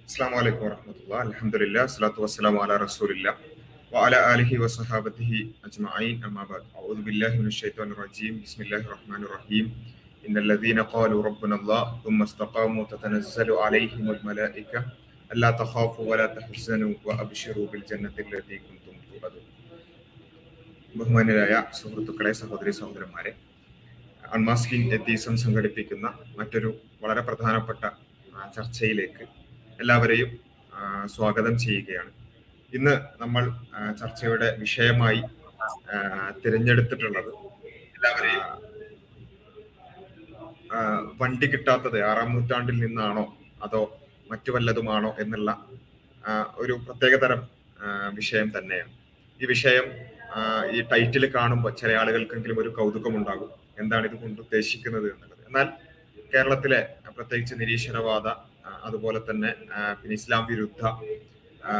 അസ്സാം വലൈക്കും വറഹമത്തുള്ള അലഹമുല്ല അസ്ലാത്തു വസ്സലാം അല റസൂലില്ല وعلى آله وصحابته أجمعين أما بعد أعوذ بالله من الشيطان الرجيم بسم الله الرحمن الرحيم إن الذين قالوا ربنا الله ثم استقاموا تتنزل عليهم الملائكة ألا تخافوا ولا تحزنوا وأبشروا بالجنة التي كنتم توعدون ബഹുമാനരായ സുഹൃത്തുക്കളെ സഹോദരി സഹോദരന്മാരെ അൺമാസ്കിംഗ് എത്തീസം സംഘടിപ്പിക്കുന്ന മറ്റൊരു വളരെ പ്രധാനപ്പെട്ട ആ, ചർച്ചയിലേക്ക് എല്ലാവരെയും ആ, സ്വാഗതം ചെയ്യുകയാണ് ഇന്ന് നമ്മൾ ആ, ചർച്ചയുടെ വിഷയമായി ആ, തിരഞ്ഞെടുത്തിട്ടുള്ളത് എല്ലാവരെയും ആ, വണ്ടി കിട്ടാത്തത് ആറാം നൂറ്റാണ്ടിൽ നിന്നാണോ അതോ മറ്റു വല്ലതുമാണോ എന്നുള്ള ആ, ഒരു പ്രത്യേകതരം ആ, വിഷയം തന്നെയാണ് ഈ വിഷയം ആ, ഈ ടൈറ്റിൽ കാണുമ്പോൾ ചില ആളുകൾക്കെങ്കിലും ഒരു കൗതുകം ഉണ്ടാകും എന്താണ് ഇത് കൊണ്ട് ഉദ്ദേശിക്കുന്നത് എന്നുള്ളത് എന്നാൽ കേരളത്തിലെ ആ, പ്രത്യേകിച്ച് നിരീശ്വരവാദ ആ, അതുപോലെ തന്നെ ആ, പിന്നെ ഇസ്ലാം വിരുദ്ധ ആ,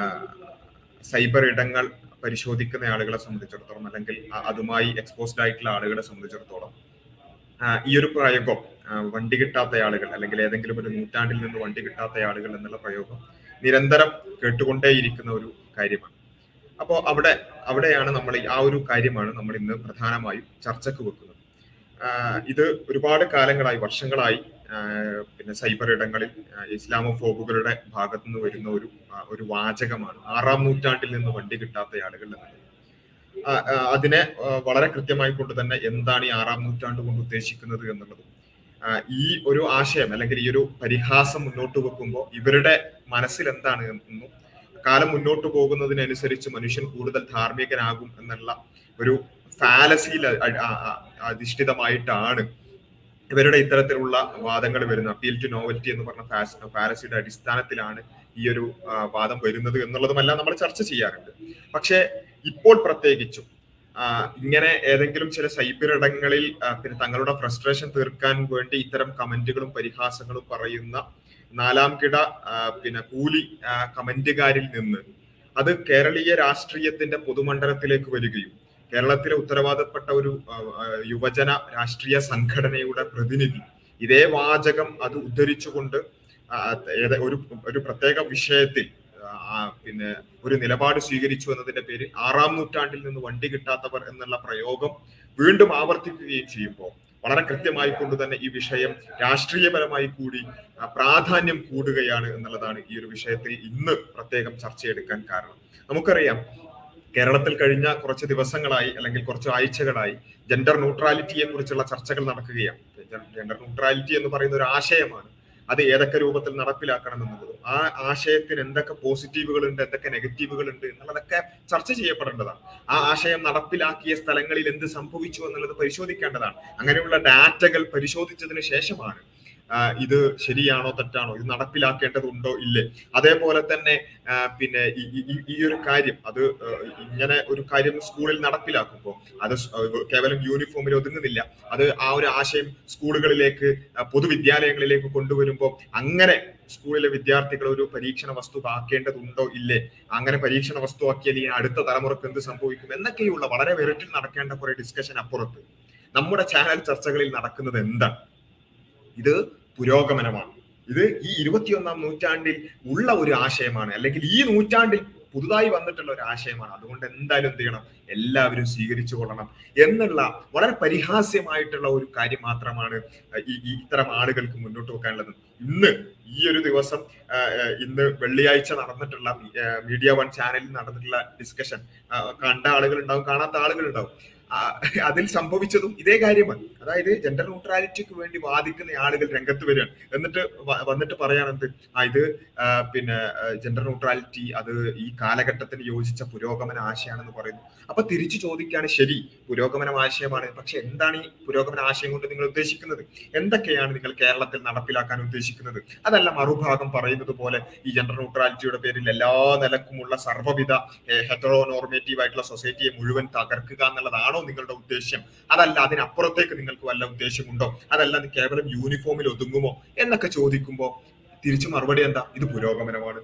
സൈബർ ഇടങ്ങൾ പരിശോധിക്കുന്ന ആളുകളെ സംബന്ധിച്ചിടത്തോളം അല്ലെങ്കിൽ അ- അതുമായി എക്സ്പോസ്ഡ് ആയിട്ടുള്ള ആളുകളെ സംബന്ധിച്ചിടത്തോളം ആ, ഈ ഒരു പ്രയോഗം ആ, വണ്ടി കിട്ടാത്ത ആളുകൾ അല്ലെങ്കിൽ ഏതെങ്കിലും ഒരു നൂറ്റാണ്ടിൽ നിന്ന് വണ്ടി കിട്ടാത്ത ആളുകൾ എന്നുള്ള പ്രയോഗം നിരന്തരം കേട്ടുകൊണ്ടേയിരിക്കുന്ന ഒരു കാര്യമാണ് അപ്പോൾ അവിടെ അവിടെയാണ് നമ്മൾ ഈ- ആ ഒരു കാര്യമാണ് നമ്മൾ ഇന്ന് പ്രധാനമായും ചർച്ചക്ക് വെക്കുന്നത് ആ, ഇത് ഒരുപാട് കാലങ്ങളായി വർഷങ്ങളായി ആ, പിന്നെ സൈബർ ഇടങ്ങളിൽ ആ, ഇസ്ലാമോഫോബുകളുടെ ഭാഗത്തു നിന്ന് വരുന്ന ഒരു ആ, ഒരു വാചകമാണ് ആറാം നൂറ്റാണ്ടിൽ നിന്ന് വണ്ടി കിട്ടാത്ത ആളുകൾ എന്നുള്ളത് ആ, ആ, അതിനെ ആ, വളരെ കൃത്യമായി കൊണ്ട് തന്നെ എന്താണ് ഈ ആറാം നൂറ്റാണ്ട് കൊണ്ട് ഉദ്ദേശിക്കുന്നത് എന്നുള്ളതും ആ, ഈ ഒരു ആശയം അല്ലെങ്കിൽ ഈ ഒരു പരിഹാസം മുന്നോട്ട് വെക്കുമ്പോൾ ഇവരുടെ മനസ്സിൽ എന്താണ് എന്നും കാലം മുന്നോട്ട് പോകുന്നതിനനുസരിച്ച് മനുഷ്യൻ കൂടുതൽ ധാർമ്മികനാകും എന്നുള്ള ഒരു ഫാലസിയിൽ അ- അ- അ- അധിഷ്ഠിതമായിട്ടാണ് ഇവരുടെ ഇത്തരത്തിലുള്ള വാദങ്ങൾ വരുന്നത് അപ്പീൽ ടു നോവൽറ്റി എന്ന് പറഞ്ഞ ഫാസ് ഫാലസിയുടെ അടിസ്ഥാനത്തിലാണ് ഈ ഒരു ആ, വാദം വരുന്നത് എന്നുള്ളതുമെല്ലാം നമ്മൾ ചർച്ച ചെയ്യാറുണ്ട് പക്ഷേ ഇപ്പോൾ പ്രത്യേകിച്ചും ആ, ഇങ്ങനെ ഏതെങ്കിലും ചില സൈബർ ഇടങ്ങളിൽ ആ, പിന്നെ തങ്ങളുടെ ഫ്രസ്ട്രേഷൻ തീർക്കാൻ വേണ്ടി ഇത്തരം കമന്റുകളും പരിഹാസങ്ങളും പറയുന്ന നാലാം കിട ആ, പിന്നെ കൂലി ആ, കമന്റുകാരിൽ നിന്ന് അത് കേരളീയ രാഷ്ട്രീയത്തിന്റെ പൊതുമണ്ഡലത്തിലേക്ക് വരികയും കേരളത്തിലെ ഉത്തരവാദപ്പെട്ട ഒരു ആ, ആ, യുവജന രാഷ്ട്രീയ സംഘടനയുടെ പ്രതിനിധി ഇതേ വാചകം അത് ഉദ്ധരിച്ചുകൊണ്ട് ആ, ഏത- ഒരു ഒരു പ്രത്യേക വിഷയത്തിൽ ആ, പിന്നെ ഒരു നിലപാട് സ്വീകരിച്ചു എന്നതിന്റെ പേരിൽ ആറാം നൂറ്റാണ്ടിൽ നിന്ന് വണ്ടി കിട്ടാത്തവർ എന്നുള്ള പ്രയോഗം വീണ്ടും ആവർത്തിക്കുകയും ചെയ്യുമ്പോൾ വളരെ കൃത്യമായി കൊണ്ട് തന്നെ ഈ വിഷയം രാഷ്ട്രീയപരമായി കൂടി ആ, പ്രാധാന്യം കൂടുകയാണ് എന്നുള്ളതാണ് ഈ ഒരു വിഷയത്തിൽ ഇന്ന് പ്രത്യേകം ചർച്ചയെടുക്കാൻ കാരണം നമുക്കറിയാം കേരളത്തിൽ കഴിഞ്ഞ കുറച്ച് ദിവസങ്ങളായി അല്ലെങ്കിൽ കുറച്ച് ആഴ്ചകളായി ജെൻഡർ ന്യൂട്രാലിറ്റിയെ കുറിച്ചുള്ള ചർച്ചകൾ നടക്കുകയാണ് ജെൻഡർ ന്യൂട്രാലിറ്റി എന്ന് പറയുന്ന ഒരു ആശയമാണ് അത് ഏതൊക്കെ രൂപത്തിൽ നടപ്പിലാക്കണം എന്നുള്ളതും ആ ആശയത്തിന് എന്തൊക്കെ പോസിറ്റീവുകൾ ഉണ്ട് എന്തൊക്കെ നെഗറ്റീവുകൾ ഉണ്ട് എന്നുള്ളതൊക്കെ ചർച്ച ചെയ്യപ്പെടേണ്ടതാണ് ആ ആശയം നടപ്പിലാക്കിയ സ്ഥലങ്ങളിൽ എന്ത് സംഭവിച്ചു എന്നുള്ളത് പരിശോധിക്കേണ്ടതാണ് അങ്ങനെയുള്ള ഡാറ്റകൾ പരിശോധിച്ചതിന് ശേഷമാണ് ആ, ഇത് ശരിയാണോ തെറ്റാണോ ഇത് നടപ്പിലാക്കേണ്ടതുണ്ടോ ഇല്ലേ അതേപോലെ തന്നെ ആ, പിന്നെ ഈ- ഈ- ഈ- ഈ ഒരു കാര്യം അത് ആ, ഇങ്ങനെ ഒരു കാര്യം സ്കൂളിൽ നടപ്പിലാക്കുമ്പോൾ അത് സ്- ആ, കേവലം യൂണിഫോമിൽ ഒതുങ്ങുന്നില്ല അത് ആ ഒരു ആശയം സ്കൂളുകളിലേക്ക് ആ, പൊതുവിദ്യാലയങ്ങളിലേക്ക് കൊണ്ടുവരുമ്പോൾ അങ്ങനെ സ്കൂളിലെ വിദ്യാർത്ഥികൾ ഒരു പരീക്ഷണ വസ്തു ആക്കേണ്ടതുണ്ടോ ഇല്ലേ അങ്ങനെ പരീക്ഷണ വസ്തു ആക്കിയാൽ ഈ അടുത്ത തലമുറക്ക് എന്ത് സംഭവിക്കും എന്നൊക്കെയുള്ള വളരെ വിരട്ടിൽ നടക്കേണ്ട കുറെ ഡിസ്കഷൻ അപ്പുറത്ത് നമ്മുടെ ചാനൽ ചർച്ചകളിൽ നടക്കുന്നത് എന്താണ് ഇത് പുരോഗമനമാണ് ഇത് ഈ ഇരുപത്തിയൊന്നാം നൂറ്റാണ്ടിൽ ഉള്ള ഒരു ആശയമാണ് അല്ലെങ്കിൽ ഈ നൂറ്റാണ്ടിൽ പുതുതായി വന്നിട്ടുള്ള ഒരു ആശയമാണ് അതുകൊണ്ട് എന്തായാലും എന്ത് ചെയ്യണം എല്ലാവരും സ്വീകരിച്ചു കൊള്ളണം എന്നുള്ള വളരെ പരിഹാസ്യമായിട്ടുള്ള ഒരു കാര്യം മാത്രമാണ് ഈ ഈ ഇത്തരം ആളുകൾക്ക് മുന്നോട്ട് വെക്കാനുള്ളത് ഇന്ന് ഈ ഒരു ദിവസം ആ, ആ, ഇന്ന് വെള്ളിയാഴ്ച നടന്നിട്ടുള്ള മീഡിയ വൺ ചാനലിൽ നടന്നിട്ടുള്ള ഡിസ്കഷൻ കണ്ട ആളുകൾ ഉണ്ടാവും കാണാത്ത ആളുകൾ ഉണ്ടാവും ആ, അതിൽ സംഭവിച്ചതും ഇതേ കാര്യമാണ് അതായത് ജെൻഡർ ന്യൂട്രാലിറ്റിക്ക് വേണ്ടി വാദിക്കുന്ന ആളുകൾ രംഗത്ത് വരികയാണ് എന്നിട്ട് വ- വന്നിട്ട് പറയാണെന്ത് ആ ഇത് ആ, പിന്നെ ജെൻഡർ ന്യൂട്രാലിറ്റി അത് ഈ കാലഘട്ടത്തിന് യോജിച്ച പുരോഗമന ആശയമാണെന്ന് പറയുന്നു അപ്പൊ തിരിച്ചു ചോദിക്കുകയാണ് ശരി പുരോഗമന ആശയമാണ് പക്ഷെ എന്താണ് ഈ പുരോഗമന ആശയം കൊണ്ട് നിങ്ങൾ ഉദ്ദേശിക്കുന്നത് എന്തൊക്കെയാണ് നിങ്ങൾ കേരളത്തിൽ നടപ്പിലാക്കാൻ ഉദ്ദേശിക്കുന്നത് അതല്ല മറുഭാഗം പറയുന്നത് പോലെ ഈ ജെൻഡർ ന്യൂട്രാലിറ്റിയുടെ പേരിൽ എല്ലാ നിലക്കുമുള്ള സർവ്വവിധ ഹെറ്ററോ നോർമേറ്റീവ് ആയിട്ടുള്ള സൊസൈറ്റിയെ മുഴുവൻ തകർക്കുക എന്നുള്ളതാണോ നിങ്ങളുടെ ഉദ്ദേശ്യം അതല്ല അതിനപ്പുറത്തേക്ക് നിങ്ങൾക്ക് വല്ല ഉദ്ദേശമുണ്ടോ അതല്ല ഇത് കേവലം യൂണിഫോമിൽ ഒതുങ്ങുമോ എന്നൊക്കെ ചോദിക്കുമ്പോൾ തിരിച്ചു മറുപടി എന്താ ഇത് പുരോഗമനമാണ്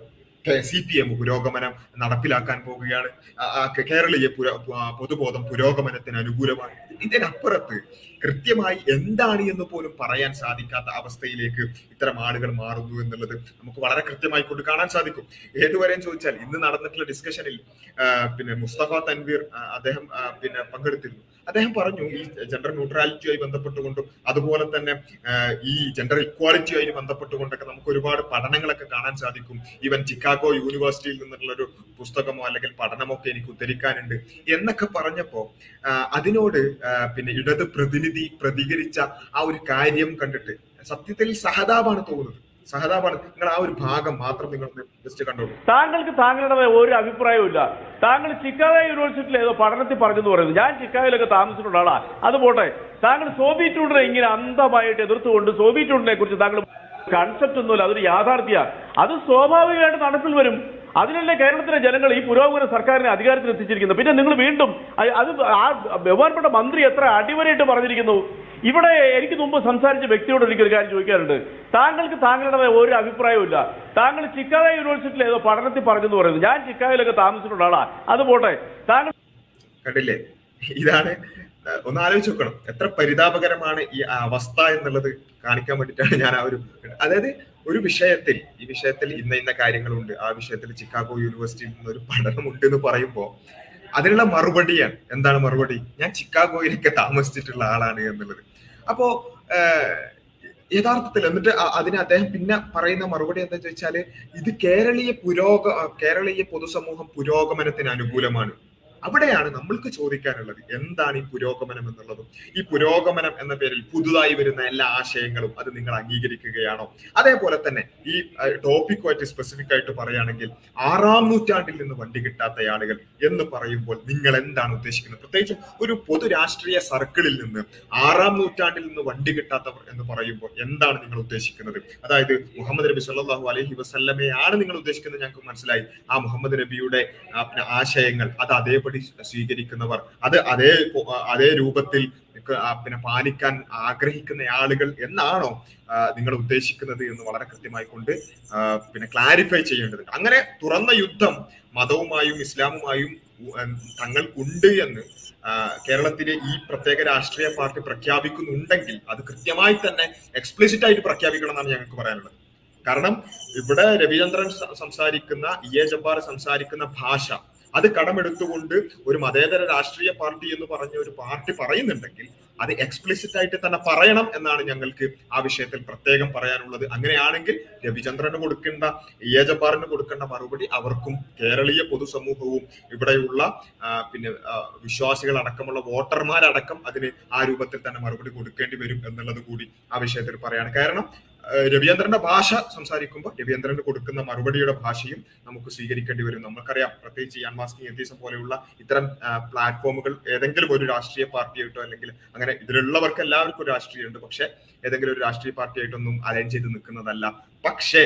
സി പി എം പുരോഗമനം നടപ്പിലാക്കാൻ പോകുകയാണ് ആ, ആ, കേരളീയ പുര- ആ, പൊതുബോധം പുരോഗമനത്തിന് അനുകൂലമാണ് ഇതിനപ്പുറത്ത് കൃത്യമായി എന്താണ് എന്ന് പോലും പറയാൻ സാധിക്കാത്ത അവസ്ഥയിലേക്ക് ഇത്തരം ആളുകൾ മാറുന്നു എന്നുള്ളത് നമുക്ക് വളരെ കൃത്യമായി കൊണ്ട് കാണാൻ സാധിക്കും ഏതുവരെയും ചോദിച്ചാൽ ഇന്ന് നടന്നിട്ടുള്ള ഡിസ്കഷനിൽ ആ, പിന്നെ മുസ്തഫ തൻവീർ ആ, അദ്ദേഹം ആ, പിന്നെ പങ്കെടുത്തിരുന്നു അദ്ദേഹം പറഞ്ഞു ഈ ജെൻഡർ ന്യൂട്രാലിറ്റിയുമായി ബന്ധപ്പെട്ടുകൊണ്ടും അതുപോലെ തന്നെ ആ, ഈ ജെൻഡർ ഇക്വാളിറ്റിയുമായി ബന്ധപ്പെട്ടുകൊണ്ടൊക്കെ നമുക്ക് ഒരുപാട് പഠനങ്ങളൊക്കെ കാണാൻ സാധിക്കും ഈവൻ ചിക്കാഗോ യൂണിവേഴ്സിറ്റിയിൽ നിന്നുള്ള ഒരു പുസ്തകമോ അല്ലെങ്കിൽ പഠനമൊക്കെ എനിക്ക് ഉദ്ധരിക്കാനുണ്ട് എന്നൊക്കെ പറഞ്ഞപ്പോ ആ, അതിനോട് ആ, പിന്നെ ഇടത് പ്രതിനിധി പ്രതികരിച്ച ആ ഒരു കാര്യം കണ്ടിട്ട് സത്യത്തിൽ സഹതാപാണ് തോന്നുന്നത് സഹതാപാണ് നിങ്ങൾ ആ ഒരു ഭാഗം മാത്രം നിങ്ങൾ ജസ്റ്റ് കണ്ടോളൂ താങ്കൾക്ക് താങ്കളുടെ ഒരു അഭിപ്രായവും ഇല്ല താങ്കൾ ചിക്കാഗോ യൂണിവേഴ്സിറ്റിയിൽ ഏതോ പഠനത്തിൽ പറഞ്ഞെന്ന് പറയുന്നത് ഞാൻ ചിക്കാഗോയിലൊക്കെ താമസിച്ചിട്ടുള്ള ആളാ അത് പോട്ടെ താങ്കൾ സോവിയറ്റ് യൂണിയനെ ഇങ്ങനെ അന്ധമായിട്ട് എതിർത്തുകൊണ്ട് സോവിയറ്റ് യൂണിയനെ കുറിച്ച് താങ്കൾ കൺസെപ്റ്റ് ഒന്നുമില്ല അതൊരു യാഥാർത്ഥ്യ അത് സ്വാഭാവികമായിട്ട് നടപ്പിൽ വരും അതിനല്ലേ കേരളത്തിലെ ജനങ്ങൾ ഈ പുരോഗമന സർക്കാരിനെ അധികാരത്തിൽ എത്തിച്ചിരിക്കുന്നത് പിന്നെ നിങ്ങൾ വീണ്ടും അ- അത് ആ ബഹുമാനപ്പെട്ട മന്ത്രി എത്ര അടിവരയിട്ട് പറഞ്ഞിരിക്കുന്നു ഇവിടെ എനിക്ക് മുമ്പ് സംസാരിച്ച വ്യക്തിയോട് എനിക്കൊരു കാര്യം ചോദിക്കാറുണ്ട് താങ്കൾക്ക് താങ്കളുടെ ഒരു അഭിപ്രായവും ഇല്ല താങ്കൾ ചിക്കാഗോ യൂണിവേഴ്സിറ്റിയിൽ ഏതോ പഠനത്തിൽ പറഞ്ഞെന്ന് പറയുന്നത് ഞാൻ ചിക്കാഗോയിലൊക്കെ താമസിച്ചിട്ടുള്ള ആളാ അത് പോട്ടെ താങ്കൾ കണ്ടില്ലേ ഇതാണ് ഒന്ന് ആലോചിച്ച് നോക്കണം എത്ര പരിതാപകരമാണ് ഈ അവസ്ഥ എന്നുള്ളത് കാണിക്കാൻ വേണ്ടിയിട്ടാണ് ഞാൻ ആ ഒരു അതായത് ഒരു വിഷയത്തിൽ ഈ വിഷയത്തിൽ ഇന്ന ഇന്ന കാര്യങ്ങളുണ്ട് ആ വിഷയത്തിൽ ചിക്കാഗോ യൂണിവേഴ്സിറ്റിയിൽ നിന്ന് ഒരു പഠനമുണ്ട് എന്ന് പറയുമ്പോൾ അതിനുള്ള മറുപടിയാണ് എന്താണ് മറുപടി ഞാൻ ചിക്കാഗോയിലൊക്കെ താമസിച്ചിട്ടുള്ള ആളാണ് എന്നുള്ളത് അപ്പോ ഏഹ്, യഥാർത്ഥത്തിൽ എന്നിട്ട് അ- അതിന് അദ്ദേഹം പിന്നെ പറയുന്ന മറുപടി എന്താ ചോദിച്ചാല് ഇത് കേരളീയ പുരോഗ കേരളീയ പൊതുസമൂഹം പുരോഗമനത്തിന് അനുകൂലമാണ് അവിടെയാണ് നമ്മൾക്ക് ചോദിക്കാനുള്ളത് എന്താണ് ഈ പുരോഗമനം എന്നുള്ളതും ഈ പുരോഗമനം എന്ന പേരിൽ പുതുതായി വരുന്ന എല്ലാ ആശയങ്ങളും അത് നിങ്ങൾ അംഗീകരിക്കുകയാണോ അതേപോലെ തന്നെ ഈ ടോപ്പിക്കുമായിട്ട് സ്പെസിഫിക് ആയിട്ട് പറയുകയാണെങ്കിൽ ആറാം നൂറ്റാണ്ടിൽ നിന്ന് വണ്ടി കിട്ടാത്ത ആളുകൾ എന്ന് പറയുമ്പോൾ നിങ്ങൾ എന്താണ് ഉദ്ദേശിക്കുന്നത് പ്രത്യേകിച്ചും ഒരു പൊതു രാഷ്ട്രീയ സർക്കിളിൽ നിന്ന് ആറാം നൂറ്റാണ്ടിൽ നിന്ന് വണ്ടി കിട്ടാത്തവർ എന്ന് പറയുമ്പോൾ എന്താണ് നിങ്ങൾ ഉദ്ദേശിക്കുന്നത് അതായത് മുഹമ്മദ് നബി സല്ലല്ലാഹു അലൈഹി വസല്ലമയാണ് നിങ്ങൾ ഉദ്ദേശിക്കുന്നത് ഞങ്ങൾക്ക് മനസ്സിലായി ആ മുഹമ്മദ് നബിയുടെ ആ, പിന്നെ ആശയങ്ങൾ അത് അതേപടി സ്വീകരിക്കുന്നവർ അത് അതേ പോ- അതേ രൂപത്തിൽ ക- ആ, പിന്നെ പാലിക്കാൻ ആഗ്രഹിക്കുന്ന ആളുകൾ എന്നാണോ ആ, നിങ്ങൾ ഉദ്ദേശിക്കുന്നത് എന്ന് വളരെ കൃത്യമായി കൊണ്ട് ആ, പിന്നെ ക്ലാരിഫൈ ചെയ്യേണ്ടതുണ്ട് അങ്ങനെ തുറന്ന യുദ്ധം മതവുമായും ഇസ്ലാമുമായും ഉ- തങ്ങൾക്കുണ്ട് എന്ന് ആ, കേരളത്തിലെ ഈ പ്രത്യേക രാഷ്ട്രീയ പാർട്ടി പ്രഖ്യാപിക്കുന്നുണ്ടെങ്കിൽ അത് കൃത്യമായി തന്നെ എക്സ്പ്ലിസിറ്റ് ആയിട്ട് പ്രഖ്യാപിക്കണം എന്നാണ് ഞങ്ങൾക്ക് പറയാനുള്ളത് കാരണം ഇവിടെ രവിചന്ദ്രൻ സ- സംസാരിക്കുന്ന ഇ എ ജബ്ബാർ സംസാരിക്കുന്ന ഭാഷ അത് കടമെടുത്തുകൊണ്ട് ഒരു മതേതര രാഷ്ട്രീയ പാർട്ടി എന്ന് പറഞ്ഞ ഒരു പാർട്ടി പറയുന്നുണ്ടെങ്കിൽ അത് എക്സ്പ്ലിസിറ്റ് ആയിട്ട് തന്നെ പറയണം എന്നാണ് ഞങ്ങൾക്ക് ആ വിഷയത്തിൽ പ്രത്യേകം പറയാനുള്ളത് അങ്ങനെയാണെങ്കിൽ രവിചന്ദ്രന് കൊടുക്കേണ്ട ഇ എ ജബ്ബാറിന് കൊടുക്കേണ്ട മറുപടി അവർക്കും കേരളീയ പൊതുസമൂഹവും ഇവിടെയുള്ള ആ, പിന്നെ ആ, വിശ്വാസികൾ അടക്കമുള്ള വോട്ടർമാരടക്കം അതിന് ആ രൂപത്തിൽ തന്നെ മറുപടി കൊടുക്കേണ്ടി വരും എന്നുള്ളത് കൂടി ആ വിഷയത്തിൽ പറയാണ് കാരണം ആ, രവീന്ദ്രന്റെ ഭാഷ സംസാരിക്കുമ്പോൾ രവീന്ദ്രന് കൊടുക്കുന്ന മറുപടിയുടെ ഭാഷയും നമുക്ക് സ്വീകരിക്കേണ്ടി വരും നമുക്കറിയാം പ്രത്യേകിച്ച് ഈ അൺമാസ്കിംഗ് എത്തീസം പോലെയുള്ള ഇത്തരം പ്ലാറ്റ്ഫോമുകൾ ഏതെങ്കിലും ഒരു രാഷ്ട്രീയ പാർട്ടിയായിട്ടോ അല്ലെങ്കിൽ അങ്ങനെ ഇതിലുള്ളവർക്ക് എല്ലാവർക്കും ഒരു രാഷ്ട്രീയമുണ്ട് പക്ഷെ ഏതെങ്കിലും ഒരു രാഷ്ട്രീയ പാർട്ടിയായിട്ടൊന്നും അലൈൻ ചെയ്ത് നിൽക്കുന്നതല്ല പക്ഷേ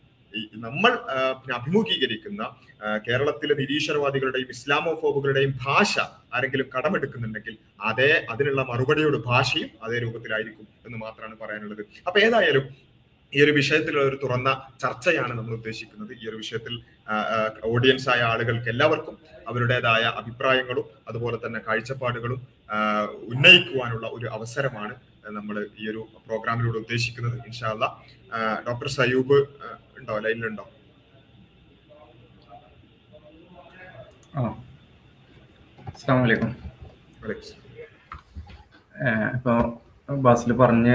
ഈ നമ്മൾ ആ, പിന്നെ അഭിമുഖീകരിക്കുന്ന ആ, കേരളത്തിലെ നിരീശ്വരവാദികളുടെയും ഇസ്ലാമോഫോബുകളുടെയും ഭാഷ ആരെങ്കിലും കടമെടുക്കുന്നുണ്ടെങ്കിൽ അതേ അതിനുള്ള മറുപടിയുടെ ഭാഷയും അതേ രൂപത്തിലായിരിക്കും എന്ന് മാത്രമാണ് പറയാനുള്ളത് അപ്പൊ ഏതായാലും ഈ ഒരു വിഷയത്തിലുള്ള ഒരു തുറന്ന ചർച്ചയാണ് നമ്മൾ ഉദ്ദേശിക്കുന്നത് ഈ ഒരു വിഷയത്തിൽ ഓഡിയൻസ് ആയ ആളുകൾക്ക് എല്ലാവർക്കും അവരുടേതായ അഭിപ്രായങ്ങളും അതുപോലെ തന്നെ കാഴ്ചപ്പാടുകളും ആ, ഉന്നയിക്കുവാനുള്ള ഒരു അവസരമാണ് നമ്മൾ ഈ ഒരു പ്രോഗ്രാമിലൂടെ ഉദ്ദേശിക്കുന്നത് ഇൻഷാല്ല ഡോക്ടർ സയൂബ് ആ, ഉണ്ടോ ലൈനിലുണ്ടോ ആ അസ്സാം വലൈക്കും അലക്സ് ഇപ്പോൾ ബാസിൽ പറഞ്ഞ്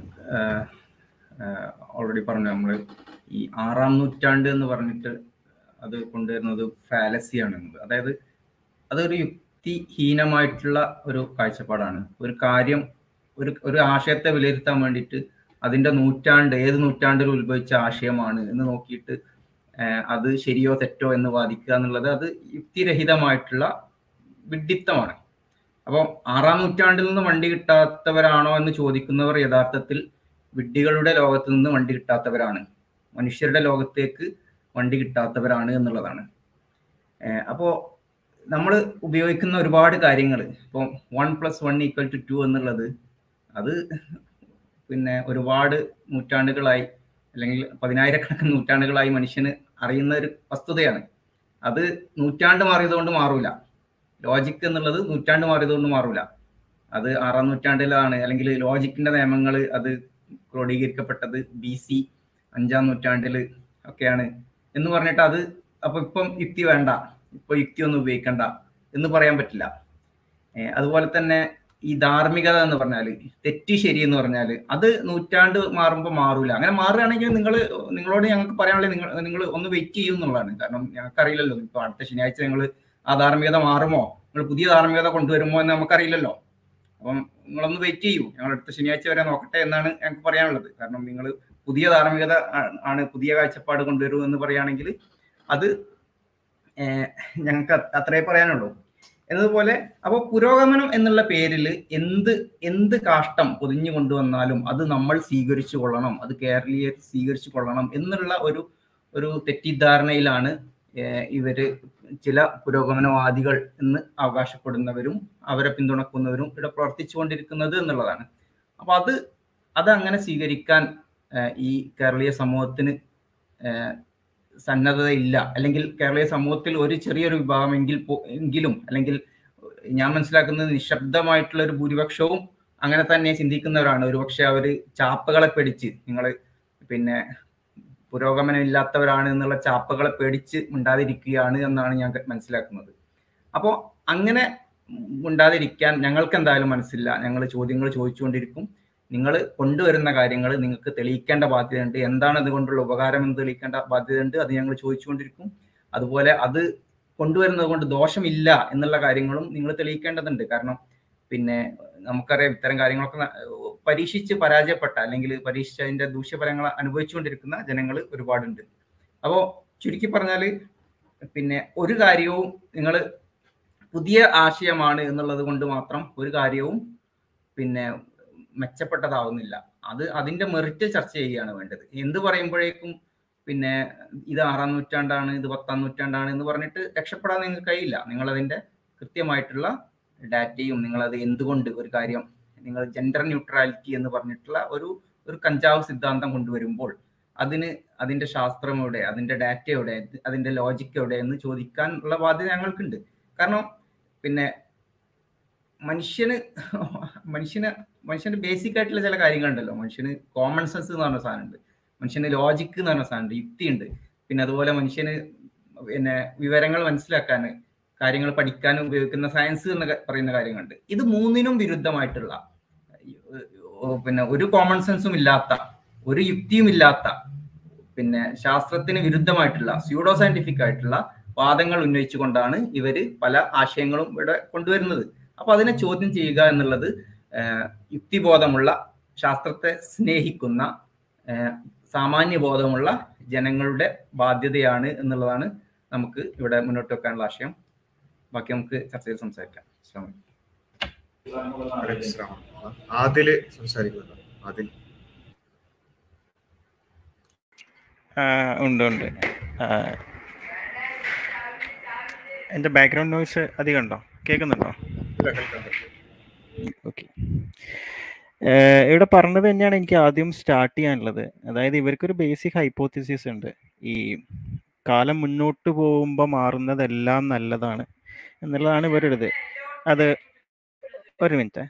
ഓൾറെഡി പറഞ്ഞു നമ്മൾ ഈ ആറാം നൂറ്റാണ്ട് എന്ന് പറഞ്ഞിട്ട് അത് കൊണ്ടുവരുന്നത് ഫാലസിയാണ് എന്നത് അതായത് അതൊരു യുക്തിഹീനമായിട്ടുള്ള ഒരു കാഴ്ചപ്പാടാണ് ഒരു കാര്യം ഒരു ഒരു ആശയത്തെ വിലയിരുത്താൻ വേണ്ടിയിട്ട് അതിൻ്റെ നൂറ്റാണ്ട് ഏത് നൂറ്റാണ്ടിൽ ഉത്ഭവിച്ച ആശയമാണ് എന്ന് നോക്കിയിട്ട് ഏഹ് അത് ശരിയോ തെറ്റോ എന്ന് വാദിക്കുക എന്നുള്ളത് അത് യുക്തിരഹിതമായിട്ടുള്ള വിഡിത്തമാണ് അപ്പോൾ ആറാം നൂറ്റാണ്ടിൽ നിന്ന് വണ്ടി കിട്ടാത്തവരാണോ എന്ന് ചോദിക്കുന്നവർ യഥാർത്ഥത്തിൽ വിഡ്ഢികളുടെ ലോകത്ത് നിന്ന് വണ്ടി കിട്ടാത്തവരാണ് മനുഷ്യരുടെ ലോകത്തേക്ക് വണ്ടി കിട്ടാത്തവരാണ് എന്നുള്ളതാണ് അപ്പോൾ നമ്മൾ ഉപയോഗിക്കുന്ന ഒരുപാട് കാര്യങ്ങൾ ഇപ്പോൾ one plus one equal to two എന്നുള്ളത് അത് പിന്നെ ഒരുപാട് നൂറ്റാണ്ടുകളായി അല്ലെങ്കിൽ പതിനായിരക്കണക്കിന് നൂറ്റാണ്ടുകളായി മനുഷ്യന് അറിയുന്ന ഒരു വസ്തുതയാണ് അത് നൂറ്റാണ്ട് മാറിയതുകൊണ്ട് മാറൂല ലോജിക്ക് എന്നുള്ളത് നൂറ്റാണ്ട് മാറിയതുകൊണ്ട് മാറൂല അത് ആറാം നൂറ്റാണ്ടിലാണ് അല്ലെങ്കിൽ ലോജിക്കിന്റെ നിയമങ്ങൾ അത് ക്രോഡീകരിക്കപ്പെട്ടത് ബി സി അഞ്ചാം നൂറ്റാണ്ടിൽ ഒക്കെയാണ് എന്ന് പറഞ്ഞിട്ട് അത് അപ്പൊ ഇപ്പം യുക്തി വേണ്ട ഇപ്പൊ യുക്തി ഒന്നും ഉപയോഗിക്കണ്ട എന്ന് പറയാൻ പറ്റില്ല ഏഹ് അതുപോലെ തന്നെ ഈ ധാർമ്മികത എന്ന് പറഞ്ഞാൽ തെറ്റ് ശരി എന്ന് പറഞ്ഞാൽ അത് നൂറ്റാണ്ട് മാറുമ്പോൾ മാറൂല അങ്ങനെ മാറുകയാണെങ്കിൽ നിങ്ങൾ നിങ്ങളോട് ഞങ്ങൾക്ക് പറയാനുള്ളത് നിങ്ങൾ നിങ്ങൾ ഒന്ന് വെയിറ്റ് ചെയ്യും എന്നുള്ളതാണ് കാരണം ഞങ്ങൾക്കറിയില്ലല്ലോ ഇപ്പൊ അടുത്ത ശനിയാഴ്ച നിങ്ങൾ ആ ധാർമ്മികത മാറുമോ നിങ്ങൾ പുതിയ ധാർമ്മികത കൊണ്ടുവരുമോ എന്ന് നമുക്കറിയില്ലല്ലോ അപ്പം നിങ്ങളൊന്ന് വെയിറ്റ് ചെയ്യൂ ഞങ്ങൾ അടുത്ത ശനിയാഴ്ച വരെ നോക്കട്ടെ എന്നാണ് ഞങ്ങൾക്ക് പറയാനുള്ളത് കാരണം നിങ്ങൾ പുതിയ ധാർമ്മികത ആ- ആണ് പുതിയ കാഴ്ചപ്പാട് കൊണ്ടുവരൂ എന്ന് പറയുകയാണെങ്കിൽ അത് ഏഹ് ഞങ്ങൾക്ക് അത് അത്രേ പറയാനുള്ളൂ എന്നതുപോലെ അപ്പോൾ പുരോഗമനം എന്നുള്ള പേരിൽ എന്ത് എന്ത് കാഷ്ടം പൊതിഞ്ഞു കൊണ്ടുവന്നാലും അത് നമ്മൾ സ്വീകരിച്ചു കൊള്ളണം അത് കേരളീയർ സ്വീകരിച്ചു കൊള്ളണം എന്നുള്ള ഒരു ഒരു തെറ്റിദ്ധാരണയിലാണ് ഏഹ് ഇവര് ചില പുരോഗമനവാദികൾ എന്ന് അവകാശപ്പെടുന്നവരും അവരെ പിന്തുണക്കുന്നവരും ഇവിടെ പ്രവർത്തിച്ചു കൊണ്ടിരിക്കുന്നത് എന്നുള്ളതാണ് അപ്പൊ അത് അത് അങ്ങനെ സ്വീകരിക്കാൻ ഏഹ് ഈ കേരളീയ സമൂഹത്തിന് ഏഹ് സന്നദ്ധതയില്ല അല്ലെങ്കിൽ കേരളീയ സമൂഹത്തിൽ ഒരു ചെറിയൊരു വിഭാഗമെങ്കിൽ പോ- എങ്കിലും അല്ലെങ്കിൽ ഞാൻ മനസ്സിലാക്കുന്നത് നിശബ്ദമായിട്ടുള്ള ഒരു ഭൂരിപക്ഷവും അങ്ങനെ തന്നെ ചിന്തിക്കുന്നവരാണ് ഒരുപക്ഷെ അവര് ചാപ്പകളെ പേടിച്ച് നിങ്ങൾ പിന്നെ പുരോഗമനം ഇല്ലാത്തവരാണ് എന്നുള്ള ചാപ്പകളെ പേടിച്ച് മിണ്ടാതിരിക്കുകയാണ് എന്നാണ് ഞാൻ മനസ്സിലാക്കുന്നത് അപ്പോൾ അങ്ങനെ മിണ്ടാതിരിക്കാൻ ഞങ്ങൾക്ക് എന്തായാലും മനസ്സില്ല ഞങ്ങൾ ചോദ്യങ്ങൾ ചോദിച്ചുകൊണ്ടിരിക്കും നിങ്ങൾ കൊണ്ടുവരുന്ന കാര്യങ്ങൾ നിങ്ങൾക്ക് തെളിയിക്കേണ്ട ബാധ്യതയുണ്ട് എന്താണ് അതുകൊണ്ടുള്ള ഉപകാരം എന്ന് തെളിയിക്കേണ്ട ബാധ്യതയുണ്ട് അത് ഞങ്ങൾ ചോദിച്ചുകൊണ്ടിരിക്കും അതുപോലെ അത് കൊണ്ടുവരുന്നത് കൊണ്ട് ദോഷമില്ല എന്നുള്ള കാര്യങ്ങളും നിങ്ങൾ തെളിയിക്കേണ്ടതുണ്ട് കാരണം പിന്നെ നമുക്കറിയാം ഇത്തരം കാര്യങ്ങളൊക്കെ ന- പരീക്ഷിച്ച് പരാജയപ്പെട്ട അല്ലെങ്കിൽ പരീക്ഷിച്ച് അതിന്റെ ദൂഷ്യഫലങ്ങൾ അനുഭവിച്ചുകൊണ്ടിരിക്കുന്ന ജനങ്ങൾ ഒരുപാടുണ്ട് അപ്പോൾ ചുരുക്കി പറഞ്ഞാൽ പിന്നെ ഒരു കാര്യവും നിങ്ങൾ പുതിയ ആശയമാണ് എന്നുള്ളത് കൊണ്ട് മാത്രം ഒരു കാര്യവും പിന്നെ മെച്ചപ്പെട്ടതാവുന്നില്ല അത് അതിന്റെ മെറിറ്റ് ചർച്ച ചെയ്യുകയാണ് വേണ്ടത് എന്ത് പറയുമ്പോഴേക്കും പിന്നെ ഇത് ആറാം നൂറ്റാണ്ടാണ് ഇത് പത്താം നൂറ്റാണ്ടാണ് എന്ന് പറഞ്ഞിട്ട് രക്ഷപ്പെടാൻ നിങ്ങൾക്ക് കഴിയില്ല നിങ്ങൾ അതിന്റെ കൃത്യമായിട്ടുള്ള ഡാറ്റയും നിങ്ങൾ അത് എന്തുകൊണ്ട് ഒരു കാര്യം നിങ്ങൾ ജെൻഡർ ന്യൂട്രാലിറ്റി എന്ന് പറഞ്ഞിട്ടുള്ള ഒരു ഒരു കഞ്ചാവ് സിദ്ധാന്തം കൊണ്ടുവരുമ്പോൾ അതിന് അതിന്റെ ശാസ്ത്രം എവിടെ അതിന്റെ ഡാറ്റ എവിടെ അതിന്റെ ലോജിക്ക് എവിടെ എന്ന് ചോദിക്കാനുള്ള ബാധ്യത ഞങ്ങൾക്കുണ്ട് കാരണം പിന്നെ മനുഷ്യന് മനുഷ്യന് മനുഷ്യന് ബേസിക് ആയിട്ടുള്ള ചില കാര്യങ്ങളുണ്ടല്ലോ മനുഷ്യന് കോമൺ സെൻസ് എന്ന് പറഞ്ഞ സാധനമുണ്ട് മനുഷ്യന് ലോജിക്ക് എന്ന് പറഞ്ഞ സാധനമുണ്ട് യുക്തിയുണ്ട് പിന്നെ അതുപോലെ മനുഷ്യന് പിന്നെ വിവരങ്ങൾ മനസ്സിലാക്കാൻ കാര്യങ്ങൾ പഠിക്കാൻ ഉപയോഗിക്കുന്ന സയൻസ് എന്ന് ക- പറയുന്ന കാര്യങ്ങളുണ്ട് ഇത് മൂന്നിനും വിരുദ്ധമായിട്ടുള്ള ഏർ പിന്നെ ഒരു കോമൺ സെൻസും ഇല്ലാത്ത ഒരു യുക്തിയും ഇല്ലാത്ത പിന്നെ ശാസ്ത്രത്തിന് വിരുദ്ധമായിട്ടുള്ള സ്യൂഡോ സയന്റിഫിക് ആയിട്ടുള്ള വാദങ്ങൾ ഉന്നയിച്ചുകൊണ്ടാണ് ഇവര് പല ആശയങ്ങളും ഇവിടെ കൊണ്ടുവരുന്നത് അപ്പൊ അതിനെ ചോദ്യം ചെയ്യുക എന്നുള്ളത് ഏഹ്, യുക്തിബോധമുള്ള ശാസ്ത്രത്തെ സ്നേഹിക്കുന്ന ഏഹ്, സാമാന്യ ബോധമുള്ള ജനങ്ങളുടെ ബാധ്യതയാണ് എന്നുള്ളതാണ് നമുക്ക് ഇവിടെ മുന്നോട്ട് വെക്കാനുള്ള ആശയം ബാക്കി നമുക്ക് ചർച്ചയിൽ സംസാരിക്കാം അസ്സലാമു അലൈക്കും. അലൈക്കും സ്സലാം. ആദില് സംസാരിക്കുന്നുണ്ടോ ആദിൽ ആ, ഉണ്ട് ഉണ്ട് ആ, എൻ്റെ ബാക്ക്ഗ്രൗണ്ട് നോയ്സ് അധികം ഉണ്ടോ കേൾക്കുന്നുണ്ടോ ഇല്ല, കേൾക്കാം, കേൾക്കാം. ഓക്കെ ഇവിടെ പറഞ്ഞത് തന്നെയാണ് എനിക്ക് ആദ്യം സ്റ്റാർട്ട് ചെയ്യാനുള്ളത് അതായത് ഇവർക്കൊരു ബേസിക് ഹൈപ്പോത്തിസിസ് ഉണ്ട് ഈ കാലം മുന്നോട്ട് പോകുമ്പോൾ മാറുന്നതെല്ലാം നല്ലതാണ് എന്നുള്ളതാണ് ഇവരുടെ ഇത് അത് ഒരു മിനിറ്റ്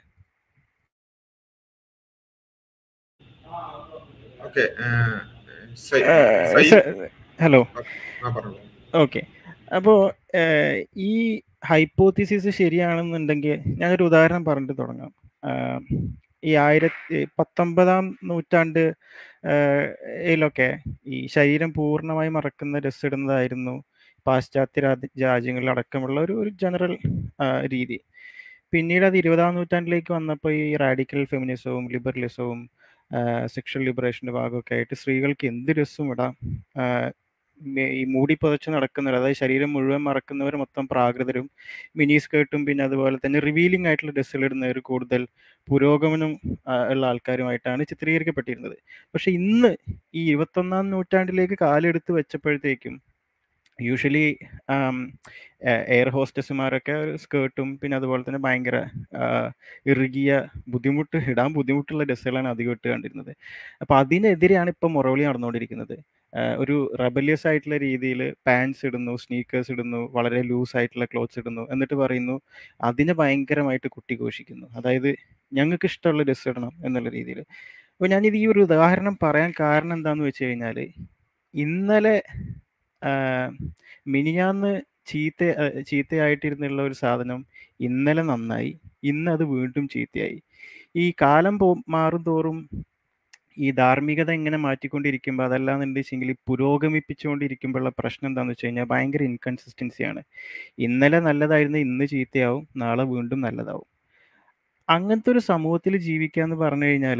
ഓക്കെ ഏഹ്, സൈ- സൈ- ഹലോ ആ പറഞ്ഞോളൂ ഓക്കെ അപ്പോൾ ഈ ഹൈപ്പോത്തിസിസ് ശരിയാണെന്നുണ്ടെങ്കിൽ ഞാനൊരു ഉദാഹരണം പറഞ്ഞിട്ട് തുടങ്ങാം ആഹ് ഈ ആയിരത്തി പത്തൊമ്പതാം നൂറ്റാണ്ട് യിലൊക്കെ ഈ ശരീരം പൂർണ്ണമായി മറക്കുന്ന ഡ്രസ് ഇടുന്നതായിരുന്നു പാശ്ചാത്യ രാജ്യ രാജ്യങ്ങളിൽ അടക്കമുള്ള ഒരു ഒരു ജനറൽ രീതി പിന്നീട് അത് ഇരുപതാം നൂറ്റാണ്ടിലേക്ക് വന്നപ്പോൾ ഈ റാഡിക്കൽ ഫെമിനിസവും ലിബറലിസവും സെക്ഷൽ ലിബറേഷൻ്റെ ഭാഗമൊക്കെ ആയിട്ട് സ്ത്രീകൾക്ക് എന്ത് ഡ്രസ്സും ഇടാം ആഹ് മേ- ഈ മൂടി പുതച്ച് നടക്കുന്നവർ അതായത് ശരീരം മുഴുവൻ മറക്കുന്നവർ മൊത്തം പ്രാകൃതരും മിനി സ്കേർട്ടും പിന്നെ അതുപോലെ തന്നെ റിവീലിംഗ് ആയിട്ടുള്ള ഡ്രസ്സുകൾ ഇടുന്നവർ കൂടുതൽ പുരോഗമനം ആ, ഉള്ള ആൾക്കാരുമായിട്ടാണ് ചിത്രീകരിക്കപ്പെട്ടിരുന്നത് പക്ഷെ ഇന്ന് ഈ ഇരുപത്തൊന്നാം നൂറ്റാണ്ടിലേക്ക് കാലെടുത്ത് വെച്ചപ്പോഴത്തേക്കും യൂഷ്വലി എയർ ഹോസ്റ്റസുമാരൊക്കെ ഒരു സ്കേർട്ടും പിന്നെ അതുപോലെ തന്നെ ഭയങ്കര ആ, ഇറുകിയ ബുദ്ധിമുട്ട് ഇടാൻ ബുദ്ധിമുട്ടുള്ള ഡ്രസ്സുകളാണ് അധികം ഇട്ട് കണ്ടിരുന്നത് അപ്പോൾ അതിനെതിരെയാണ് ഇപ്പോൾ മൊറോളി നടന്നുകൊണ്ടിരിക്കുന്നത് ആ, ഒരു റബലിയസ് ആയിട്ടുള്ള രീതിയിൽ പാൻസ് ഇടുന്നു സ്നീക്കേഴ്സ് ഇടുന്നു വളരെ ലൂസ് ആയിട്ടുള്ള ക്ലോത്ത്സ് ഇടുന്നു എന്നിട്ട് പറയുന്നു അതിനെ ഭയങ്കരമായിട്ട് കുട്ടിഘോഷിക്കുന്നു അതായത് ഞങ്ങൾക്ക് ഇഷ്ടമുള്ള ഡ്രസ്സ് ഇടണം എന്നുള്ള രീതിയിൽ അപ്പോൾ ഞാനിത് ഈ ഒരു ഉദാഹരണം പറയാൻ കാരണം എന്താണെന്ന് വെച്ച് കഴിഞ്ഞാൽ ഇന്നലെ ആ, മിനിഞ്ഞാന്ന് ചീത്ത ആ, ചീത്തയായിട്ടിരുന്നുള്ള ഒരു സാധനം ഇന്നലെ നന്നായി ഇന്ന് അത് വീണ്ടും ചീത്തയായി ഈ കാലം പോ മാറും തോറും ഈ ധാർമ്മികത ഇങ്ങനെ മാറ്റിക്കൊണ്ടിരിക്കുമ്പോൾ അതല്ലാന്നുണ്ട് വെച്ചെങ്കിൽ പുരോഗമിപ്പിച്ചുകൊണ്ടിരിക്കുമ്പോഴുള്ള പ്രശ്നം എന്താണെന്ന് വെച്ച് കഴിഞ്ഞാൽ ഭയങ്കര ഇൻകൺസിസ്റ്റൻസിയാണ് ഇന്നലെ നല്ലതായിരുന്നു ഇന്ന് ചീത്തയാവും നാളെ വീണ്ടും നല്ലതാവും അങ്ങനത്തെ ഒരു സമൂഹത്തിൽ ജീവിക്കുക എന്ന് പറഞ്ഞു കഴിഞ്ഞാൽ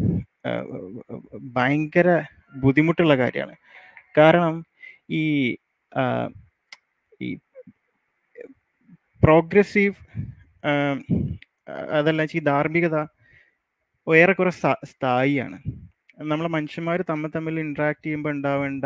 ഭയങ്കര ബുദ്ധിമുട്ടുള്ള കാര്യമാണ് കാരണം ഈ ആ, ഈ പ്രോഗ്രസീവ് അതല്ല ഈ ധാർമ്മികത ഏറെക്കുറെ സ്ഥാ- സ്ഥായിയാണ് നമ്മളെ മനുഷ്യന്മാർ തമ്മിൽ തമ്മിൽ ഇൻട്രാക്ട് ചെയ്യുമ്പോൾ ഉണ്ടാവേണ്ട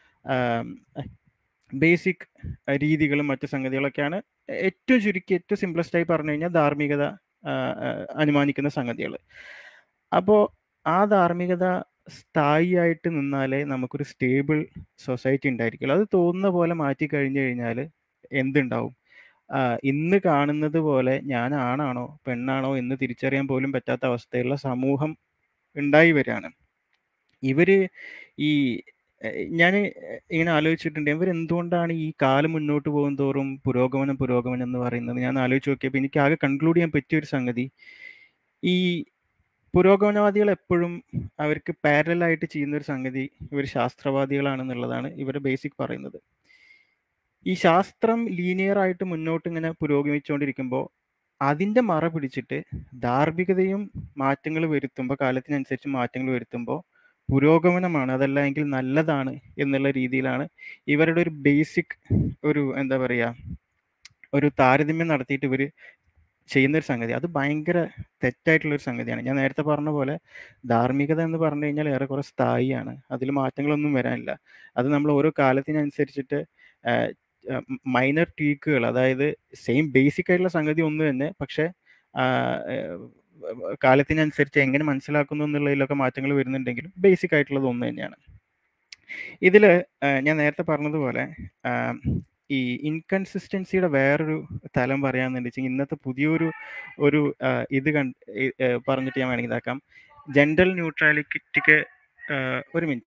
ബേസിക് രീതികളും മറ്റു സംഗതികളൊക്കെയാണ് ഏറ്റവും ചുരുക്കി ഏറ്റവും സിംപ്ലസ്റ്റ് ആയി പറഞ്ഞു കഴിഞ്ഞാൽ ധാർമ്മികത ആ, ആ, അനുമാനിക്കുന്ന സംഗതികൾ അപ്പോൾ ആ ധാർമ്മികത സ്ഥായിയായിട്ട് നിന്നാലേ നമുക്കൊരു സ്റ്റേബിൾ സൊസൈറ്റി ഉണ്ടായിരിക്കുള്ളൂ അത് തോന്നുന്ന പോലെ മാറ്റി കഴിഞ്ഞു കഴിഞ്ഞാൽ എന്തുണ്ടാവും ആ, ഇന്ന് കാണുന്നത് പോലെ ഞാൻ ആണാണോ പെണ്ണാണോ എന്ന് തിരിച്ചറിയാൻ പോലും പറ്റാത്ത അവസ്ഥയുള്ള സമൂഹം ഉണ്ടായി വരികയാണ് ഇവര് ഈ ഞാൻ ഇങ്ങനെ ആലോചിച്ചിട്ടുണ്ട് ഇവർ എന്തുകൊണ്ടാണ് ഈ കാലം മുന്നോട്ട് പോകും തോറും പുരോഗമനം പുരോഗമനം എന്ന് പറയുന്നത് ഞാൻ ആലോചിച്ച് നോക്കിയപ്പോൾ എനിക്ക് ആകെ കൺക്ലൂഡ് ചെയ്യാൻ പറ്റിയ ഒരു സംഗതി ഈ പുരോഗമനവാദികൾ എപ്പോഴും അവർക്ക് പാരലായിട്ട് ചെയ്യുന്ന ഒരു സംഗതി ഇവർ ശാസ്ത്രവാദികളാണെന്നുള്ളതാണ് ഇവരുടെ ബേസിക് പറയുന്നത് ഈ ശാസ്ത്രം ലീനിയർ ആയിട്ട് മുന്നോട്ട് ഇങ്ങനെ പുരോഗമിച്ചുകൊണ്ടിരിക്കുമ്പോൾ അതിൻ്റെ മറ പിടിച്ചിട്ട് ധാർമ്മികതയും മാറ്റങ്ങൾ വരുത്തുമ്പോൾ കാലത്തിനനുസരിച്ച് മാറ്റങ്ങൾ വരുത്തുമ്പോൾ പുരോഗമനമാണ് അതല്ല എങ്കിൽ നല്ലതാണ് എന്നുള്ള രീതിയിലാണ് ഇവരുടെ ഒരു ബേസിക് ഒരു എന്താ പറയുക ഒരു താരതമ്യം നടത്തിയിട്ട് ഇവർ ചെയ്യുന്ന ഒരു സംഗതി അത് ഭയങ്കര തെറ്റായിട്ടുള്ള ഒരു സംഗതിയാണ് ഞാൻ നേരത്തെ പറഞ്ഞ പോലെ ധാർമ്മികത എന്ന് പറഞ്ഞു കഴിഞ്ഞാൽ ഏറെക്കുറെ സ്ഥായിയാണ് അതിൽ മാറ്റങ്ങളൊന്നും വരാനില്ല അത് നമ്മൾ ഓരോ കാലത്തിനനുസരിച്ചിട്ട് മൈനർ ട്വീക്കുകൾ അതായത് സെയിം ബേസിക് ആയിട്ടുള്ള സംഗതി ഒന്ന് തന്നെ പക്ഷെ ആ, ഏഹ്, കാലത്തിനനുസരിച്ച് എങ്ങനെ മനസ്സിലാക്കുന്നു എന്നുള്ളതിലൊക്കെ മാറ്റങ്ങൾ വരുന്നുണ്ടെങ്കിലും ബേസിക് ആയിട്ടുള്ളത് ഒന്ന് തന്നെയാണ് ഇതിൽ ഞാൻ നേരത്തെ പറഞ്ഞതുപോലെ ആ, ഈ ഇൻകൺസിസ്റ്റൻസിയുടെ വേറൊരു തലം പറയാന്നുണ്ട് വെച്ചാൽ ഇന്നത്തെ പുതിയൊരു ഒരു ആ, ഇത് കണ്ട് ഈ, ഏ, പറഞ്ഞിട്ട് ഞാൻ വേണമെങ്കിൽ ഇതാക്കാം ജെൻഡർ ന്യൂട്രാലിറ്റിക്ക് ഒരു മിനിറ്റ്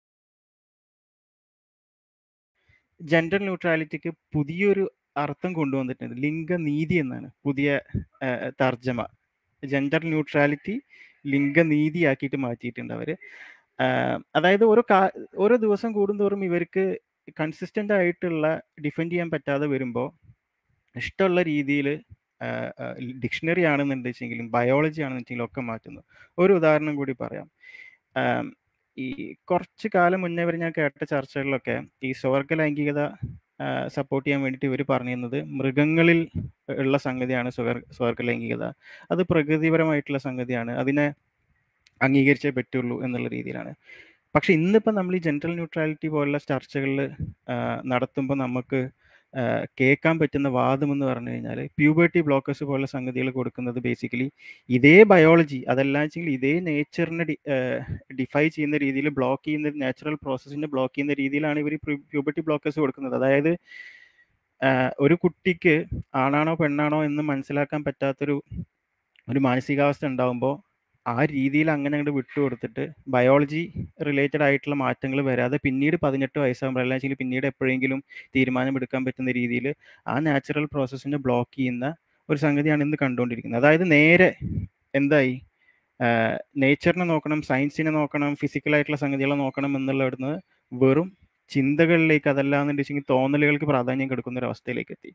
ജെൻഡർ ന്യൂട്രാലിറ്റിക്ക് പുതിയൊരു അർത്ഥം കൊണ്ടുവന്നിട്ടുണ്ട് ലിംഗനീതി എന്നാണ് പുതിയ ആ, തർജ്ജമ ജെൻഡർ ന്യൂട്രാലിറ്റി ലിംഗനീതിയാക്കിയിട്ട് മാറ്റിയിട്ടുണ്ട് അവർ അതായത് ഓരോ കാ ഓരോ ദിവസം കൂടുന്തോറും ഇവർക്ക് കൺസിസ്റ്റൻ്റ് ആയിട്ടുള്ള ഡിഫെൻഡ് ചെയ്യാൻ പറ്റാതെ വരുമ്പോൾ ഇഷ്ടമുള്ള രീതിയിൽ ഡിക്ഷണറി ആണെന്നുണ്ട് വെച്ചെങ്കിലും ബയോളജി ആണെന്ന് വെച്ചെങ്കിലും ഒക്കെ മാറ്റുന്നു ഒരു ഉദാഹരണം കൂടി പറയാം ആം, ഈ കുറച്ച് കാലം മുന്നേ വരെ ഞാൻ കേട്ട ചർച്ചകളിലൊക്കെ ഈ സ്വർഗ ലൈംഗികത സപ്പോർട്ട് ചെയ്യാൻ വേണ്ടിയിട്ട് ഇവർ പറഞ്ഞിരുന്നത് മൃഗങ്ങളിൽ ഉള്ള സംഗതിയാണ് സ്വർ സ്വർഗ ലൈംഗികത അത് പ്രകൃതിപരമായിട്ടുള്ള സംഗതിയാണ് അതിനെ അംഗീകരിച്ചേ പറ്റുള്ളൂ എന്നുള്ള രീതിയിലാണ് പക്ഷെ ഇന്നിപ്പോൾ നമ്മൾ ഈ ജെൻഡർ ന്യൂട്രാലിറ്റി പോലുള്ള ചർച്ചകളിൽ നടത്തുമ്പോൾ നമുക്ക് ആ, കേൾക്കാൻ പറ്റുന്ന വാദം എന്ന് പറഞ്ഞു കഴിഞ്ഞാൽ പ്യൂബർട്ടി ബ്ലോക്കേഴ്സ് പോലുള്ള സംഗതികൾ കൊടുക്കുന്നത് ബേസിക്കലി ഇതേ ബയോളജി അതല്ല വെച്ചെങ്കിൽ ഇതേ നേച്ചറിനെ ഡിഫൈ ചെയ്യുന്ന രീതിയിൽ ബ്ലോക്ക് ചെയ്യുന്ന നാച്ചുറൽ പ്രോസസ്സിനെ ബ്ലോക്ക് ചെയ്യുന്ന രീതിയിലാണ് ഇവർ പ്യൂബർട്ടി ബ്ലോക്കേഴ്സ് കൊടുക്കുന്നത് അതായത് ആ, ഒരു കുട്ടിക്ക് ആണാണോ പെണ്ണാണോ എന്ന് മനസ്സിലാക്കാൻ പറ്റാത്തൊരു ഒരു മാനസികാവസ്ഥ ഉണ്ടാകുമ്പോൾ ആ രീതിയിൽ അങ്ങനെ അങ്ങോട്ട് വിട്ടുകൊടുത്തിട്ട് ബയോളജി റിലേറ്റഡ് ആയിട്ടുള്ള മാറ്റങ്ങൾ വരാതെ പിന്നീട് പതിനെട്ട് വയസ്സാകുമ്പോൾ അല്ലെങ്കിൽ പിന്നീട് എപ്പോഴെങ്കിലും തീരുമാനമെടുക്കാൻ പറ്റുന്ന രീതിയിൽ ആ നാച്ചുറൽ പ്രോസസ്സിനെ ബ്ലോക്ക് ചെയ്യുന്ന ഒരു സംഗതിയാണ് ഇന്ന് കണ്ടുകൊണ്ടിരിക്കുന്നത് അതായത് നേരെ എന്തായി നേച്ചറിനെ നോക്കണം സയൻസിനെ നോക്കണം ഫിസിക്കലായിട്ടുള്ള സംഗതികളെ നോക്കണം എന്നുള്ളിടന്ന് വെറും ചിന്തകളിലേക്ക് അതല്ല എന്നുണ്ടെങ്കിൽ തോന്നലുകൾക്ക് പ്രാധാന്യം കൊടുക്കുന്ന ഒരു അവസ്ഥയിലേക്ക് എത്തി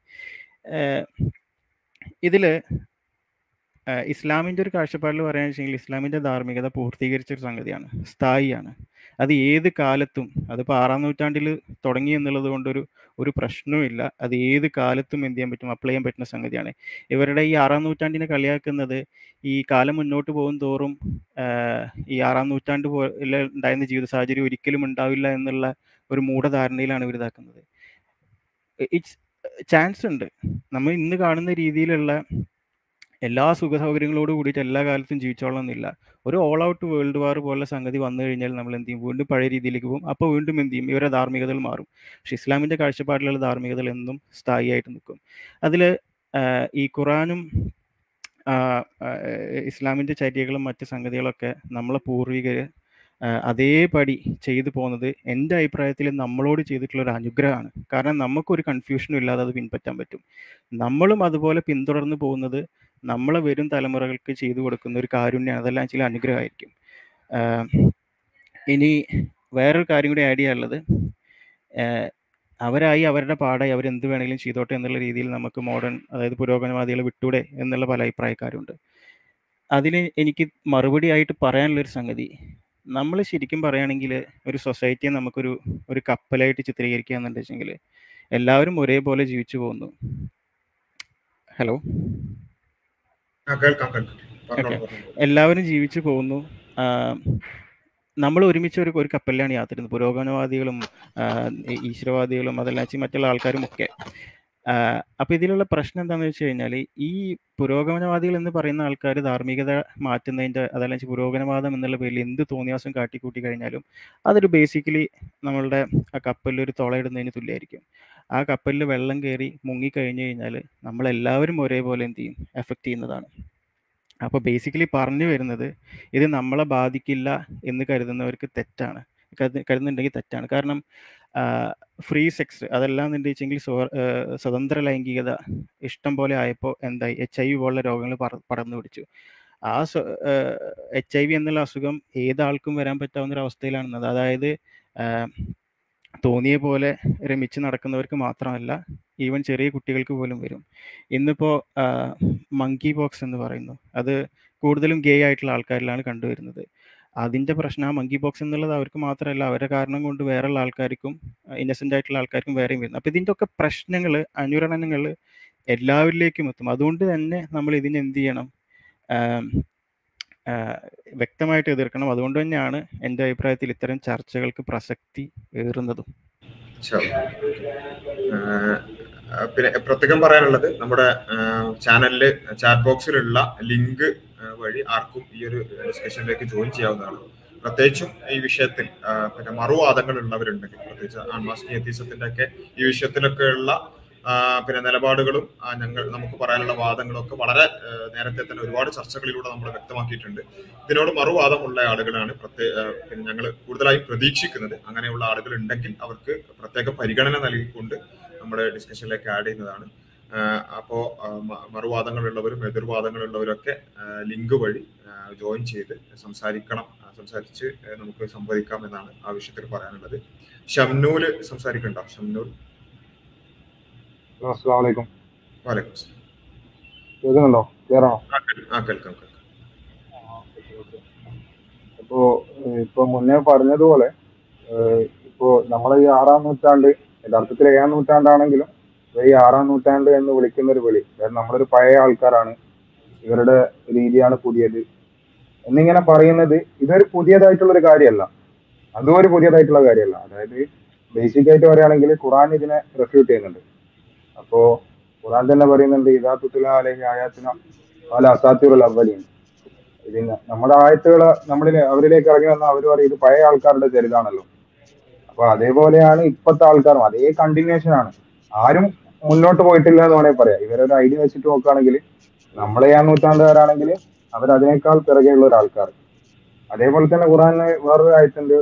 ഇതിൽ ഇസ്ലാമിൻ്റെ ഒരു കാഴ്ചപ്പാടിൽ പറയുകയാണെന്ന് വെച്ചെങ്കിൽ ഇസ്ലാമിൻ്റെ ധാർമ്മികത പൂർത്തീകരിച്ച ഒരു സംഗതിയാണ് സ്ഥായിയാണ് അത് ഏത് കാലത്തും അതിപ്പോൾ ആറാം നൂറ്റാണ്ടിൽ തുടങ്ങി എന്നുള്ളത് കൊണ്ടൊരു ഒരു പ്രശ്നവുമില്ല അത് ഏത് കാലത്തും എന്ത് ചെയ്യാൻ പറ്റും അപ്ലൈ ചെയ്യാൻ പറ്റുന്ന സംഗതിയാണ് ഇവരുടെ ഈ ആറാം നൂറ്റാണ്ടിനെ കളിയാക്കുന്നത് ഈ കാലം മുന്നോട്ട് പോകും തോറും ആഹ്, ഈ ആറാം നൂറ്റാണ്ട് പോലെ ഉണ്ടായിരുന്ന ജീവിത സാഹചര്യം ഒരിക്കലും ഉണ്ടാവില്ല എന്നുള്ള ഒരു മൂഢധാരണയിലാണ് ഇവർ ഇതാക്കുന്നത് ഇറ്റ്സ് ചാൻസ് ഉണ്ട് നമ്മൾ ഇന്ന് കാണുന്ന രീതിയിലുള്ള എല്ലാ സുഖ സൗകര്യങ്ങളോട് കൂടിയിട്ട് എല്ലാ കാലത്തും ജീവിച്ചോളണമെന്നില്ല ഒരു ഓൾ ഔട്ട് വേൾഡ് വാർ പോലെ സംഗതി വന്നു കഴിഞ്ഞാൽ നമ്മൾ എന്ത് ചെയ്യും വീണ്ടും പഴയ രീതിയിലേക്ക് പോകും അപ്പോൾ വീണ്ടും എന്ത് ചെയ്യും ഇവരുടെ ധാർമ്മികതകൾ മാറും പക്ഷെ ഇസ്ലാമിൻ്റെ കാഴ്ചപ്പാടിലുള്ള ധാർമ്മികതകൾ എന്നും സ്ഥായിയായിട്ട് നിൽക്കും അതിൽ ഈ ഖുറാനും ആ, ആ, ഇസ്ലാമിൻ്റെ ചര്യകളും മറ്റ് സംഗതികളൊക്കെ നമ്മളെ പൂർവികർ അതേപടി ചെയ്തു പോകുന്നത് എൻ്റെ അഭിപ്രായത്തിൽ നമ്മളോട് ചെയ്തിട്ടുള്ള ഒരു അനുഗ്രഹമാണ് കാരണം നമുക്കൊരു കൺഫ്യൂഷനും ഇല്ലാതെ അത് പിൻപറ്റാൻ പറ്റും നമ്മളും അതുപോലെ പിന്തുടർന്ന് പോകുന്നത് നമ്മളെ വരും തലമുറകൾക്ക് ചെയ്തു കൊടുക്കുന്ന ഒരു കാരുണ്യമാണ് അതെല്ലാം ചില അനുഗ്രഹമായിരിക്കും ആഹ് ഇനി വേറൊരു കാര്യം കൂടി ആഡ് ചെയ്യാനുള്ളത് ആഹ് അവരായി അവരുടെ പാടായി അവരെന്ത് വേണമെങ്കിലും ചെയ്തോട്ടെ എന്നുള്ള രീതിയിൽ നമുക്ക് മോഡേൺ അതായത് പുരോഗമനവാദികളെ വിട്ടൂടെ എന്നുള്ള പല അഭിപ്രായക്കാരുണ്ട് അതിന് എനിക്ക് മറുപടി ആയിട്ട് പറയാനുള്ളൊരു സംഗതി നമ്മൾ ശരിക്കും പറയുകയാണെങ്കിൽ ഒരു സൊസൈറ്റിയെ നമുക്കൊരു ഒരു കപ്പലായിട്ട് ചിത്രീകരിക്കുക എന്നുണ്ടെച്ചെങ്കിൽ എല്ലാവരും ഒരേപോലെ ജീവിച്ചു പോകുന്നു ഹലോ ആ, കേൾക്കാം കേൾക്കാം പറഞ്ഞോളൂ ഓക്കെ പറഞ്ഞോളൂ എല്ലാവരും ജീവിച്ചു പോകുന്നു നമ്മൾ ഒരുമിച്ച് ഒരു ഒരു കപ്പലിലാണ് യാത്ര ചെയ്യുന്നത് പുരോഗമനവാദികളും ആ, ഈ ഈശ്വരവാദികളും അതെല്ലാം വെച്ച് മറ്റുള്ള ആൾക്കാരും ഒക്കെ അപ്പോൾ ഇതിലുള്ള പ്രശ്നം എന്താണെന്ന് വെച്ച് കഴിഞ്ഞാൽ ഈ പുരോഗമനവാദികൾ എന്ന് പറയുന്ന ആൾക്കാർ ധാർമ്മികത മാറ്റുന്നതിൻ്റെ അതല്ല വെച്ച് പുരോഗമനവാദം എന്നുള്ള പേരിൽ എന്ത് തോന്നിയാസം കാട്ടിക്കൂട്ടി കഴിഞ്ഞാലും അതൊരു ബേസിക്കലി നമ്മളുടെ ആ കപ്പലിൽ ഒരു തുളയിടുന്നതിന് തുല്യമായിരിക്കും ആ കപ്പലിൽ വെള്ളം കയറി മുങ്ങിക്കഴിഞ്ഞ് കഴിഞ്ഞാൽ നമ്മളെല്ലാവരും ഒരേപോലെ എന്ത് ചെയ്യും എഫക്റ്റ് ചെയ്യുന്നതാണ് അപ്പോൾ ബേസിക്കലി പറഞ്ഞു വരുന്നത് ഇത് നമ്മളെ ബാധിക്കില്ല എന്ന് കരുതുന്നവർക്ക് തെറ്റാണ് കരുത- കരുതുന്നുണ്ടെങ്കിൽ തെറ്റാണ് കാരണം ഫ്രീ സെക്സ് അതെല്ലാം എന്ന് വെച്ചെങ്കിൽ സ്വതന്ത്ര ലൈംഗികത ഇഷ്ടം പോലെ ആയപ്പോൾ എന്തായി എച്ച് ഐ വി പോലുള്ള രോഗങ്ങൾ പറ പടർന്നു പിടിച്ചു ആ എച്ച് ഐ വി എന്നുള്ള അസുഖം ഏതാൾക്കും വരാൻ പറ്റാവുന്ന ഒരു അവസ്ഥയിലാണെന്നത് അതായത് ആ, തോന്നിയ പോലെ രമിച്ച് നടക്കുന്നവർക്ക് മാത്രമല്ല ഈവൻ ചെറിയ കുട്ടികൾക്ക് പോലും വരും ഇന്നിപ്പോൾ മങ്കി പോക്സ് എന്ന് പറയുന്നു അത് കൂടുതലും ഗേ ആയിട്ടുള്ള ആൾക്കാരിലാണ് കണ്ടുവരുന്നത് അതിൻ്റെ പ്രശ്നം ആ മങ്കി ബോക്സ് എന്നുള്ളത് അവർക്ക് മാത്രമല്ല അവരുടെ കാരണം കൊണ്ട് വേറെയുള്ള ആൾക്കാർക്കും ഇന്നസെൻ്റ് ആയിട്ടുള്ള ആൾക്കാർക്കും വേറെയും വരുന്നു അപ്പോൾ ഇതിൻ്റെ ഒക്കെ പ്രശ്നങ്ങൾ അനുരണനങ്ങൾ എല്ലാവരിലേക്കും എത്തും അതുകൊണ്ട് തന്നെ നമ്മൾ ഇതിനെ എന്ത് ചെയ്യണം ആം, ആ, വ്യക്തമായിട്ട് എതിർക്കണം അതുകൊണ്ട് തന്നെയാണ് എൻ്റെ അഭിപ്രായത്തിൽ ഇത്തരം ചർച്ചകൾക്ക് പ്രസക്തി ഏറുന്നതും ശരി. ആഹ് ആഹ് പിന്നെ പ്രത്യേകം പറയാനുള്ളത് നമ്മുടെ ചാനലില് ചാറ്റ് ബോക്സിലുള്ള ലിങ്ക് വഴി ആർക്കും ഈ ഒരു ഡിസ്കഷനിലേക്ക് ജോയിൻ ചെയ്യാവുന്നതാണ് പ്രത്യേകിച്ചും ഈ വിഷയത്തിൽ ആഹ് പിന്നെ മറുവാദങ്ങൾ ഉള്ളവരുണ്ടെങ്കിൽ പ്രത്യേകിച്ച് ആൺമാസ്കി എത്തീസത്തിന്റെ ഒക്കെ ഈ വിഷയത്തിലൊക്കെ ഉള്ള ആഹ് പിന്നെ നിലപാടുകളും ആഹ് ഞങ്ങൾ നമുക്ക് പറയാനുള്ള വാദങ്ങളും ഒക്കെ വളരെ ആഹ് നേരത്തെ തന്നെ ഒരുപാട് ചർച്ചകളിലൂടെ നമ്മൾ വ്യക്തമാക്കിയിട്ടുണ്ട് ഇതിനോട് മറുവാദമുള്ള ആളുകളാണ് പ്രത്യേക പിന്നെ ഞങ്ങൾ കൂടുതലായി പ്രതീക്ഷിക്കുന്നത് അങ്ങനെയുള്ള ആളുകൾ ഉണ്ടെങ്കിൽ അവർക്ക് പ്രത്യേക പരിഗണന നൽകിക്കൊണ്ട് നമ്മുടെ ഡിസ്കഷനിലേക്ക് ആഡ് ചെയ്യുന്നതാണ് ആഹ് അപ്പോ ആഹ് മ- മറുവാദങ്ങളുള്ളവരും എതിർവാദങ്ങളുള്ളവരൊക്കെ ആഹ് ലിങ്ക് വഴി ആഹ് ജോയിൻ ചെയ്ത് സംസാരിക്കണം ആഹ് സംസാരിച്ച് ആഹ് നമുക്ക് സംവദിക്കാം എന്നാണ് ആവശ്യത്തിൽ പറയാനുള്ളത് ഷംനൂല് സംസാരിക്കണ്ടോ ഷംനൂൽ അസ്സാം വലൈക്കും വാലൈക്കും അസ്സലാം. കേൾക്കുന്നുണ്ടോ ക്ലിയർ ആണോ ആ കേൾ- ആ കേൾക്കാം കേൾക്കാം അപ്പോ ഏഹ് ഇപ്പൊ മുന്നേ പറഞ്ഞതുപോലെ ഏഹ് ഇപ്പോ നമ്മളെ ഈ ആറാം നൂറ്റാണ്ട് യഥാർത്ഥത്തിൽ ഏഴാം നൂറ്റാണ്ടാണെങ്കിലും ഈ ആറാം നൂറ്റാണ്ട് എന്ന് വിളിക്കുന്ന ഒരു വിളി അതായത് നമ്മളൊരു പഴയ ആൾക്കാരാണ് ഇവരുടെ രീതിയാണ് പുതിയത് എന്നിങ്ങനെ പറയുന്നത് ഇതൊരു പുതിയതായിട്ടുള്ള ഒരു കാര്യമല്ല അതും ഒരു പുതിയതായിട്ടുള്ള കാര്യമല്ല അതായത് ബേസിക് ആയിട്ട് പറയുകയാണെങ്കിൽ ഖുറാൻ ഇതിനെ റെഫ്യൂട്ട് ചെയ്യുന്നുണ്ട് അപ്പോ ഖുറാൻ തന്നെ പറയുന്നുണ്ട് ഇതാത്തുല അല്ലെങ്കിൽ ആയാത്തിന പല അസാത്തിയുള്ള അവലിയും ഇതിന് നമ്മുടെ ആയത്തുകൾ നമ്മളിൽ അവരിലേക്ക് ഇറങ്ങി വന്ന അവർ പറയും ഇത് പഴയ ആൾക്കാരുടെ ചരിതാണല്ലോ അപ്പൊ അതേപോലെയാണ് ഇപ്പോഴത്തെ ആൾക്കാരും അതേ കണ്ടിന്യൂഷൻ ആണ് ആരും മുന്നോട്ട് പോയിട്ടില്ല എന്ന് വേണമെങ്കിൽ പറയാം ഇവരൊരു ഐഡിയ വെച്ചിട്ട് നോക്കുകയാണെങ്കിൽ നമ്മളെ ആ നൂറ്റാണ്ടുകാരാണെങ്കിൽ അവർ അതിനേക്കാൾ പിറകെയുള്ള ഒരു ആൾക്കാർ അതേപോലെ തന്നെ ഖുറാനിന് വേറൊരു ആയത്തുണ്ട്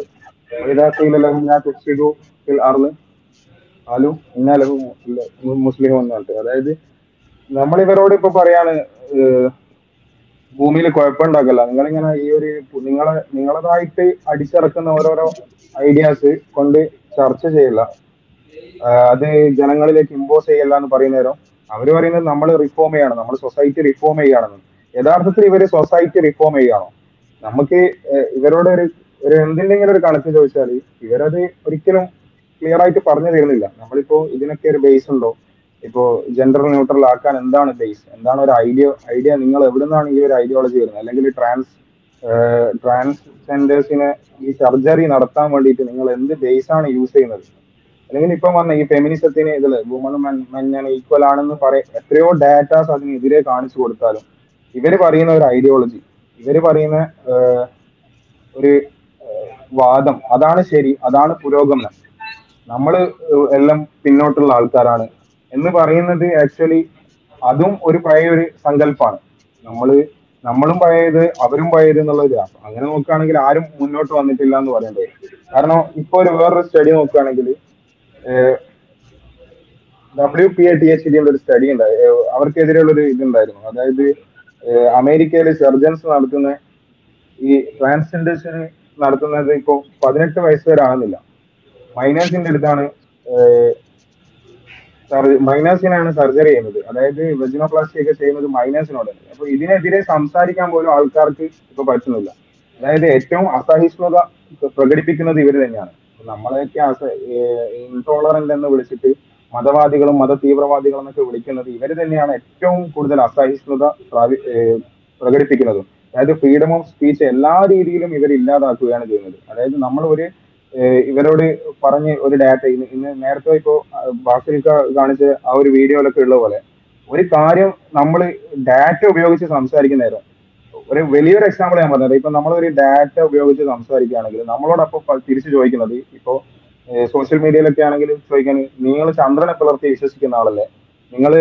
അറിവ് ആലും ഇന്നാലും മുസ്ലിം എന്ന് പറഞ്ഞിട്ട് അതായത് നമ്മൾ ഇവരോട് ഇപ്പൊ പറയാണ് ഏഹ് ഭൂമിയിൽ കുഴപ്പമുണ്ടാക്കല്ല നിങ്ങളിങ്ങനെ ഈ ഒരു നിങ്ങളെ നിങ്ങളതായിട്ട് അടിച്ചിറക്കുന്ന ഓരോരോ ഐഡിയാസ് കൊണ്ട് ചർച്ച ചെയ്യില്ല ആഹ് അത് ജനങ്ങളിലേക്ക് ഇമ്പോസ് ചെയ്യല്ല എന്ന് പറയുന്നേരം അവര് പറയുന്നത് നമ്മൾ റിഫോം ചെയ്യണം നമ്മൾ സൊസൈറ്റി റിഫോം ചെയ്യുകയാണെന്ന് യഥാർത്ഥത്തിൽ ഇവര് സൊസൈറ്റി റിഫോം ചെയ്യുകയാണോ നമുക്ക് ഏഹ് ഇവരോട് ഒരു ഒരു എന്തിന്റെങ്കിലും ഒരു കണക്ക് ചോദിച്ചാൽ ഇവരത് ഒരിക്കലും ക്ലിയർ ആയിട്ട് പറഞ്ഞു തരുന്നില്ല നമ്മളിപ്പോ ഇതിനൊക്കെ ഒരു ബേസ് ഉണ്ടോ ഇപ്പോ ജെൻഡർ ന്യൂട്രൽ ആക്കാൻ എന്താണ് ബേസ് എന്താണ് ഒരു ഐഡിയ ഐഡിയ നിങ്ങൾ എവിടെ നിന്നാണ് ഈ ഒരു ഐഡിയോളജി വരുന്നത് അല്ലെങ്കിൽ ട്രാൻസ് ട്രാൻസ്ജെൻഡേഴ്സിനെ ഈ സർജറി നടത്താൻ വേണ്ടിയിട്ട് നിങ്ങൾ എന്ത് ബേസ് ആണ് യൂസ് ചെയ്യുന്നത് അല്ലെങ്കിൽ ഇപ്പം വന്ന ഈ ഫെമിനിസത്തിന് ഇതില് വുമണും മെന്നാണ് ഈക്വൽ ആണെന്ന് പറയ എത്രയോ ഡാറ്റാസ് അതിനെതിരെ കാണിച്ചു കൊടുത്താലും ഇവര് പറയുന്ന ഒരു ഐഡിയോളജി ഇവര് പറയുന്ന ഏഹ്, ഒരു ഏഹ്, വാദം അതാണ് ശരി അതാണ് പുരോഗമനം നമ്മള് ഏഹ്, എല്ലാം പിന്നോട്ടുള്ള ആൾക്കാരാണ് എന്ന് പറയുന്നത് ആക്ച്വലി അതും ഒരു പഴയ ഒരു സങ്കല്പമാണ് നമ്മള് നമ്മളും പഴയത് അവരും പഴയത് എന്നുള്ള ഒരു അപ്പൊ അങ്ങനെ നോക്കുകയാണെങ്കിൽ ആരും മുന്നോട്ട് വന്നിട്ടില്ല എന്ന് പറയേണ്ടത് കാരണം ഇപ്പൊ ഒരു വേറൊരു സ്റ്റഡി നോക്കുകയാണെങ്കിൽ W P A T H ഡിയുടെ ഒരു സ്റ്റഡി ഉണ്ടായി ഏഹ് അവർക്കെതിരെയുള്ള ഒരു ഇതുണ്ടായിരുന്നു അതായത് ഏഹ് അമേരിക്കയിൽ സർജൻസ് നടത്തുന്ന ഈ ട്രാൻസ്ജെൻഡേഴ്സിന് നടത്തുന്നത് ഇപ്പൊ പതിനെട്ട് വയസ്സ് വരെ ആകുന്നില്ല മൈനേഴ്സിന്റെ അടുത്താണ് മൈനേഴ്സിനാണ് സർജറി ചെയ്യുന്നത് അതായത് വെജിനോപ്ലാസ്റ്റി ഒക്കെ ചെയ്യുന്നത് മൈനേഴ്സിനോട് അപ്പൊ ഇതിനെതിരെ സംസാരിക്കാൻ പോലും ആൾക്കാർക്ക് ഇപ്പൊ പറ്റുന്നില്ല അതായത് ഏറ്റവും അസഹിഷ്ണുത പ്രകടിപ്പിക്കുന്നത് ഇവർ തന്നെയാണ് അപ്പൊ നമ്മളെയൊക്കെ അസ ഇൻടോളറന്റ് എന്ന് വിളിച്ചിട്ട് മതവാദികളും മത തീവ്രവാദികളും എന്നൊക്കെ വിളിക്കുന്നത് ഇവർ തന്നെയാണ് ഏറ്റവും കൂടുതൽ അസഹിഷ്ണുത പ്രാവി- ഏഹ് പ്രകടിപ്പിക്കുന്നതും അതായത് ഫ്രീഡം ഓഫ് സ്പീച്ച് എല്ലാ രീതിയിലും ഇവർ ഇല്ലാതാക്കുകയാണ് ചെയ്യുന്നത് അതായത് നമ്മൾ ഒരു ഏഹ് ഇവരോട് പറഞ്ഞ് ഒരു ഡാറ്റ ഇന്ന് ഇന്ന് നേരത്തെ ഇപ്പോ ബാസിൽക്ക കാണിച്ച ആ ഒരു വീഡിയോയിലൊക്കെ ഉള്ള പോലെ ഒരു കാര്യം നമ്മൾ ഡാറ്റ ഉപയോഗിച്ച് സംസാരിക്കുന്ന നേരം ഒരു വലിയൊരു എക്സാമ്പിൾ ഞാൻ പറഞ്ഞത് ഇപ്പൊ നമ്മൾ ഒരു ഡാറ്റ ഉപയോഗിച്ച് സംസാരിക്കുകയാണെങ്കിൽ നമ്മളോടൊപ്പം പ- തിരിച്ചു ചോദിക്കുന്നത് ഇപ്പോ സോഷ്യൽ മീഡിയയിലൊക്കെ ആണെങ്കിൽ ചോദിക്കാൻ നിങ്ങൾ ചന്ദ്രനെ പുലർത്തി വിശ്വസിക്കുന്ന ആളല്ലേ നിങ്ങൾ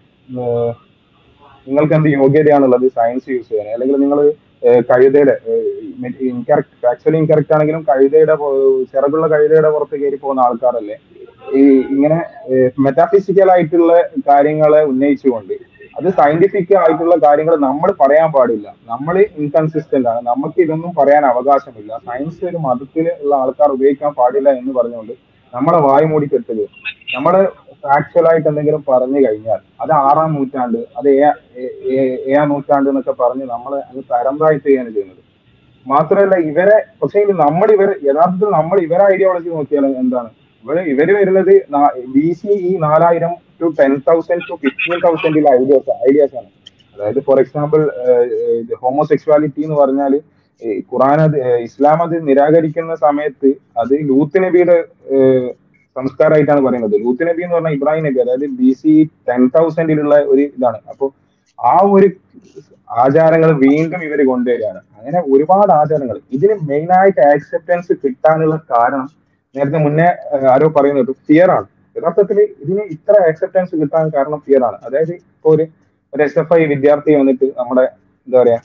നിങ്ങൾക്ക് എന്ത് യോഗ്യതയാണുള്ളത് സയൻസ് യൂസ് ചെയ്യാൻ അല്ലെങ്കിൽ നിങ്ങൾ കഴുതയുടെ ഇൻകറക്റ്റ് ആക്ച്വലി ഇൻകറക്റ്റ് ആണെങ്കിലും കഴുതയുടെ പോ- ചിറകുള്ള കഴുതയുടെ പുറത്ത് കയറി പോകുന്ന ആൾക്കാരല്ലേ ഈ ഇങ്ങനെ മെറ്റാഫിസിക്കൽ ആയിട്ടുള്ള കാര്യങ്ങളെ ഉന്നയിച്ചുകൊണ്ട് അത് സയന്റിഫിക് ആയിട്ടുള്ള കാര്യങ്ങൾ നമ്മൾ പറയാൻ പാടില്ല നമ്മൾ ഇൻകൺസിസ്റ്റന്റ് ആണ് നമുക്ക് ഇതൊന്നും പറയാൻ അവകാശമില്ല സയൻസ് ഒരു മതത്തിൽ ഉള്ള ആൾക്കാർ ഉപയോഗിക്കാൻ പാടില്ല എന്ന് പറഞ്ഞുകൊണ്ട് നമ്മളെ വായു മൂടി കെട്ടുക നമ്മള് ഫാക്ച്വൽ ആയിട്ട് എന്തെങ്കിലും പറഞ്ഞു കഴിഞ്ഞാൽ അത് ആറാം നൂറ്റാണ്ട് അത് ഏ- ഏ- ഏ- ഏഴാം നൂറ്റാണ്ട് എന്നൊക്കെ പറഞ്ഞ് നമ്മളെ അങ്ങ് തരം താഴ്ത്തുകയാണ് ചെയ്യുന്നത് മാത്രമല്ല ഇവരെ പക്ഷേ നമ്മൾ ഇവർ യഥാർത്ഥത്തിൽ നമ്മൾ ഇവരെ ഐഡിയോളജി നോക്കിയാൽ എന്താണ് ഇവര് ഇവര് വരുന്നത് ബി സി ഈ നാലായിരം two ten thousand two fifteen തൗസൻഡിൽ ഐഡിയാസ് ഐഡിയാസ് ആണ് അതായത് ഫോർ എക്സാമ്പിൾ ഹോമോസെക്ച്വാലിറ്റി എന്ന് പറഞ്ഞാൽ ഖുറാൻ അത് ഏഹ് ഇസ്ലാം അത് നിരാകരിക്കുന്ന സമയത്ത് അത് ലൂത്ത് നബിയുടെ ഏഹ് സംസ്കാരമായിട്ടാണ് പറയുന്നത് ലൂത്ത് നബി എന്ന് പറഞ്ഞാൽ ഇബ്രാഹിം നബി അതായത് ബി സി ടെൻ തൗസൻഡിലുള്ള ഒരു ഇതാണ് അപ്പൊ ആ ഒരു ആചാരങ്ങൾ വീണ്ടും ഇവർ കൊണ്ടുവരികയാണ് അങ്ങനെ ഒരുപാട് ആചാരങ്ങൾ ഇതിന് മെയിൻ ആയിട്ട് ആക്സെപ്റ്റൻസ് കിട്ടാനുള്ള കാരണം നേരത്തെ മുന്നേ ഏഹ് ആരോ പറയുന്നത് ഫിയർ ആണ് യഥാർത്ഥത്തിൽ ഇതിന് ഇത്ര ആക്സെപ്റ്റൻസ് കിട്ടാൻ കാരണം ഫിയർ ആണ് അതായത് ഇപ്പൊ ഒരു ഒരു എസ് എഫ് ഐ വിദ്യാർത്ഥി വന്നിട്ട് നമ്മുടെ എന്താ പറയാ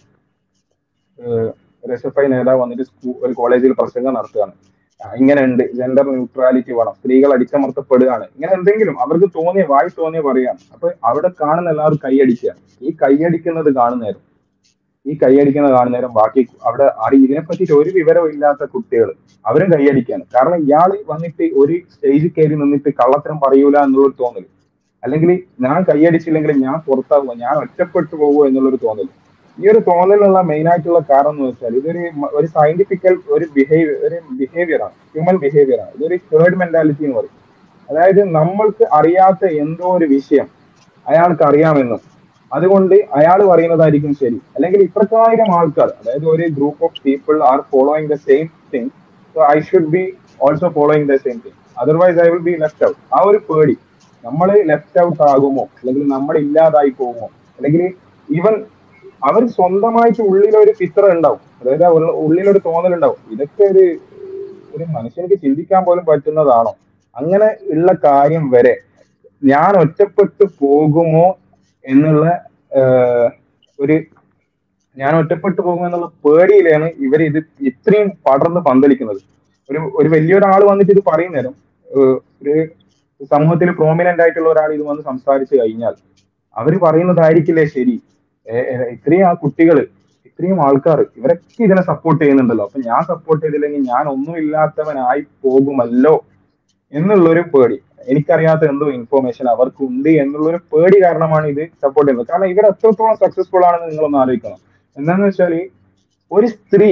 ഏഹ് ഒരു എസ് എഫ് ഐ നേതാവ് വന്നിട്ട് സ്കൂ ഒരു കോളേജിൽ പ്രസംഗം നടത്തുകയാണ് ആ, ഇങ്ങനെ ഉണ്ട് ജെൻഡർ ന്യൂട്രാലിറ്റി വേണം സ്ത്രീകൾ അടിച്ചമർത്തപ്പെടുകയാണ് ഇങ്ങനെ എന്തെങ്കിലും അവർക്ക് തോന്നിയ വായി തോന്നിയ പറയാണ് അപ്പൊ അവിടെ കാണുന്ന എല്ലാവരും കൈയടിക്കുകയാണ് ഈ കൈയടിക്കുന്നത് കാണുന്നേരം ഈ കൈയടിക്കുന്നത് കാണുന്നേരം ബാക്കി അവിടെ അറി ഇതിനെ പറ്റിയിട്ട് ഒരു വിവരവും ഇല്ലാത്ത കുട്ടികൾ അവരും കൈയടിക്കാണ് കാരണം ഇയാൾ വന്നിട്ട് ഒരു സ്റ്റേജിൽ കയറി നിന്നിട്ട് കള്ളത്തരം പറയൂല എന്നുള്ളൊരു തോന്നൽ അല്ലെങ്കിൽ ഞാൻ കൈയടിച്ചില്ലെങ്കിൽ ഞാൻ പുറത്താവുക ഞാൻ ഒറ്റപ്പെട്ടു പോകുമോ എന്നുള്ളൊരു തോന്നൽ ഈ ഒരു തോന്നലിനുള്ള മെയിൻ ആയിട്ടുള്ള കാരണം എന്ന് വെച്ചാൽ ഇതൊരു മ- ഒരു സയന്റിഫിക്കൽ ഒരു ബിഹേവിയർ ഒരു ബിഹേവിയർ ആണ് ഹ്യൂമൻ ബിഹേവിയർ ആണ് ഇതൊരു ഹേർഡ് മെന്റാലിറ്റി എന്ന് പറയും അതായത് നമ്മൾക്ക് അറിയാത്ത എന്തോ ഒരു വിഷയം അയാൾക്ക് അറിയാമെന്നും അതുകൊണ്ട് അയാൾ പറയുന്നതായിരിക്കും ശരി അല്ലെങ്കിൽ ഇത്രക്കായിരം ആൾക്കാർ അതായത് ഒരു group of people are following the same thing so I should be also following the same thing otherwise I will be left out ആ ഒരു പേടി നമ്മൾ ലെഫ്റ്റ് ഔട്ട് ആകുമോ അല്ലെങ്കിൽ നമ്മൾ ഇല്ലാതായി പോകുമോ അല്ലെങ്കിൽ ഈവൻ അവർ സ്വന്തമായിട്ട് ഉള്ളിലൊരു ചിത്ര ഉണ്ടാവും അതായത് ആ ഉള്ള- ഉള്ളിലൊരു തോന്നൽ ഉണ്ടാവും ഇതൊക്കെ ഒരു ഒരു മനുഷ്യനിക്ക് ചിന്തിക്കാൻ പോലും പറ്റുന്നതാണോ അങ്ങനെ ഉള്ള കാര്യം വരെ ഞാൻ ഒറ്റപ്പെട്ടു പോകുമോ എന്നുള്ള ആഹ്, ഒരു ഞാൻ ഒറ്റപ്പെട്ടു പോകുമോ എന്നുള്ള പേടിയിലാണ് ഇവർ ഇത് ഇത്രയും പടർന്ന് പന്തലിക്കുന്നത് ഒരു ഒരു വലിയൊരാൾ വന്നിട്ട് ഇത് പറയുന്നേരം ഏഹ്, ഒരു സമൂഹത്തിൽ പ്രോമിനന്റ് ആയിട്ടുള്ള ഒരാൾ ഇത് വന്ന് സംസാരിച്ചു കഴിഞ്ഞാൽ അവർ പറയുന്നതായിരിക്കില്ലേ ശരി ഏ- ഏ- ഇത്രയും ആ കുട്ടികൾ ഇത്രയും ആൾക്കാർ ഇവരൊക്കെ ഇതിനെ സപ്പോർട്ട് ചെയ്യുന്നുണ്ടല്ലോ അപ്പൊ ഞാൻ സപ്പോർട്ട് ചെയ്തില്ലെങ്കിൽ ഞാൻ ഒന്നുമില്ലാത്തവനായി പോകുമല്ലോ എന്നുള്ളൊരു പേടി എനിക്കറിയാത്ത എന്തോ ഇൻഫോർമേഷൻ അവർക്കുണ്ട് എന്നുള്ളൊരു പേടി കാരണമാണ് ഇത് സപ്പോർട്ട് ചെയ്യുന്നത് കാരണം ഇവർ എത്രത്തോളം സക്സസ്ഫുൾ ആണെന്ന് നിങ്ങളൊന്ന് ആലോചിക്കണം എന്താന്ന് വെച്ചാല് ഒരു സ്ത്രീ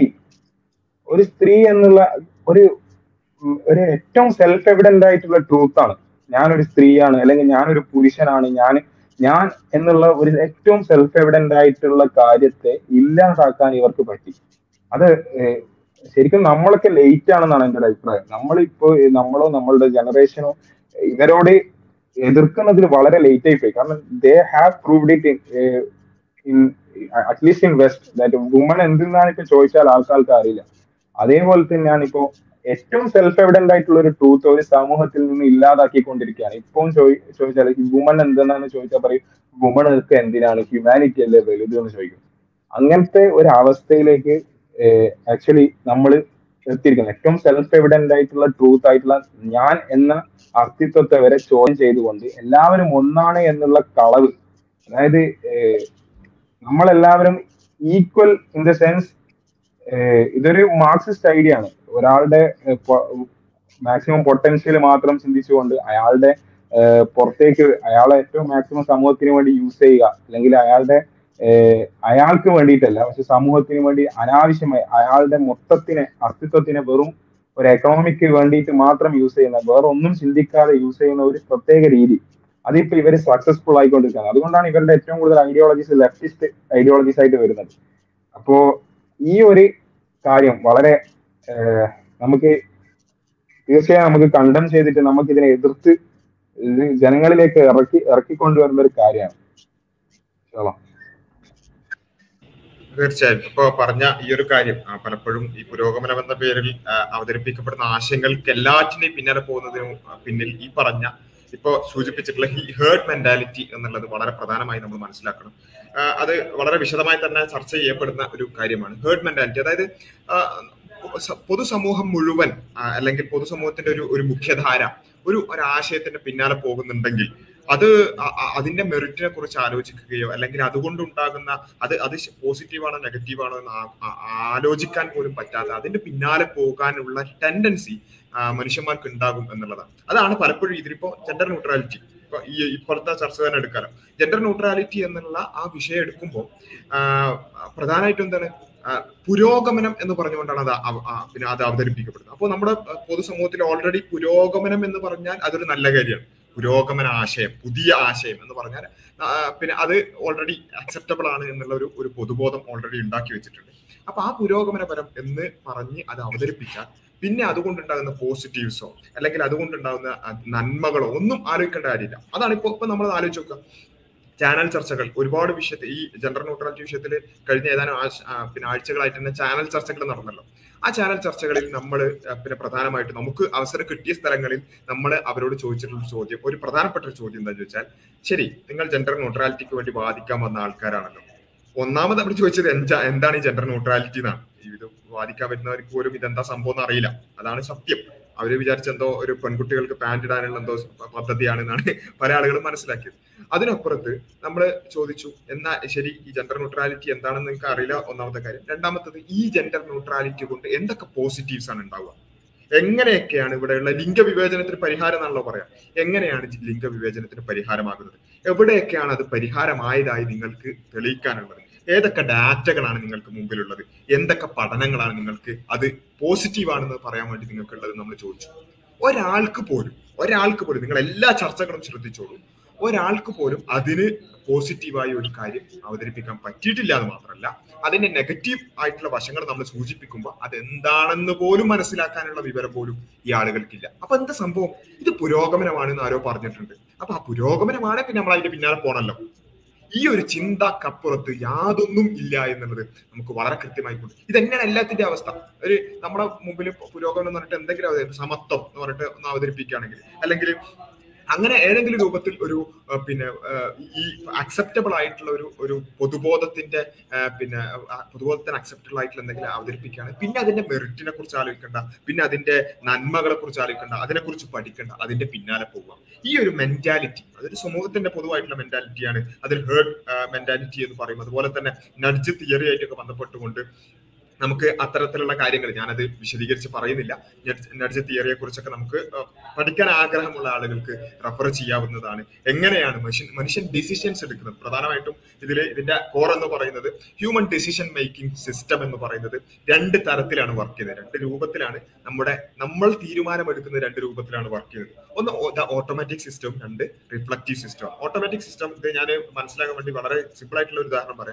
ഒരു സ്ത്രീ എന്നുള്ള ഒരു ഉം, ഒരു ഏറ്റവും സെൽഫ് എവിഡന്റ് ആയിട്ടുള്ള ട്രൂത്ത് ആണ് ഞാനൊരു സ്ത്രീയാണ് അല്ലെങ്കിൽ ഞാനൊരു പുരുഷനാണ് ഞാൻ ഞാൻ എന്നുള്ള ഒരു ഏറ്റവും സെൽഫ് എവിഡന്റ് ആയിട്ടുള്ള കാര്യത്തെ ഇല്ലാതാക്കാൻ ഇവർക്ക് പറ്റി അത് ഏഹ്, ശരിക്കും നമ്മളൊക്കെ ലേറ്റ് ആണെന്നാണ് എൻ്റെ ഒരു അഭിപ്രായം നമ്മളിപ്പോ നമ്മളോ നമ്മളുടെ ജനറേഷനോ ഇവരോട് എതിർക്കുന്നതിൽ വളരെ ലേറ്റ് ആയി പോയി കാരണം they have proved it in at least in west that woman എന്തെന്നാണ് ഇപ്പൊ ചോദിച്ചാൽ ആൾക്കാർക്ക് അറിയില്ല അതേപോലെ തന്നെയാണ് ഇപ്പോ ഏറ്റവും സെൽഫ് എവിഡന്റ് ആയിട്ടുള്ള ഒരു ട്രൂത്ത് ഒരു സമൂഹത്തിൽ നിന്ന് ഇല്ലാതാക്കിക്കൊണ്ടിരിക്കുകയാണ് ഇപ്പം ചോദി ചോദിച്ചാൽ വുമൺ എന്തെന്നാണ് ചോദിച്ചാൽ പറയും വുമൺ ഒക്കെ എന്തിനാണ് ഹ്യൂമാനിറ്റി അല്ലേ വലുത് എന്ന് ചോദിക്കും അങ്ങനത്തെ ഒരു അവസ്ഥയിലേക്ക് ആക്ച്വലി നമ്മൾ എത്തിയിരിക്കുന്നത് ഏറ്റവും സെൽഫ് എവിഡന്റ് ആയിട്ടുള്ള ട്രൂത്ത് ആയിട്ടുള്ള ഞാൻ എന്ന അസ്തിത്വത്തെ വരെ ചോദ്യം ചെയ്തുകൊണ്ട് എല്ലാവരും ഒന്നാണ് എന്നുള്ള കളവ് അതായത് ഏഹ്, നമ്മളെല്ലാവരും ഈക്വൽ ഇൻ ദ സെൻസ് ഇതൊരു മാർക്സിസ്റ്റ് ഐഡിയ ആണ് ഒരാളുടെ മാക്സിമം പൊട്ടൻഷ്യൽ മാത്രം ചിന്തിച്ചുകൊണ്ട് അയാളുടെ ഏഹ്, പുറത്തേക്ക് അയാളെ ഏറ്റവും മാക്സിമം സമൂഹത്തിന് വേണ്ടി യൂസ് ചെയ്യുക അല്ലെങ്കിൽ അയാളുടെ ഏഹ്, അയാൾക്ക് വേണ്ടിയിട്ടല്ല പക്ഷെ സമൂഹത്തിന് വേണ്ടി അനാവശ്യമായി അയാളുടെ മൊത്തത്തിനെ അസ്തിത്വത്തിനെ വെറും ഒരു എക്കണോമിക്ക് വേണ്ടിയിട്ട് മാത്രം യൂസ് ചെയ്യുന്ന വേറെ ഒന്നും ചിന്തിക്കാതെ യൂസ് ചെയ്യുന്ന ഒരു പ്രത്യേക രീതി അതിപ്പോ ഇവര് സക്സസ്ഫുൾ ആയിക്കൊണ്ടിരിക്കുകയാണ് അതുകൊണ്ടാണ് ഇവരുടെ ഏറ്റവും കൂടുതൽ ഐഡിയോളജീസ് ലെഫ്റ്റിസ്റ്റ് ഐഡിയോളജീസ് ആയിട്ട് വരുന്നത് അപ്പോ ഈ ഒരു കാര്യം വളരെ ഏഹ്, നമുക്ക് തീർച്ചയായും നമുക്ക് കണ്ടം ചെയ്തിട്ട് നമുക്ക് ഇതിനെ എതിർത്ത് ഇത് ജനങ്ങളിലേക്ക് ഇറക്കി ഇറക്കിക്കൊണ്ടുവരുന്ന ഒരു കാര്യമാണ് ഇൻഷാ തീർച്ചയായും ഇപ്പൊ പറഞ്ഞ ഈ ഒരു കാര്യം ആ, പലപ്പോഴും ഈ പുരോഗമനം എന്ന പേരിൽ ആ, അവതരിപ്പിക്കപ്പെടുന്ന ആശയങ്ങൾക്ക് എല്ലാറ്റിനെയും പിന്നാലെ പോകുന്നതിനും ആ, പിന്നിൽ ഈ പറഞ്ഞ ഇപ്പൊ സൂചിപ്പിച്ചിട്ടുള്ള ഈ ഹേർഡ് മെന്റാലിറ്റി എന്നുള്ളത് വളരെ പ്രധാനമായി നമ്മൾ മനസ്സിലാക്കണം ആ, അത് വളരെ വിശദമായി തന്നെ ചർച്ച ചെയ്യപ്പെടുന്ന ഒരു കാര്യമാണ് ഹേർഡ് മെന്റാലിറ്റി അതായത് ആ, സ- പൊതുസമൂഹം മുഴുവൻ ആ, അല്ലെങ്കിൽ പൊതുസമൂഹത്തിന്റെ ഒരു ഒരു മുഖ്യധാര ഒരു ഒരു ആശയത്തിന്റെ പിന്നാലെ പോകുന്നുണ്ടെങ്കിൽ അത് അ- അ- അതിന്റെ മെറിറ്റിനെ കുറിച്ച് ആലോചിക്കുകയോ അല്ലെങ്കിൽ അതുകൊണ്ടുണ്ടാകുന്ന അത് അത് പോസിറ്റീവാണോ നെഗറ്റീവാണോ എന്ന് ആ- ആ- ആലോചിക്കാൻ പോലും പറ്റാതെ അതിന്റെ പിന്നാലെ പോകാനുള്ള ടെൻഡൻസി മനുഷ്യന്മാർക്ക് ഉണ്ടാകും എന്നുള്ളതാണ് അതാണ് പലപ്പോഴും ഇതിലിപ്പോ ജെൻഡർ ന്യൂട്രാലിറ്റി ഇപ്പൊ ഈ ഇപ്പോഴത്തെ ചർച്ച തന്നെ എടുക്കാലോ ജെൻഡർ ന്യൂട്രാലിറ്റി എന്നുള്ള ആ വിഷയം എടുക്കുമ്പോൾ പ്രധാനമായിട്ടും എന്താണ് ആ, പുരോഗമനം എന്ന് പറഞ്ഞുകൊണ്ടാണ് അത് അവ- ആ, പിന്നെ അത് അവതരിപ്പിക്കപ്പെടുന്നത് അപ്പോൾ നമ്മുടെ ആ, പൊതുസമൂഹത്തിൽ ഓൾറെഡി പുരോഗമനം എന്ന് പറഞ്ഞാൽ അതൊരു നല്ല കാര്യമാണ് പുരോഗമന ആശയം പുതിയ ആശയം എന്ന് പറഞ്ഞാൽ ആ, പിന്നെ അത് ഓൾറെഡി അക്സെപ്റ്റബിൾ ആണ് എന്നുള്ള ഒരു ഒരു പൊതുബോധം ഓൾറെഡി ഉണ്ടാക്കി വെച്ചിട്ടുണ്ട് അപ്പൊ ആ പുരോഗമനപരം എന്ന് പറഞ്ഞ് അത് അവതരിപ്പിച്ചാൽ പിന്നെ അതുകൊണ്ടുണ്ടാകുന്ന പോസിറ്റീവ്സോ അല്ലെങ്കിൽ അതുകൊണ്ടുണ്ടാകുന്ന ആ, നന്മകളോ ഒന്നും ആലോചിക്കേണ്ട കാര്യമില്ല അതാണ് ഇപ്പൊ ഇപ്പൊ നമ്മൾ ആലോചിച്ച് നോക്കുക ചാനൽ ചർച്ചകൾ ഒരുപാട് വിഷയത്തിൽ ഈ ജെൻഡർ ന്യൂട്രാലിറ്റി വിഷയത്തിൽ കഴിഞ്ഞ ഏതാനും ആഴ്ച- ആ, പിന്നെ ആഴ്ചകളായിട്ട് തന്നെ ചാനൽ ചർച്ചകൾ നടന്നല്ലോ ആ ചാനൽ ചർച്ചകളിൽ നമ്മൾ പിന്നെ പ്രധാനമായിട്ട് നമുക്ക് അവസരം കിട്ടിയ സ്ഥലങ്ങളിൽ നമ്മൾ അവരോട് ചോദിച്ചിട്ടുള്ള ഒരു ചോദ്യം ഒരു പ്രധാനപ്പെട്ട ഒരു ചോദ്യം എന്താണെന്ന് ചോദിച്ചാൽ ശരി നിങ്ങൾ ജെൻഡർ ന്യൂട്രാലിറ്റിക്ക് വേണ്ടി വാദിക്കാൻ വന്ന ആൾക്കാരാണല്ലോ ഒന്നാമത് അവർ ചോദിച്ചത് എന്താ എന്താണ് ഈ ജെൻഡർ ന്യൂട്രാലിറ്റി എന്നാണ് ഇത് വാദിക്കാൻ പറ്റുന്നവർക്ക് പോലും ഇതെന്താ സംഭവം എന്ന് അറിയില്ല അതാണ് സത്യം അവര് വിചാരിച്ച എന്തോ ഒരു പെൺകുട്ടികൾക്ക് പാന്റ് ഇടാനുള്ള എന്തോ പദ്ധതിയാണ് എന്നാണ് പല ആളുകളും മനസ്സിലാക്കിയത് അതിനപ്പുറത്ത് നമ്മൾ ചോദിച്ചു എന്നാ ശരി ഈ ജെൻഡർ ന്യൂട്രാലിറ്റി എന്താണെന്ന് നിങ്ങൾക്ക് അറിയില്ല ഒന്നാമത്തെ കാര്യം രണ്ടാമത്തത് ഈ ജെൻഡർ ന്യൂട്രാലിറ്റി കൊണ്ട് എന്തൊക്കെ പോസിറ്റീവ്സ് ആണ് ഉണ്ടാവുക എങ്ങനെയൊക്കെയാണ് ഇവിടെയുള്ള ലിംഗവിവേചനത്തിന് പരിഹാരം എന്നാണല്ലോ പറയാം എങ്ങനെയാണ് ജി- ലിംഗവിവേചനത്തിന് പരിഹാരമാകുന്നത് എവിടെയൊക്കെയാണ് അത് പരിഹാരമായതായി നിങ്ങൾക്ക് തെളിയിക്കാനുള്ളത് ഏതൊക്കെ ഡാറ്റകളാണ് നിങ്ങൾക്ക് മുമ്പിലുള്ളത് എന്തൊക്കെ പഠനങ്ങളാണ് നിങ്ങൾക്ക് അത് പോസിറ്റീവ് ആണെന്ന് പറയാൻ വേണ്ടി നിങ്ങൾക്കുള്ളത് നമ്മൾ ചോദിച്ചു ഒരാൾക്ക് പോലും ഒരാൾക്ക് പോലും നിങ്ങൾ എല്ലാ ചർച്ചകളും ശ്രദ്ധിച്ചോളൂ ഒരാൾക്ക് പോലും അതിന് പോസിറ്റീവായ ഒരു കാര്യം അവതരിപ്പിക്കാൻ പറ്റിയിട്ടില്ല എന്ന് മാത്രമല്ല അതിന്റെ നെഗറ്റീവ് ആയിട്ടുള്ള വശങ്ങൾ നമ്മൾ സൂചിപ്പിക്കുമ്പോൾ അത് എന്താണെന്ന് പോലും മനസ്സിലാക്കാനുള്ള വിവരം പോലും ഈ ആളുകൾക്കില്ല അപ്പൊ എന്താ സംഭവം ഇത് പുരോഗമനമാണെന്ന് ആരോ പറഞ്ഞിട്ടുണ്ട് അപ്പൊ ആ പുരോഗമനമാണ് പിന്നെ നമ്മൾ അതിന്റെ പിന്നാലെ പോണല്ലോ ഈ ഒരു ചിന്തക്കപ്പുറത്ത് യാതൊന്നും ഇല്ല എന്നുള്ളത് നമുക്ക് വളരെ കൃത്യമായി കൊണ്ട് ഇതെങ്ങനെയാണ് എല്ലാത്തിന്റെ അവസ്ഥ ഒരു നമ്മുടെ മുമ്പിൽ പുരോഗമനം എന്ന് പറഞ്ഞിട്ട് എന്തെങ്കിലും അവതരി- സമത്വം എന്ന് പറഞ്ഞിട്ട് ഒന്ന് അവതരിപ്പിക്കുകയാണെങ്കിൽ അല്ലെങ്കിൽ അങ്ങനെ ഏതെങ്കിലും രൂപത്തിൽ ഒരു ആ, പിന്നെ ആ, ഈ അക്സെപ്റ്റബിൾ ആയിട്ടുള്ള ഒരു ഒരു പൊതുബോധത്തിന്റെ ആ, പിന്നെ ആ, പൊതുബോധത്തിന് അക്സെപ്റ്റബിൾ ആയിട്ടുള്ള എന്തെങ്കിലും അവതരിപ്പിക്കുകയാണ് പിന്നെ അതിന്റെ മെറിറ്റിനെ കുറിച്ച് ആലോചിക്കേണ്ട പിന്നെ അതിന്റെ നന്മകളെ കുറിച്ച് ആലോചിക്കേണ്ട അതിനെ കുറിച്ച് പഠിക്കേണ്ട അതിന്റെ പിന്നാലെ പോവുക ഈ ഒരു മെന്റാലിറ്റി അതൊരു സമൂഹത്തിന്റെ പൊതുവായിട്ടുള്ള മെന്റാലിറ്റിയാണ് അതിൽ ഹേർഡ് മെന്റാലിറ്റി എന്ന് പറയും അതുപോലെ തന്നെ നഡ്ജ് തിയറി ആയിട്ടൊക്കെ ബന്ധപ്പെട്ടുകൊണ്ട് നമുക്ക് അത്തരത്തിലുള്ള കാര്യങ്ങൾ ഞാനത് വിശദീകരിച്ച് പറയുന്നില്ല നഡ്ജ് തിയറിയെ കുറിച്ചൊക്കെ നമുക്ക് ആ, പഠിക്കാൻ ആഗ്രഹമുള്ള ആളുകൾക്ക് റെഫർ ചെയ്യാവുന്നതാണ് എങ്ങനെയാണ് മനുഷ്യൻ മനുഷ്യൻ ഡിസിഷൻസ് എടുക്കുന്നത് പ്രധാനമായിട്ടും ഇതിൽ ഇതിന്റെ കോർ എന്ന് പറയുന്നത് ഹ്യൂമൻ ഡിസിഷൻ മേക്കിംഗ് സിസ്റ്റം എന്ന് പറയുന്നത് രണ്ട് തരത്തിലാണ് വർക്ക് ചെയ്യുന്നത് രണ്ട് രൂപത്തിലാണ് നമ്മുടെ നമ്മൾ തീരുമാനമെടുക്കുന്ന രണ്ട് രൂപത്തിലാണ് വർക്ക് ചെയ്യുന്നത് ഒന്ന് ഓട്ടോമാറ്റിക് സിസ്റ്റം രണ്ട് റിഫ്ലക്റ്റീവ് സിസ്റ്റം ഓട്ടോമാറ്റിക് സിസ്റ്റം ഇത് ഞാൻ മനസ്സിലാക്കാൻ വേണ്ടി വളരെ സിമ്പിൾ ആയിട്ടുള്ള ഒരു ഉദാഹരണം പറയാം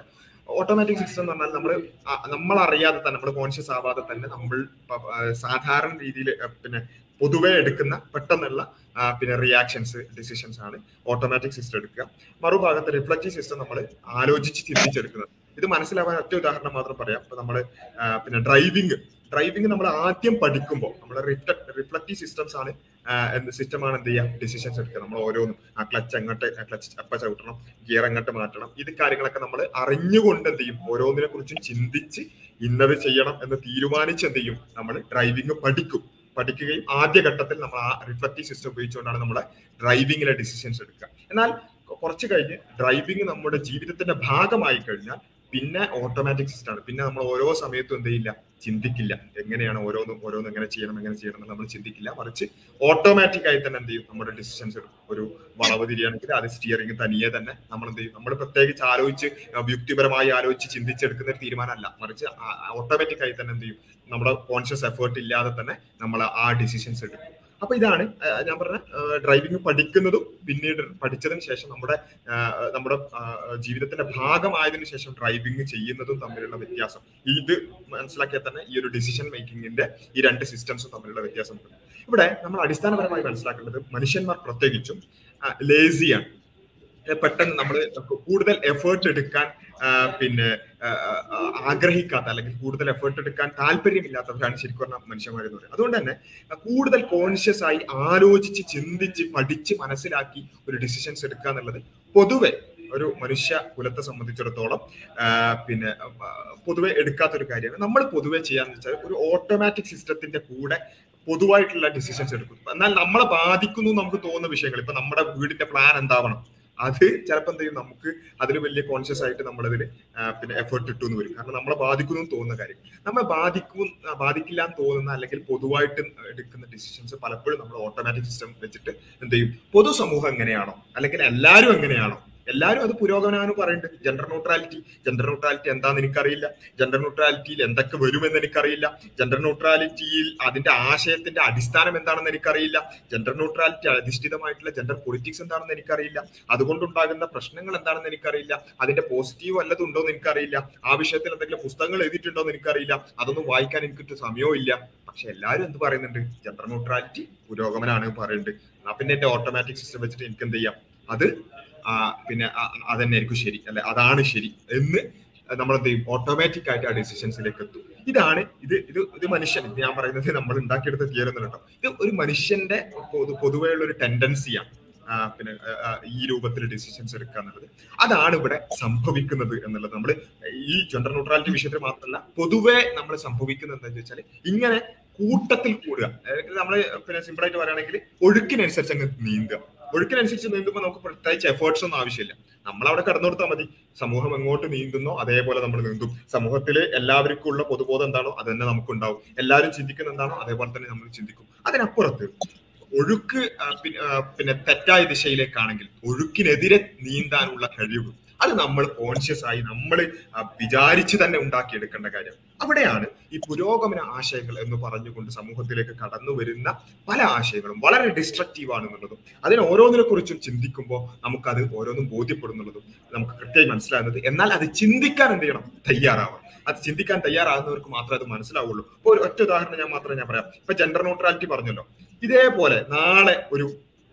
ഓട്ടോമാറ്റിക് സിസ്റ്റം എന്ന് പറഞ്ഞാൽ നമ്മൾ നമ്മൾ അറിയാതെ തന്നെ നമ്മൾ കോൺഷ്യസ് ആവാതെ തന്നെ നമ്മൾ പ- ആ, സാധാരണ രീതിയിൽ പിന്നെ പൊതുവെ എടുക്കുന്ന പെട്ടെന്നുള്ള ആ, പിന്നെ റിയാക്ഷൻസ് ഡിസിഷൻസ് ആണ് ഓട്ടോമാറ്റിക് സിസ്റ്റം എടുക്കുക മറുഭാഗത്ത് റിഫ്ലക്റ്റീവ് സിസ്റ്റം നമ്മൾ ആലോചിച്ച് ചിന്തിച്ചെടുക്കുന്നത് ഇത് മനസ്സിലാവാൻ ഒറ്റ ഉദാഹരണം മാത്രം പറയാം ഇപ്പൊ നമ്മൾ പിന്നെ ഡ്രൈവിംഗ് ഡ്രൈവിംഗ് നമ്മൾ ആദ്യം പഠിക്കുമ്പോൾ നമ്മൾ റിഫ്ലക്റ്റീവ് സിസ്റ്റംസ് ആണ് ആ, എന്ത് സിസ്റ്റമാണ് എന്ത് ചെയ്യുക ഡിസിഷൻസ് എടുക്കുക നമ്മൾ ഓരോന്നും ആ ക്ലച്ച് അങ്ങോട്ട് ക്ലച്ച് അപ്പ ചവിട്ടണം ഗിയർ അങ്ങോട്ട് മാറ്റണം ഇത് കാര്യങ്ങളൊക്കെ നമ്മൾ അറിഞ്ഞുകൊണ്ട് എന്ത് ചെയ്യും ഓരോന്നിനെ കുറിച്ചും ചിന്തിച്ച് ഇന്നത് ചെയ്യണം എന്ന് തീരുമാനിച്ച് എന്ത് ചെയ്യും നമ്മൾ ഡ്രൈവിംഗ് പഠിക്കും പഠിക്കുകയും ആദ്യ ഘട്ടത്തിൽ നമ്മൾ ആ റിഫ്ലക്റ്റീവ് സിസ്റ്റം ഉപയോഗിച്ചുകൊണ്ടാണ് നമ്മളെ ഡ്രൈവിംഗിലെ ഡിസിഷൻസ് എടുക്കുക എന്നാൽ കൊ- കുറച്ച് കഴിഞ്ഞ് ഡ്രൈവിംഗ് നമ്മുടെ ജീവിതത്തിന്റെ ഭാഗമായി കഴിഞ്ഞാൽ പിന്നെ ഓട്ടോമാറ്റിക് സിസ്റ്റം ആണ് പിന്നെ നമ്മൾ ഓരോ സമയത്തും എന്ത് ചെയ്യില്ല ചിന്തിക്കില്ല എങ്ങനെയാണ് ഓരോന്നും ഓരോന്നും എങ്ങനെ ചെയ്യണം എങ്ങനെ ചെയ്യണം എന്ന് നമ്മൾ ചിന്തിക്കില്ല മറിച്ച് ഓട്ടോമാറ്റിക് ആയി തന്നെ എന്ത് ചെയ്യും നമ്മുടെ ഡിസിഷൻസ് എടുക്കും ഒരു വളവ് തിരിയാണെങ്കിൽ അത് സ്റ്റിയറിംഗ് തനിയെ തന്നെ നമ്മൾ എന്ത് ചെയ്യും നമ്മൾ പ്രത്യേകിച്ച് ആലോചിച്ച് ആ, യുക്തിപരമായി ആലോചിച്ച് ചിന്തിച്ചെടുക്കുന്ന ഒരു തീരുമാനമല്ല മറിച്ച് ഓട്ടോമാറ്റിക് ആയി തന്നെ എന്ത് ചെയ്യും നമ്മുടെ കോൺഷ്യസ് എഫേർട്ട് ഇല്ലാതെ തന്നെ നമ്മൾ ആ ഡിസിഷൻസ് എടുക്കും അപ്പൊ ഇതാണ് ആ, ഞാൻ പറഞ്ഞ ഡ്രൈവിംഗ് പഠിക്കുന്നതും പിന്നീട് പഠിച്ചതിന് ശേഷം നമ്മുടെ ആ, നമ്മുടെ ആ, ജീവിതത്തിന്റെ ഭാഗമായതിനു ശേഷം ഡ്രൈവിംഗ് ചെയ്യുന്നതും തമ്മിലുള്ള വ്യത്യാസം ഇത് മനസ്സിലാക്കിയാൽ തന്നെ ഈ ഒരു ഡിസിഷൻ മേക്കിങ്ങിന്റെ ഈ രണ്ട് സിസ്റ്റംസും തമ്മിലുള്ള വ്യത്യാസമുണ്ട് ഇവിടെ നമ്മൾ അടിസ്ഥാനപരമായി മനസ്സിലാക്കേണ്ടത് മനുഷ്യന്മാർ പ്രത്യേകിച്ചും ലേസിയാണ് പെട്ടെന്ന് നമ്മൾ കൂടുതൽ എഫേർട്ട് എടുക്കാൻ ആ, പിന്നെ ആ, ആ, ആഗ്രഹിക്കാത്ത അല്ലെങ്കിൽ കൂടുതൽ എഫേർട്ട് എടുക്കാൻ താല്പര്യമില്ലാത്തവരാണ് ശരിക്കും പറഞ്ഞാൽ മനുഷ്യന്മാരെന്ന് പറയുന്നത് അതുകൊണ്ട് തന്നെ ആ, കൂടുതൽ കോൺഷ്യസ് ആയി ആലോചിച്ച് ചിന്തിച്ച് പഠിച്ച് മനസ്സിലാക്കി ഒരു ഡിസിഷൻസ് എടുക്കുക എന്നുള്ളത് പൊതുവെ ഒരു മനുഷ്യ കുലത്തെ സംബന്ധിച്ചിടത്തോളം ആ, പിന്നെ ആ, പൊതുവെ എടുക്കാത്തൊരു കാര്യമാണ് നമ്മൾ പൊതുവെ ചെയ്യാന്ന് വെച്ചാൽ ഒരു ഓട്ടോമാറ്റിക് സിസ്റ്റത്തിന്റെ കൂടെ പൊതുവായിട്ടുള്ള ഡിസിഷൻസ് എടുക്കും എന്നാൽ നമ്മളെ ബാധിക്കുന്നു എന്ന് നമുക്ക് തോന്നുന്ന വിഷയങ്ങൾ ഇപ്പൊ നമ്മുടെ വീടിന്റെ പ്ലാൻ എന്താവണം അത് ചിലപ്പോൾ എന്ത് ചെയ്യും നമുക്ക് അതിൽ വലിയ കോൺഷ്യസ് ആയിട്ട് നമ്മളതിൽ പിന്നെ എഫേർട്ട് ഇട്ടു എന്ന് വരും കാരണം നമ്മളെ ബാധിക്കുന്നു എന്ന് തോന്നുന്ന കാര്യം നമ്മളെ ബാധിക്കും ആ, ബാധിക്കില്ല എന്ന് തോന്നുന്ന അല്ലെങ്കിൽ പൊതുവായിട്ട് എടുക്കുന്ന ഡിസിഷൻസ് പലപ്പോഴും നമ്മൾ ഓട്ടോമാറ്റിക് സിസ്റ്റം വെച്ചിട്ട് എന്ത് ചെയ്യും പൊതുസമൂഹം എങ്ങനെയാണോ അല്ലെങ്കിൽ എല്ലാവരും എങ്ങനെയാണോ എല്ലാവരും അത് പുരോഗമനമാണ് പറയുന്നുണ്ട് ജെൻഡർ ന്യൂട്രാലിറ്റി ജെൻഡർ ന്യൂട്രാലിറ്റി എന്താന്ന് എനിക്കറിയില്ല ജെൻഡർ ന്യൂട്രാലിറ്റിയിൽ എന്തൊക്കെ വരുമെന്ന് എനിക്കറിയില്ല ജെൻഡർ ന്യൂട്രാലിറ്റിയിൽ അതിന്റെ ആശയത്തിന്റെ അടിസ്ഥാനം എന്താണെന്ന് എനിക്കറിയില്ല ജെൻഡർ ന്യൂട്രാലിറ്റി അധിഷ്ഠിതമായിട്ടുള്ള ജെൻഡർ പൊളിറ്റിക്സ് എന്താണെന്ന് എനിക്കറിയില്ല അതുകൊണ്ടുണ്ടാകുന്ന പ്രശ്നങ്ങൾ എന്താണെന്ന് എനിക്കറിയില്ല അതിന്റെ പോസിറ്റീവ് വല്ലതും ഉണ്ടോ എന്ന് എനിക്കറിയില്ല ആ വിഷയത്തിൽ എന്തെങ്കിലും പുസ്തകങ്ങൾ എഴുതിയിട്ടുണ്ടോ എന്ന് എനിക്കറിയില്ല അതൊന്നും വായിക്കാൻ എനിക്ക് സമയവും ഇല്ല പക്ഷെ എല്ലാവരും എന്ത് പറയുന്നുണ്ട് ജെൻഡർ ന്യൂട്രാലിറ്റി പുരോഗമനാണ് പറയുന്നുണ്ട് എന്നാ പിന്നെ എന്റെ ഓട്ടോമാറ്റിക് സിസ്റ്റം വെച്ചിട്ട് എനിക്ക് എന്ത് ചെയ്യാം അത് ആ, പിന്നെ അത് തന്നെ ആയിരിക്കും ശരി അല്ലെ അതാണ് ശരി എന്ന് നമ്മൾ എന്ത് ചെയ്യും ഓട്ടോമാറ്റിക് ആയിട്ട് ആ ഡിസിഷൻസിലേക്ക് എത്തും ഇതാണ് ഇത് ഇത് ഇത് മനുഷ്യൻ ഇത് ഞാൻ പറയുന്നത് നമ്മൾ ഉണ്ടാക്കിയെടുത്ത തിയറി കേട്ടോ ഇത് ഒരു മനുഷ്യന്റെ പൊതു പൊതുവെയുള്ള ഒരു ടെൻഡൻസിയാണ് ആ, പിന്നെ ആ, ആ, ഈ രൂപത്തിൽ ഡിസിഷൻസ് എടുക്കുക എന്നുള്ളത് അതാണ് ഇവിടെ സംഭവിക്കുന്നത് എന്നുള്ളത് നമ്മൾ ഈ ജെൻഡർ ന്യൂട്രാലിറ്റി വിഷയത്തിൽ മാത്രമല്ല പൊതുവെ നമ്മൾ സംഭവിക്കുന്നത് എന്താണെന്ന് വെച്ചാൽ ഇങ്ങനെ കൂട്ടത്തിൽ കൂടുക അതായത് നമ്മൾ പിന്നെ സിമ്പിൾ ആയിട്ട് പറയുകയാണെങ്കിൽ ഒഴുക്കിനനുസരിച്ച് അങ്ങ് നീന്തുക ഒഴുക്കിനനുസരിച്ച് നീന്തുമ്പോൾ നമുക്ക് പ്രത്യേകിച്ച് എഫേർട്സ് ഒന്നും ആവശ്യമില്ല നമ്മൾ അവിടെ കടന്നു കൊടുത്താൽ മതി സമൂഹം എങ്ങോട്ട് നീന്തുന്നോ അതേപോലെ നമ്മൾ നീന്തും സമൂഹത്തിൽ എല്ലാവർക്കും ഉള്ള പൊതുബോധം എന്താണോ അത് തന്നെ നമുക്കുണ്ടാവും എല്ലാവരും ചിന്തിക്കുന്ന എന്താണോ അതേപോലെ തന്നെ നമ്മൾ ചിന്തിക്കും അതിനപ്പുറത്ത് ഒഴുക്ക് ആ, പി- ആ, പിന്നെ തെറ്റായ ദിശയിലേക്കാണെങ്കിൽ ഒഴുക്കിനെതിരെ നീന്താനുള്ള കഴിവ് അത് നമ്മൾ കോൺഷ്യസ് ആയി നമ്മൾ വിചാരിച്ച് തന്നെ ഉണ്ടാക്കിയെടുക്കേണ്ട കാര്യം അവിടെയാണ് ഈ പുരോഗമന ആശയങ്ങൾ എന്ന് പറഞ്ഞുകൊണ്ട് സമൂഹത്തിലേക്ക് കടന്നു വരുന്ന പല ആശയങ്ങളും വളരെ ഡിസ്ട്രക്റ്റീവ് ആണെന്നുള്ളതും അതിനെ ഓരോന്നിനെ കുറിച്ചും ചിന്തിക്കുമ്പോൾ നമുക്കത് ഓരോന്നും ബോധ്യപ്പെടുന്നുള്ളതും നമുക്ക് കൃത്യമായി മനസ്സിലാകുന്നത് എന്നാൽ അത് ചിന്തിക്കാൻ എന്ത് ചെയ്യണം തയ്യാറാവണം അത് ചിന്തിക്കാൻ തയ്യാറാകുന്നവർക്ക് മാത്രമേ അത് മനസ്സിലാവുള്ളൂ ഇപ്പൊ ഒരു ഒറ്റ ഉദാഹരണം ഞാൻ മാത്രമേ ഞാൻ പറയാം ഇപ്പൊ ജെൻഡർ ന്യൂട്രാലിറ്റി പറഞ്ഞല്ലോ ഇതേപോലെ നാളെ ഒരു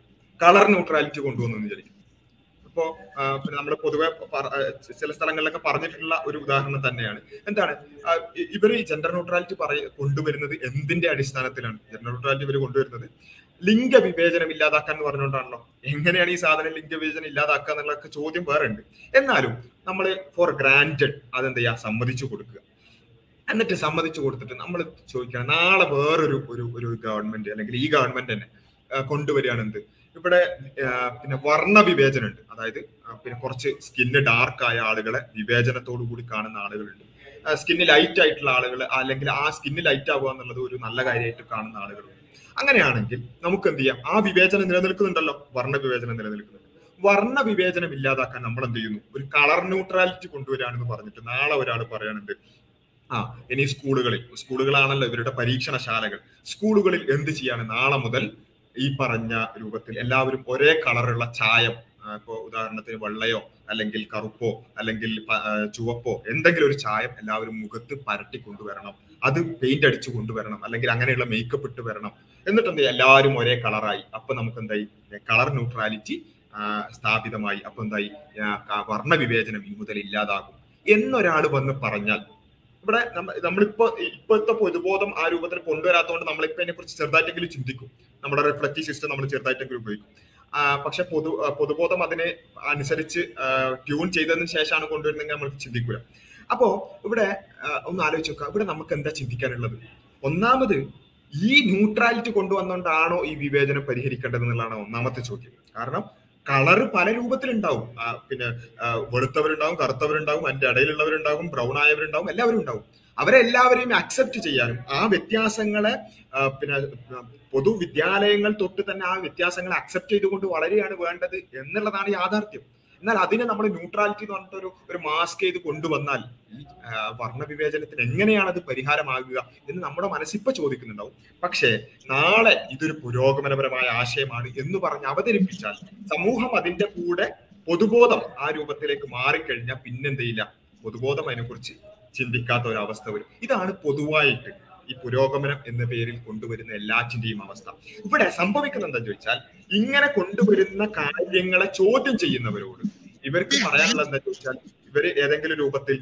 കളർ ന്യൂട്രാലിറ്റി കൊണ്ടുവന്നു എന്ന് വിചാരിക്കും ഇപ്പോ ആ, പിന്നെ നമ്മൾ പൊതുവെ പറ- ആ, ചില സ്ഥലങ്ങളിലൊക്കെ പറഞ്ഞിട്ടുള്ള ഒരു ഉദാഹരണം തന്നെയാണ് എന്താണ് ആ, ഇ- ഇവര് ഈ ജെൻഡർ ന്യൂട്രാലിറ്റി പറയ കൊണ്ടുവരുന്നത് എന്തിന്റെ അടിസ്ഥാനത്തിലാണ് ജെൻഡർ ന്യൂട്രാലിറ്റി ഇവർ കൊണ്ടുവരുന്നത് ലിംഗ വിവേചനം ഇല്ലാതാക്കാൻ എന്ന് പറഞ്ഞുകൊണ്ടാണല്ലോ എങ്ങനെയാണ് ഈ സാധനം ലിംഗ വിവേചനം ഇല്ലാതാക്കുക എന്നുള്ള ചോദ്യം വേറെ ഉണ്ട് എന്നാലും നമ്മൾ ഫോർ ഗ്രാൻഡഡ് അതെന്ത് ചെയ്യാ സമ്മതിച്ചു കൊടുക്കുക എന്നിട്ട് സമ്മതിച്ചു കൊടുത്തിട്ട് നമ്മൾ ചോദിക്കണം നാളെ വേറൊരു ഒരു ഒരു ഗവൺമെന്റ് അല്ലെങ്കിൽ ഈ ഗവൺമെന്റ് തന്നെ ആ, കൊണ്ടുവരികയാണ് എന്ത് ഇവിടെ ആ, പിന്നെ വർണ്ണ വിവേചനം ഉണ്ട് അതായത് ആ, പിന്നെ കുറച്ച് സ്കിന്ന് ഡാർക്ക് ആയ ആളുകളെ വിവേചനത്തോടു കൂടി കാണുന്ന ആളുകളുണ്ട് സ്കിന്ന് ലൈറ്റ് ആയിട്ടുള്ള ആളുകൾ അല്ലെങ്കിൽ ആ സ്കിന്ന് ലൈറ്റ് ആവുക എന്നുള്ളത് ഒരു നല്ല കാര്യമായിട്ട് കാണുന്ന ആളുകളുണ്ട് അങ്ങനെയാണെങ്കിൽ നമുക്ക് എന്ത് ചെയ്യാം ആ വിവേചനം നിലനിൽക്കുന്നുണ്ടല്ലോ വർണ്ണ വിവേചനം നിലനിൽക്കുന്നുണ്ട് വർണ്ണ വിവേചനം ഇല്ലാതാക്കാൻ നമ്മൾ എന്ത് ചെയ്യുന്നു ഒരു കളർ ന്യൂട്രാലിറ്റി കൊണ്ടുവരാണെന്ന് പറഞ്ഞിട്ട് നാളെ ഒരാൾ പറയാനുണ്ട് ആ ഇനി സ്കൂളുകളിൽ സ്കൂളുകളാണല്ലോ ഇവരുടെ പരീക്ഷണശാലകൾ സ്കൂളുകളിൽ എന്ത് ചെയ്യാണ് നാളെ മുതൽ ഈ പറഞ്ഞ രൂപത്തിൽ എല്ലാവരും ഒരേ കളറുള്ള ചായം ഇപ്പോൾ ഉദാഹരണത്തിന് വെള്ളയോ അല്ലെങ്കിൽ കറുപ്പോ അല്ലെങ്കിൽ പ- ആ, ചുവപ്പോ എന്തെങ്കിലും ഒരു ചായം എല്ലാവരും മുഖത്ത് പരട്ടി കൊണ്ടുവരണം അത് പെയിന്റ് അടിച്ചു കൊണ്ടുവരണം അല്ലെങ്കിൽ അങ്ങനെയുള്ള മേക്കപ്പ് ഇട്ട് വരണം എന്നിട്ട് എന്ത് ചെയ്യും? എല്ലാവരും ഒരേ കളറായി അപ്പൊ നമുക്ക് എന്തായി കളർ ന്യൂട്രാലിറ്റി സ്ഥാപിതമായി അപ്പൊ എന്തായി ആ, ക- വർണ്ണവിവേചനം ഇനി മുതൽ ഇല്ലാതാകും എന്നൊരാൾ വന്ന് പറഞ്ഞാൽ ഇവിടെ നമ്മ- നമ്മളിപ്പോ ഇപ്പോഴത്തെ പൊതുബോധം ആ രൂപത്തിൽ കൊണ്ടുവരാത്തതുകൊണ്ട് നമ്മളിപ്പോ അതിനെ കുറിച്ച് ചെറുതായിട്ടെങ്കിലും ചിന്തിക്കും നമ്മുടെ റിഫ്ലക്റ്റീവ് സിസ്റ്റം നമ്മൾ ചെറുതായിട്ടെങ്കിലും ഉപയോഗിക്കും ആ, പക്ഷെ പൊതു ആ, പൊതുബോധം അതിനെ അനുസരിച്ച് ട്യൂൺ ചെയ്തതിന് ശേഷമാണ് കൊണ്ടുവരുന്നെങ്കിൽ നമ്മൾ ചിന്തിക്കൂല അപ്പോ ഇവിടെ ആ, ഒന്ന് ആലോചിച്ച് നോക്കുക ഇവിടെ നമുക്ക് എന്താ ചിന്തിക്കാനുള്ളത് ഒന്നാമത് ഈ ന്യൂട്രാലിറ്റി കൊണ്ടുവന്നുകൊണ്ടാണോ ഈ വിവേചനം പരിഹരിക്കേണ്ടത് എന്നുള്ളതാണ് ഒന്നാമത്തെ ചോദ്യം കാരണം കളറ് പല രൂപത്തിലുണ്ടാവും ആ, പിന്നെ ആ, വെളുത്തവരുണ്ടാവും കറുത്തവരുണ്ടാവും അതിന്റെ ഇടയിലുള്ളവരുണ്ടാവും ബ്രൗൺ ആയവരുണ്ടാവും എല്ലാവരും ഉണ്ടാവും അവരെല്ലാവരെയും അക്സെപ്റ്റ് ചെയ്യാനും ആ വ്യത്യാസങ്ങളെ ആ, പിന്നെ ആ, പൊതുവിദ്യാലയങ്ങൾ തൊട്ട് തന്നെ ആ വ്യത്യാസങ്ങളെ അക്സെപ്റ്റ് ചെയ്തുകൊണ്ട് വളരെയാണ് വേണ്ടത് എന്നുള്ളതാണ് യാഥാർത്ഥ്യം എന്നാൽ അതിനെ നമ്മൾ ന്യൂട്രാലിറ്റി എന്ന് പറഞ്ഞിട്ട് ഒരു ഒരു മാസ്ക് ചെയ്ത് കൊണ്ടുവന്നാൽ ഈ ആ, വർണ്ണവിവേചനത്തിന് എങ്ങനെയാണ് അത് പരിഹാരമാകുക എന്ന് നമ്മുടെ മനസ്സിപ്പോ ചോദിക്കുന്നുണ്ടാവും പക്ഷേ നാളെ ഇതൊരു പുരോഗമനപരമായ ആശയമാണ് എന്ന് പറഞ്ഞ് അവതരിപ്പിച്ചാൽ സമൂഹം അതിന്റെ കൂടെ പൊതുബോധം ആ രൂപത്തിലേക്ക് മാറിക്കഴിഞ്ഞാൽ പിന്നെന്തെയില്ല പൊതുബോധം അതിനെക്കുറിച്ച് ചിന്തിക്കാത്ത ഒരു അവസ്ഥ വരും ഇതാണ് പൊതുവായിട്ട് ഈ പുരോഗമനം എന്ന പേരിൽ കൊണ്ടുവരുന്ന എല്ലാറ്റിന്റെയും അവസ്ഥ ഇവിടെ സംഭവിക്കുന്നത് എന്താ ചോദിച്ചാൽ ഇങ്ങനെ കൊണ്ടുവരുന്ന കാര്യങ്ങളെ ചോദ്യം ചെയ്യുന്നവരോട് ഇവർക്ക് പറയാനുള്ളത് എന്താ ചോദിച്ചാൽ ഇവര് ഏതെങ്കിലും രൂപത്തിൽ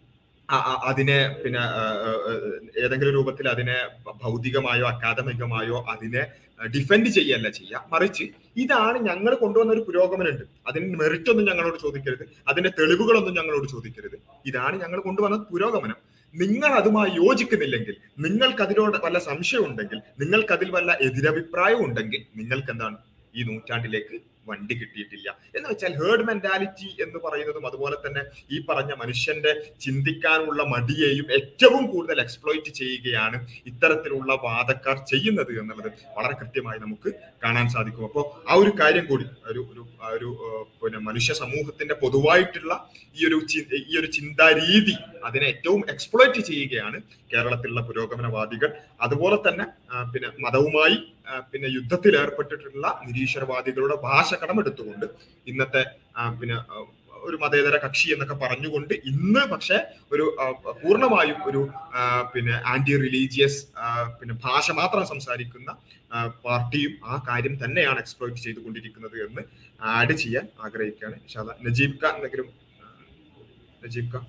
ആ- ആ- അതിനെ പിന്നെ ആ, ആ, ആ, ഏതെങ്കിലും രൂപത്തിൽ അതിനെ ഭൗതികമായോ അക്കാദമികമായോ അതിനെ ഡിഫെൻഡ് ചെയ്യല്ല ചെയ്യുക മറിച്ച് ഇതാണ് ഞങ്ങൾ കൊണ്ടുവന്ന ഒരു പുരോഗമനമുണ്ട് അതിന് മെറിറ്റ് ഒന്നും ഞങ്ങളോട് ചോദിക്കരുത് അതിന്റെ തെളിവുകളൊന്നും ഞങ്ങളോട് ചോദിക്കരുത് ഇതാണ് ഞങ്ങൾ കൊണ്ടുവന്ന പുരോഗമനം നിങ്ങൾ അതുമായി യോജിക്കുന്നില്ലെങ്കിൽ നിങ്ങൾക്ക് അതിനോട് വല്ല സംശയം ഉണ്ടെങ്കിൽ നിങ്ങൾക്ക് അതിൽ വല്ല എതിരഭിപ്രായം ഉണ്ടെങ്കിൽ നിങ്ങൾക്ക് എന്താണ് ഈ നൂറ്റാണ്ടിലേക്ക് വണ്ടി കിട്ടിയിട്ടില്ല എന്ന് വെച്ചാൽ ഹേർഡ് മെന്റാലിറ്റി എന്ന് പറയുന്നതും അതുപോലെ തന്നെ ഈ പറഞ്ഞ മനുഷ്യന്റെ ചിന്തിക്കാനുള്ള മടിയെയും ഏറ്റവും കൂടുതൽ എക്സ്പ്ലോയിറ്റ് ചെയ്യുകയാണ് ഇത്തരത്തിലുള്ള വാദക്കാർ ചെയ്യുന്നത് എന്നുള്ളത് വളരെ കൃത്യമായി നമുക്ക് കാണാൻ സാധിക്കും അപ്പോൾ ആ ഒരു കാര്യം കൂടി ഒരു ഒരു ആ ഒരു ഏഹ്, പിന്നെ മനുഷ്യ സമൂഹത്തിന്റെ പൊതുവായിട്ടുള്ള ഈ ഒരു ചി- ഈ ഒരു ചിന്താ രീതി അതിനെ ഏറ്റവും എക്സ്പ്ലോയിറ്റ് ചെയ്യുകയാണ് കേരളത്തിലുള്ള പുരോഗമനവാദികൾ അതുപോലെ തന്നെ ആ, പിന്നെ മതവുമായി ആ, പിന്നെ യുദ്ധത്തിൽ ഏർപ്പെട്ടിട്ടുള്ള നിരീശ്വരവാദികളുടെ ഭാഷ കടമെടുത്തുകൊണ്ട് ഇന്നത്തെ ആ, പിന്നെ ആ, ഒരു മതേതര കക്ഷി എന്നൊക്കെ പറഞ്ഞുകൊണ്ട് ഇന്ന് പക്ഷെ ഒരു ആ, പൂർണ്ണമായും ഒരു ആ, പിന്നെ ആന്റി റിലീജിയസ് പിന്നെ ഭാഷ മാത്രം സംസാരിക്കുന്ന ആ, പാർട്ടിയും ആ കാര്യം തന്നെയാണ് എക്സ്പ്ലോയിറ്റ് ചെയ്തുകൊണ്ടിരിക്കുന്നത് എന്ന് ആഡ് ചെയ്യാൻ ആഗ്രഹിക്കുകയാണ് ഇൻഷാല്ലാ. നജീബ് ഖാൻ എന്തെങ്കിലും ആ, Najeeb Khan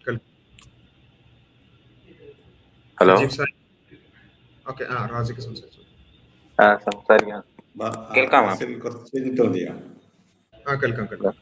hello Najeeb sir okay ആ റാസിക്ക് സംസാരിച്ചു ആ സംസാരിക്കാം കേൾക്കാമോ? ആസിൽ കുറച്ച് കഴിഞ്ഞിട്ട് മതിയോ ആ കേൾക്കാം കേൾക്കാം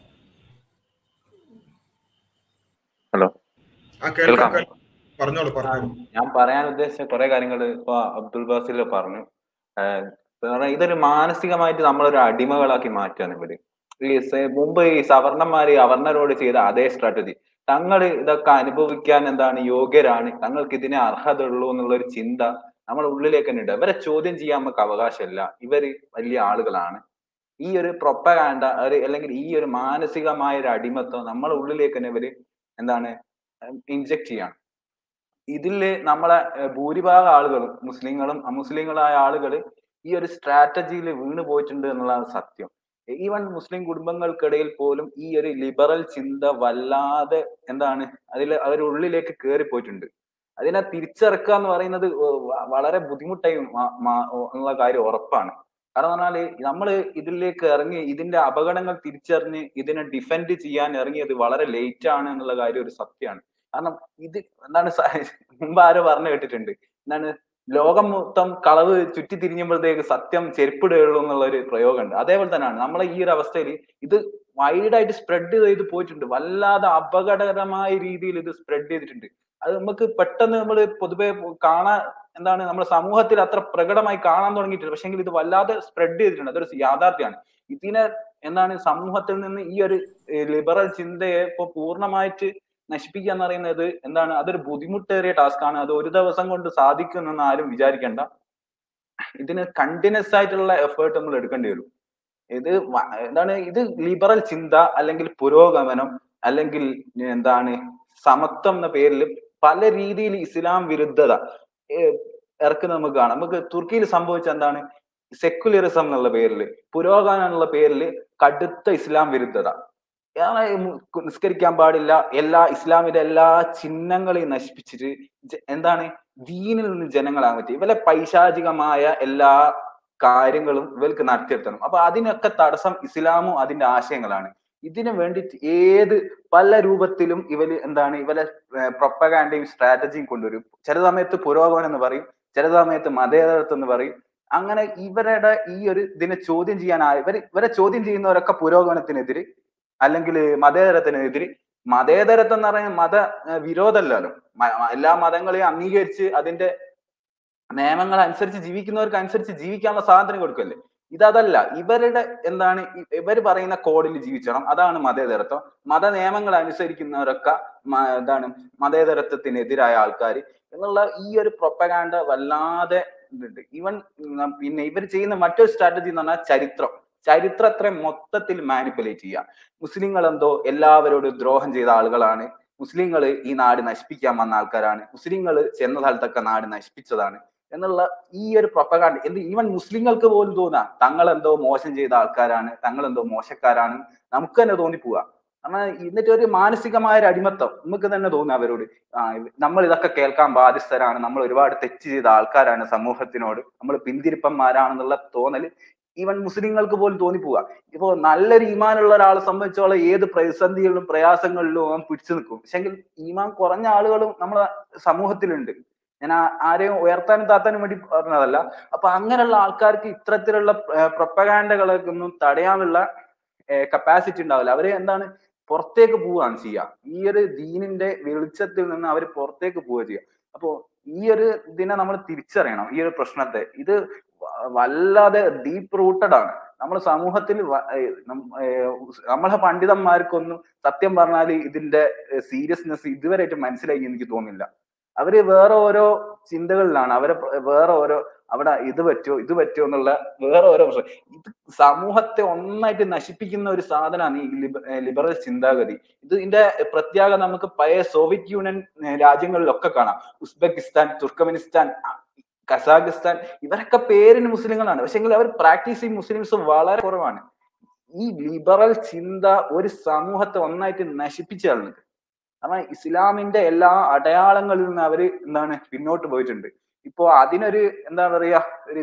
ഹലോ ആ കേൾക്കാം കേൾക്കാം. കേൾക്കാം. പറഞ്ഞോളൂ പറഞ്ഞോളൂ ഞാൻ പറയാൻ ഉദ്ദേശിച്ച കുറെ കാര്യങ്ങൾ ഇപ്പൊ അബ്ദുൽ ബാസിൽ പറഞ്ഞു ആഹ് വേറെ ഇതൊരു മാനസികമായിട്ട് നമ്മളൊരു അടിമകളാക്കി മാറ്റുകയാണ് ഇവര് ഈ സ- മുമ്പ് ഈ സവർണന്മാര് അവർണരോട് ചെയ്ത അതേ സ്ട്രാറ്റജി തങ്ങൾ ഇതൊക്കെ അനുഭവിക്കാൻ എന്താണ് യോഗ്യരാണ് തങ്ങൾക്ക് ഇതിനെ അർഹത ഉള്ളൂ എന്നുള്ള ഒരു ചിന്ത നമ്മുടെ ഉള്ളിലേക്ക് തന്നെ ഉണ്ട് ഇവരെ ചോദ്യം ചെയ്യാൻ നമുക്ക് അവകാശമില്ല ഇവര് വലിയ ആളുകളാണ് ഈ ഒരു പ്രൊപ്പകാൻഡ ഒരു അല്ലെങ്കിൽ ഈ ഒരു മാനസികമായ ഒരു അടിമത്വം നമ്മുടെ ഉള്ളിലേക്ക് തന്നെ ഇവര് എന്താണ് ഇൻജെക്ട് ചെയ്യാണ് ഇതില് നമ്മളെ ഏഹ്, ഭൂരിഭാഗം ആളുകളും മുസ്ലിങ്ങളും അമുസ്ലിങ്ങളായ ആളുകൾ ഈ ഒരു സ്ട്രാറ്റജിയിൽ വീണു പോയിട്ടുണ്ട് എന്നുള്ളതാണ് സത്യം ഈവൻ മുസ്ലിം കുടുംബങ്ങൾക്കിടയിൽ പോലും ഈ ഒരു ലിബറൽ ചിന്ത വല്ലാതെ എന്താണ് അതിൽ അവരുള്ളിലേക്ക് കയറി പോയിട്ടുണ്ട് അതിനെ തിരിച്ചറക്കുക എന്ന് പറയുന്നത് വ- വളരെ ബുദ്ധിമുട്ടായി മാ- മാ- എന്നുള്ള കാര്യം ഉറപ്പാണ് കാരണം പറഞ്ഞാല് നമ്മൾ ഇതിലേക്ക് ഇറങ്ങി ഇതിന്റെ അപകടങ്ങൾ തിരിച്ചറിഞ്ഞ് ഇതിനെ ഡിഫെൻഡ് ചെയ്യാൻ ഇറങ്ങിയത് വളരെ ലേറ്റ് ആണ് എന്നുള്ള കാര്യം ഒരു സത്യമാണ് കാരണം ഇത് എന്താണ് സ- മുമ്പ് ആരോ പറഞ്ഞു കേട്ടിട്ടുണ്ട് എന്താണ് ലോകം മൊത്തം കളവ് ചുറ്റി തിരിഞ്ഞുമ്പോഴത്തേക്ക് സത്യം ചെരുപ്പിടുകയുള്ളൂ എന്നുള്ള ഒരു പ്രയോഗമുണ്ട് അതേപോലെ തന്നെയാണ് നമ്മളെ ഈ ഒരു അവസ്ഥയിൽ ഇത് വൈഡായിട്ട് സ്പ്രെഡ് ചെയ്ത് പോയിട്ടുണ്ട് വല്ലാതെ അപകടകരമായ രീതിയിൽ ഇത് സ്പ്രെഡ് ചെയ്തിട്ടുണ്ട് അത് നമുക്ക് പെട്ടെന്ന് നമ്മൾ പൊതുവെ കാണാൻ എന്താണ് നമ്മുടെ സമൂഹത്തിൽ അത്ര പ്രകടമായി കാണാൻ തുടങ്ങിയിട്ടില്ല പക്ഷെങ്കിൽ ഇത് വല്ലാതെ സ്പ്രെഡ് ചെയ്തിട്ടുണ്ട് അതൊരു യാഥാർത്ഥ്യമാണ് ഇതിനെ എന്താണ് സമൂഹത്തിൽ നിന്ന് ഈ ഒരു ലിബറൽ ചിന്തയെ ഇപ്പൊ പൂർണ്ണമായിട്ട് നശിപ്പിക്കുക എന്ന് പറയുന്നത് എന്താണ് അതൊരു ബുദ്ധിമുട്ടേറിയ ടാസ്ക് ആണ് അത് ഒരു ദിവസം കൊണ്ട് സാധിക്കുമെന്ന് ആരും വിചാരിക്കേണ്ട ഇതിന് കണ്ടിന്യൂസ് ആയിട്ടുള്ള എഫേർട്ട് നമ്മൾ എടുക്കേണ്ടി വരും ഇത് വ- എന്താണ് ഇത് ലിബറൽ ചിന്ത അല്ലെങ്കിൽ പുരോഗമനം അല്ലെങ്കിൽ എന്താണ് സമത്വം എന്ന പേരിൽ പല രീതിയിൽ ഇസ്ലാം വിരുദ്ധത ഏഹ് ഇറക്കുന്നത് നമുക്ക് കാണാം നമുക്ക് തുർക്കിയിൽ സംഭവിച്ച എന്താണ് സെക്കുലറിസം എന്നുള്ള പേരിൽ പുരോഗമനം എന്നുള്ള പേരിൽ കടുത്ത ഇസ്ലാം വിരുദ്ധത ഇയാളെ മു- നിസ്കരിക്കാൻ പാടില്ല എല്ലാ ഇസ്ലാമിന്റെ എല്ലാ ചിഹ്നങ്ങളെയും നശിപ്പിച്ചിട്ട് ജ- എന്താണ് ദീനിൽ നിന്ന് ജനങ്ങളാകാൻ പറ്റി ഇവരെ പൈശാചികമായ എല്ലാ കാര്യങ്ങളും ഇവർക്ക് നടത്തിയെടുത്തണം അപ്പൊ അതിനൊക്കെ തടസ്സം ഇസ്ലാമും അതിന്റെ ആശയങ്ങളാണ് ഇതിനു വേണ്ടിയിട്ട് ഏത് പല രൂപത്തിലും ഇവര് എന്താണ് ഇവരെ പ്രൊപ്പഗാൻഡയും സ്ട്രാറ്റജിയും കൊണ്ടുവരും ചില സമയത്ത് പുരോഗമനം എന്ന് പറയും ചില സമയത്ത് മതേതരത്വം എന്ന് പറയും അങ്ങനെ ഇവരുടെ ഈ ഒരു ഇതിനെ ചോദ്യം ചെയ്യാൻ ആ- ഇവര് ഇവരെ ചോദ്യം ചെയ്യുന്നവരൊക്കെ പുരോഗമനത്തിനെതിരെ അല്ലെങ്കിൽ മതേതരത്തിനെതിരെ മതേതരത്വം എന്ന് പറയുന്നത് മത ഏഹ് വിരോധമല്ലല്ലോ മ- മ- എല്ലാ മതങ്ങളെയും അംഗീകരിച്ച് അതിന്റെ നിയമങ്ങൾ അനുസരിച്ച് ജീവിക്കുന്നവർക്ക് അനുസരിച്ച് ജീവിക്കാനുള്ള സ്വാതന്ത്ര്യം കൊടുക്കല്ലേ ഇതതല്ല ഇവരുടെ എന്താണ് ഇ- ഇവര് പറയുന്ന കോഡിൽ ജീവിച്ചണം അതാണ് മതേതരത്വം മത നിയമങ്ങൾ അനുസരിക്കുന്നവരൊക്കെ മ- എന്താണ് മതേതരത്വത്തിനെതിരായ ആൾക്കാർ എന്നുള്ള ഈ ഒരു പ്രൊപ്പഗാൻഡ വല്ലാതെ ഇതുണ്ട് ഈവൻ പിന്നെ ഇവർ ചെയ്യുന്ന മറ്റൊരു സ്ട്രാറ്റജി എന്ന് പറഞ്ഞാൽ ചരിത്രം ചരിത്രത്തെ മൊത്തത്തിൽ മാനിപ്പുലേറ്റ് ചെയ്യുക മുസ്ലിങ്ങൾ എന്തോ എല്ലാവരോടും ദ്രോഹം ചെയ്ത ആളുകളാണ് മുസ്ലിങ്ങൾ ഈ നാട് നശിപ്പിക്കാൻ വന്ന ആൾക്കാരാണ് മുസ്ലിങ്ങൾ ചെന്ന സ്ഥലത്തൊക്കെ നാട് നശിപ്പിച്ചതാണ് എന്നുള്ള ഈ ഒരു പ്രൊപ്പകാണ്ട് എന്ത് ഈവൻ മുസ്ലിങ്ങൾക്ക് പോലും തോന്നാ തങ്ങൾ എന്തോ മോശം ചെയ്ത ആൾക്കാരാണ് തങ്ങൾ എന്തോ മോശക്കാരാണ് നമുക്ക് തന്നെ തോന്നിപ്പോവുക കാരണം എന്നിട്ട് ഒരു മാനസികമായ ഒരു അടിമത്തം നമുക്ക് തന്നെ തോന്നുക അവരോട് ആ ഇവ- നമ്മൾ ഇതൊക്കെ കേൾക്കാൻ ബാധ്യസ്ഥരാണ് നമ്മൾ ഒരുപാട് തെറ്റ് ചെയ്ത ആൾക്കാരാണ് സമൂഹത്തിനോട് നമ്മൾ പിന്തിരിപ്പന്മാരാണെന്നുള്ള തോന്നൽ ഈവൻ മുസ്ലിങ്ങൾക്ക് പോലും തോന്നിപ്പോവുക ഇപ്പോ നല്ലൊരു ഈമാനുള്ള ഒരാളെ സംബന്ധിച്ചോളം ഏത് പ്രതിസന്ധികളിലും പ്രയാസങ്ങളിലും അവൻ പിടിച്ചു നിൽക്കും പക്ഷെങ്കിൽ ഈമാൻ കുറഞ്ഞ ആളുകളും നമ്മളെ സമൂഹത്തിലുണ്ട് ഞാൻ ആ- ആരെയും ഉയർത്താനും താത്താനും വേണ്ടി പറഞ്ഞതല്ല അപ്പൊ അങ്ങനെയുള്ള ആൾക്കാർക്ക് ഇത്തരത്തിലുള്ള പ്രൊപ്പഗാൻഡകളൊക്കെ ഒന്നും തടയാനുള്ള കപ്പാസിറ്റി ഉണ്ടാവില്ല അവര് എന്താണ് പുറത്തേക്ക് പോവുകയാണ് ചെയ്യുക ഈ ഒരു ദീനിന്റെ വെളിച്ചത്തിൽ നിന്ന് അവർ പുറത്തേക്ക് പോവുക ചെയ്യുക അപ്പോ ഈ ഒരു ഇതിനെ നമ്മൾ തിരിച്ചറിയണം ഈ ഒരു പ്രശ്നത്തെ ഇത് വ- വല്ലാതെ ഡീപ്പ് റൂട്ടഡ് ആണ് നമ്മൾ സമൂഹത്തിൽ വ- ഏഹ് നം- ഏഹ് നമ്മളെ പണ്ഡിതന്മാർക്കൊന്നും സത്യം പറഞ്ഞാൽ ഇതിന്റെ സീരിയസ്നെസ് ഇതുവരെയായിട്ട് മനസ്സിലായി എനിക്ക് തോന്നുന്നില്ല അവര് വേറെ ഓരോ ചിന്തകളിലാണ് അവരെ പ- വേറെ ഓരോ അവിടെ ഇത് പറ്റുമോ ഇത് പറ്റുമോ എന്നുള്ള വേറെ ഓരോ പ്രശ്നം ഇത് സമൂഹത്തെ ഒന്നായിട്ട് നശിപ്പിക്കുന്ന ഒരു സാധനമാണ് ഈ ലിബ- ഏഹ് ലിബറൽ ചിന്താഗതി ഇത് ഇതിന്റെ പ്രത്യേകത നമുക്ക് പഴയ സോവിയറ്റ് യൂണിയൻ ഏഹ് രാജ്യങ്ങളിലൊക്കെ കാണാം ഉസ്ബെക്കിസ്ഥാൻ തുർക്കമെനിസ്ഥാൻ അ- കസാഖിസ്ഥാൻ ഇവരൊക്കെ പേരിന് മുസ്ലിങ്ങളാണ് പക്ഷെ അവർ പ്രാക്ടീസ് ചെയ്യും മുസ്ലിംസ് വളരെ കുറവാണ് ഈ ലിബറൽ ചിന്ത ഒരു സമൂഹത്തെ ഒന്നായിട്ട് നശിപ്പിച്ച ആളുണ്ട് കാരണം ഇസ്ലാമിന്റെ എല്ലാ അടയാളങ്ങളിൽ നിന്ന് അവര് എന്താണ് പിന്നോട്ട് പോയിട്ടുണ്ട് ഇപ്പോ അതിനൊരു എന്താ പറയാ ഒരു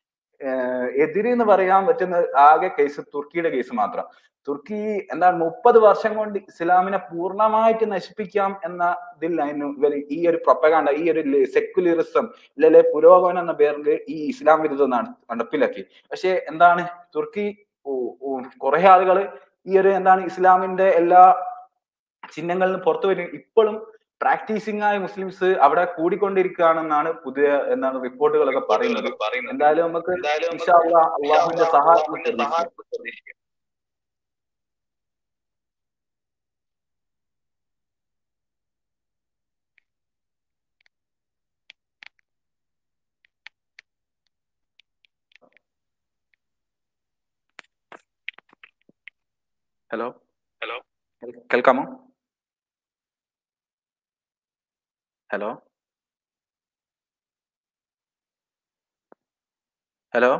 ഏഹ് എതിര് എന്ന് പറയാൻ പറ്റുന്ന ആകെ കേസ് തുർക്കിയുടെ കേസ് മാത്രം തുർക്കി എന്താണ് മുപ്പത് വർഷം കൊണ്ട് ഇസ്ലാമിനെ പൂർണ്ണമായിട്ട് നശിപ്പിക്കാം എന്ന ഇതിലായിരുന്നു ഇവർ ഈ ഒരു പ്രൊപ്പകാണ്ട ഈ ഒരു സെക്കുലറിസം ഇല്ലല്ലേ പുരോഗമനം എന്ന പേരിൽ ഈ ഇസ്ലാം വിരുദ്ധം നട- നടപ്പിലാക്കി പക്ഷെ എന്താണ് തുർക്കി കുറെ ആളുകള് ഈ ഒരു എന്താണ് ഇസ്ലാമിന്റെ എല്ലാ ചിഹ്നങ്ങളിൽ നിന്ന് പുറത്തു വരും ഇപ്പോഴും പ്രാക്ടീസിംഗ് ആയ മുസ്ലിംസ് അവിടെ കൂടിക്കൊണ്ടിരിക്കുകയാണെന്നാണ് പുതിയ എന്താണ് റിപ്പോർട്ടുകളൊക്കെ പറയുന്നത് എന്തായാലും നമുക്ക് ഇൻഷാ അള്ളാ അള്ളാഹുവിന്റെ സഹായം പ്രതീക്ഷിക്കാം. ഹലോ ഹലോ കേൾക്കാമോ ഹലോ ഹലോ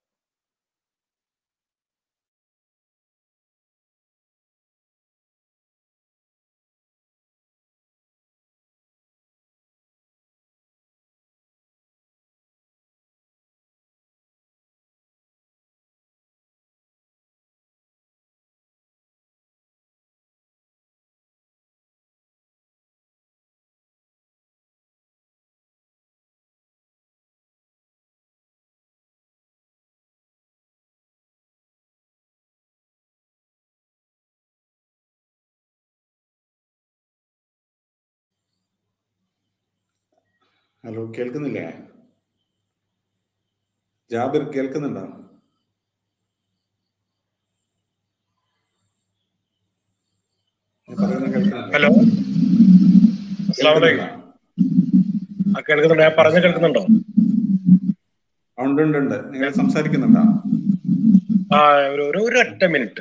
ഹലോ കേൾക്കുന്നില്ലേ ജാബിർ കേൾക്കുന്നുണ്ടോ ഞാൻ പറയുന്നത് കേൾക്കുന്നുണ്ടോ? ഹലോ അസ്സലാമു അലൈക്കും. കേൾക്കുന്നുണ്ടോ? ആ കേൾക്കുന്നുണ്ടോ ഞാൻ പറഞ്ഞു കേൾക്കുന്നുണ്ടോ ആ, ഉണ്ട് ഉണ്ട് ഉണ്ട് നിങ്ങൾ സംസാരിക്കുന്നുണ്ടോ ആ ഒരു ഒരു ഒരു ഒറ്റ മിനിറ്റ്